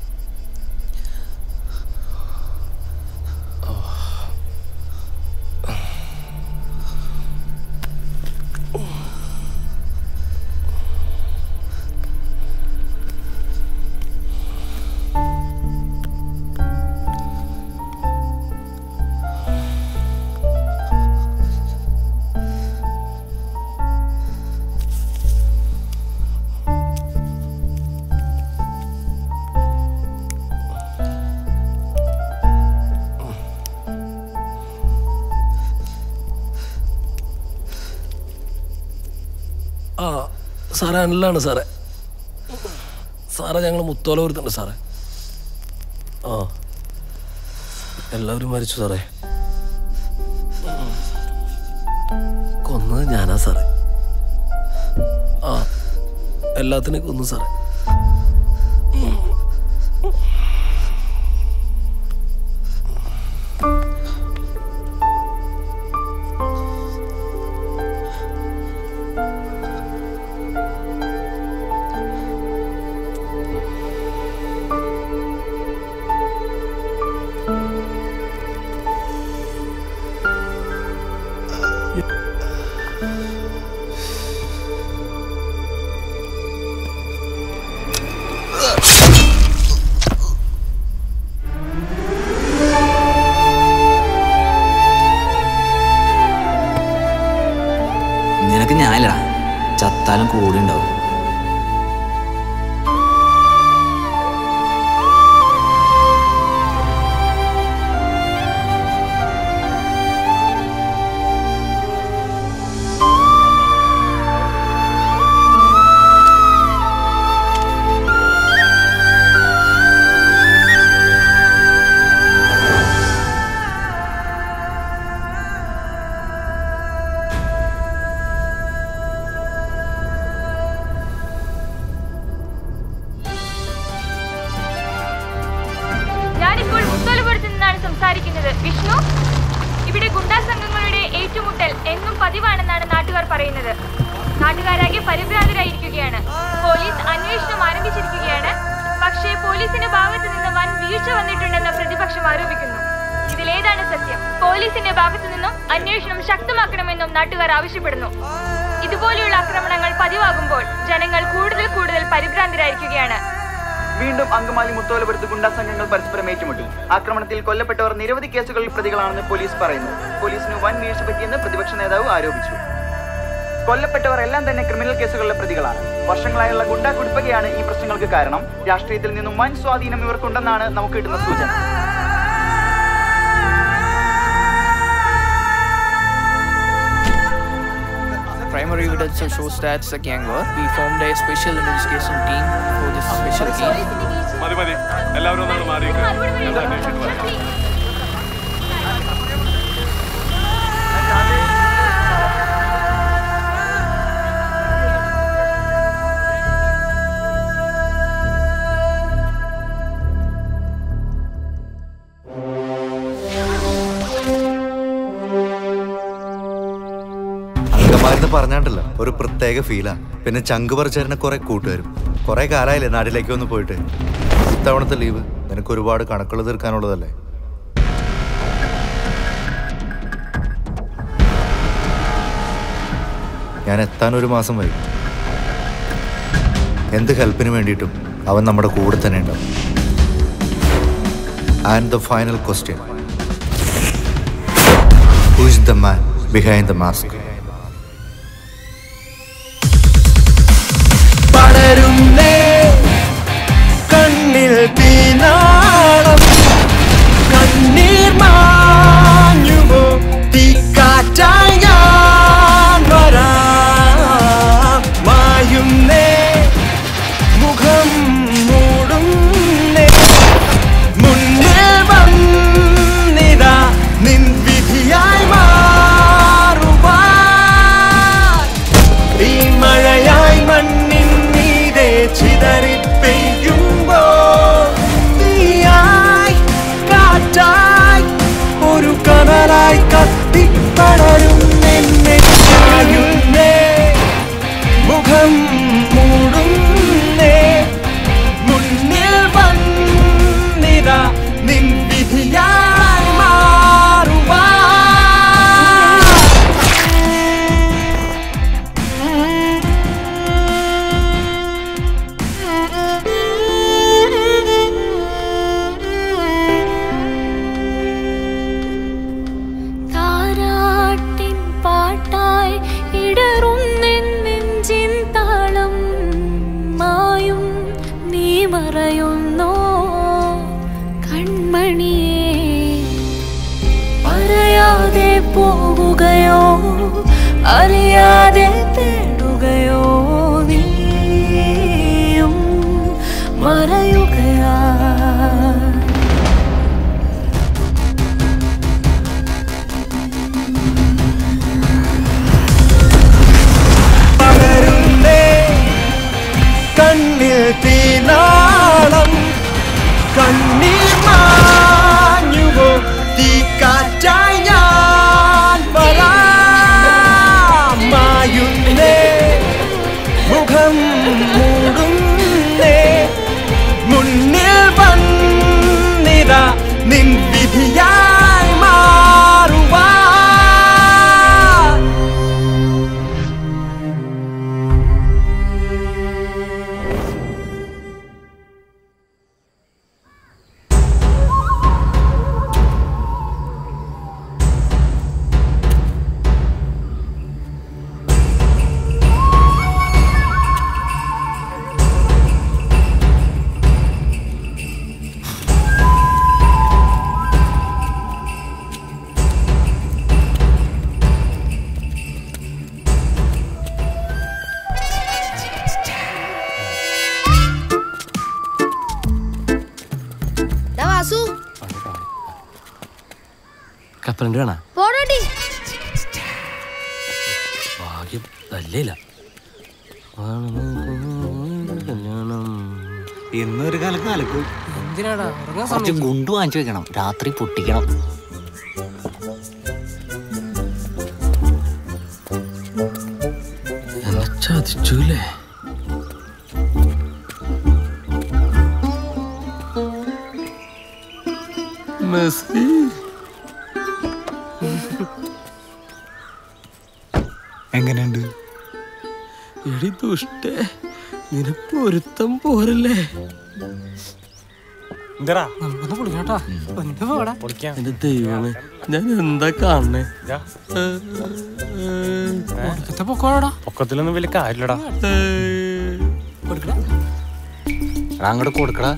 ആ സാറേ അനിലാണ് സാറേ സാറേ ഞങ്ങൾ മുത്തോല വരുത്തുണ്ട് സാറേ ആ എല്ലാവരും മരിച്ചു സാറേ കൊന്നത് ഞാനാ സാറേ ആ എല്ലാത്തിനെയും കൊന്നു സാറേ നിനക്ക് ഞാനില്ലടാ ചത്താലും കൂടി ഉണ്ടാവും ഞാനിപ്പോൾ മുത്തോലപുരത്ത് നിന്നാണ് സംസാരിക്കുന്നത് വിഷ്ണു ഇവിടെ ഗുണ്ടാ സംഘങ്ങളുടെ ഏറ്റുമുട്ടൽ എന്നും പതിവാണെന്നാണ് നാട്ടുകാർ പറയുന്നത് നാട്ടുകാരാകെ പരിഭ്രാന്തരായിരിക്കുകയാണ് പോലീസ് അന്വേഷണം ആരംഭിച്ചിരിക്കുകയാണ് പക്ഷേ പോലീസിന്റെ ഭാഗത്ത് നിന്ന് വൻ വീഴ്ച വന്നിട്ടുണ്ടെന്ന് പ്രതിപക്ഷം ആരോപിക്കുന്നു ഇതിലേതാണ് സത്യം പോലീസിന്റെ ഭാഗത്തു നിന്നും അന്വേഷണം ശക്തമാക്കണമെന്നും നാട്ടുകാർ ആവശ്യപ്പെടുന്നു ഇതുപോലെയുള്ള ആക്രമണങ്ങൾ പതിവാകുമ്പോൾ ജനങ്ങൾ കൂടുതൽ കൂടുതൽ പരിഭ്രാന്തരായിരിക്കുകയാണ് വീണ്ടും അങ്കമാലി മുത്തോലപുരത്ത് ഗുണ്ടാ സംഘങ്ങൾ പരസ്പരം ഏറ്റുമുട്ടി ആക്രമണത്തിൽ കൊല്ലപ്പെട്ടവർ നിരവധി കേസുകളിൽ പ്രതികളാണെന്ന് പോലീസ് പറയുന്നു പോലീസിന് വൻ വീഴ്ച പറ്റിയെന്ന് പ്രതിപക്ഷ നേതാവ് ആരോപിച്ചു കൊല്ലപ്പെട്ടവർ എല്ലാം തന്നെ ക്രിമിനൽ കേസുകളിലെ പ്രതികളാണ് വർഷങ്ങളായുള്ള ഗുണ്ടാ കുടിപ്പകയാണ് ഈ പ്രശ്നങ്ങൾക്ക് കാരണം രാഷ്ട്രീയത്തിൽ നിന്നും വൻ സ്വാധീനം ഇവർക്കുണ്ടെന്നാണ് നമുക്ക് കിട്ടുന്ന സൂചന Primary evidence shows that it's a gang war. We formed a special investigation team for this special case. മതി മതി എല്ലാവരും ഒന്നാണ് മാറിയിട്ട് ഞാൻ അന്വേഷിച്ചിട്ട് പറയാം അങ്കമാരെന്ന് പറഞ്ഞാണ്ടല്ലോ ഒരു പ്രത്യേക ഫീലാ പിന്നെ ചങ്ക് പറിച്ചേരുന്ന കുറെ കൂട്ടുകാരും കുറെ കാലമായില്ലേ നാട്ടിലേക്ക് വന്ന് പോയിട്ട് ഇത്തവണത്തെ ലീവ് നിനക്ക് ഒരുപാട് കണക്കുകൾ തീർക്കാനുള്ളതല്ലേ ഞാൻ എത്താൻ ഒരു മാസം വരും എന്ത് ഹെൽപ്പിന് വേണ്ടിയിട്ടും അവൻ നമ്മുടെ കൂടെ തന്നെ ഉണ്ടാവും and the final question who is the man behind the mask പടരുന്നേ കണ്ണിൽ തീനാളം കണ്ണീർ മാഞ്ഞുമോ തീക്കാറ്റായി ഞാൻ വരാം മായുന്നേ മുഖം മൂടുന്നേ മുന്നിൽ വന്നിതാ നിൻ വിധിയായി മാറുവാൻ ഈ മഴയായി മണ്ണിൻ മീതെ ചിതറി പെയ്യുമ്പോ നീയായി കാറ്റായി ഒരു കനലായി കത്തിപ്പടരും എന്നെ ചായുന്നേ മുഖം മൂടുന്നേ മുന്നിൽ മറയുന്നോ കൺമണിയേ പറയാതെ പോകുകയോ അറിയാതെ തേടുകയോ നീയും മറയുകയാ പകരുന്നേ കണ്ണിൽ തീനാളം കണ്ണീർ മാഞ്ഞുവോ തീക്കാറ്റായി ഞാൻ വരാം മായുന്നേ മുഖം മൂടുന്നേ മുന്നിൽ വന്നിത നിൻ വിധിയായി മാറുവാ ദാ വാസു കപ്പലണ്ടി വേണ പോടോടി ഭാഗ്യം തല്ലില്ല ഇന്നൊരു കാലത്ത് കലക്കും എന്തിനാടാ ഉറങ്ങാൻ കുറച്ച് സമയം ഗുണ്ട് വാങ്ങിച്ചു വെക്കണം രാത്രി പൊട്ടിക്കണം എന്നെ ചതിച്ചൂലേ മെസ്സി എങ്ങനെയുണ്ട് എടി ദുഷ്ടേ നിനക്ക് പൊരുത്തം പോരല്ലേ എന്താ നമുക്കൊന്ന് പൊളിക്കാട്ടാ ഒന്ന് പോടാ എന്റെ ദൈവമേ ഞാൻ എന്താ കാണണേ ഒടുക്കത്തെ പൊക്കോടാ പൊക്കത്തിലൊന്നും വലിയ കാര്യമില്ലടാ കൊടുക്കടാ എടാ, അങ്ങോട്ട് കൊടുക്കടാ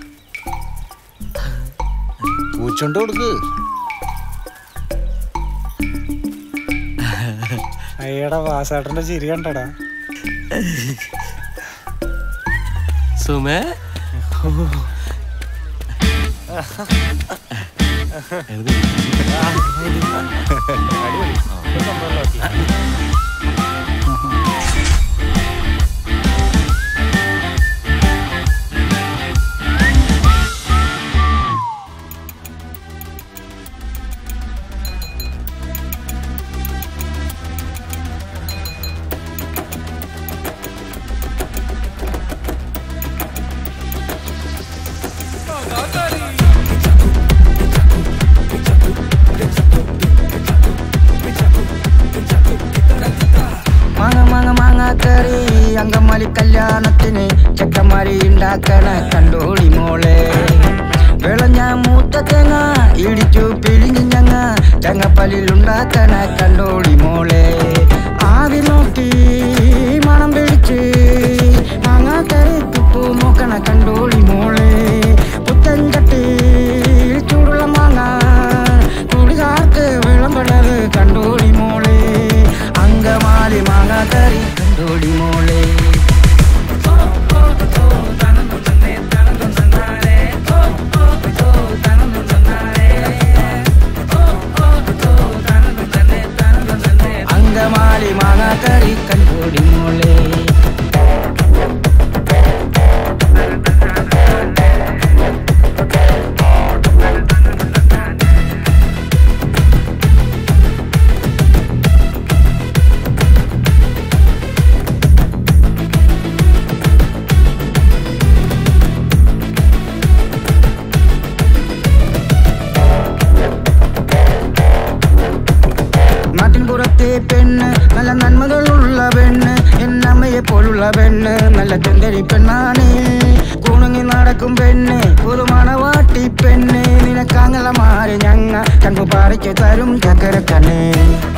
പൂച്ചോണ്ട് കൊടുക്ക് അയ്യടാ വാസാട്ടന്റെ ചിരി കണ്ടടാ സുമേ മാങ്ങ മാങ്ങ മാങ്ങ കറി അങ്കമാലി കല്യാണത്തിന് ചെക്കന്മാരി ഉണ്ടാക്കണ കണ്ടോളി മോളെ വിളഞ്ഞ മൂത്ത തേങ്ങ ഇടിച്ചു പിഴിഞ്ഞ് ഞങ്ങ തേങ്ങപ്പല്ലിൽ ഉണ്ടാക്കണ കണ്ടോളി മോളെ ആവി നോക്കി മണം പിടിച്ച് മാങ്ങ കറി തുപ്പു നോക്കണ കണ്ടോളി മോളെ പുത്തൻ ചട്ടി ചൂടുള്ള മാങ്ങ കുടികാർക്ക് വിളമ്പണത് കണ്ടോളി മോളെ അങ്കമാലി മാങ്ങ കറി കണ്ടോളി മോളെ അങ്കമാലി മാങ്ങ കറി കണ്ടോടി മോളെ നാട്ടിൻ പുറത്തെ പെണ്ണ് നല്ല നന്മകളുള്ള പെണ്ണ് എന്നമ്മയെ പോലുള്ള പെണ്ണ് നല്ല ചുന്തരി പെണ്ണാണ് കുണുങ്ങി നടക്കും പെണ്ണ് ഒരു മണവാട്ടി പെണ്ണ് നിനക്കാങ്ങളമാര് ഞങ്ങ കൺപു പാറിച്ചു തരും ചക്കര കണ്ണ്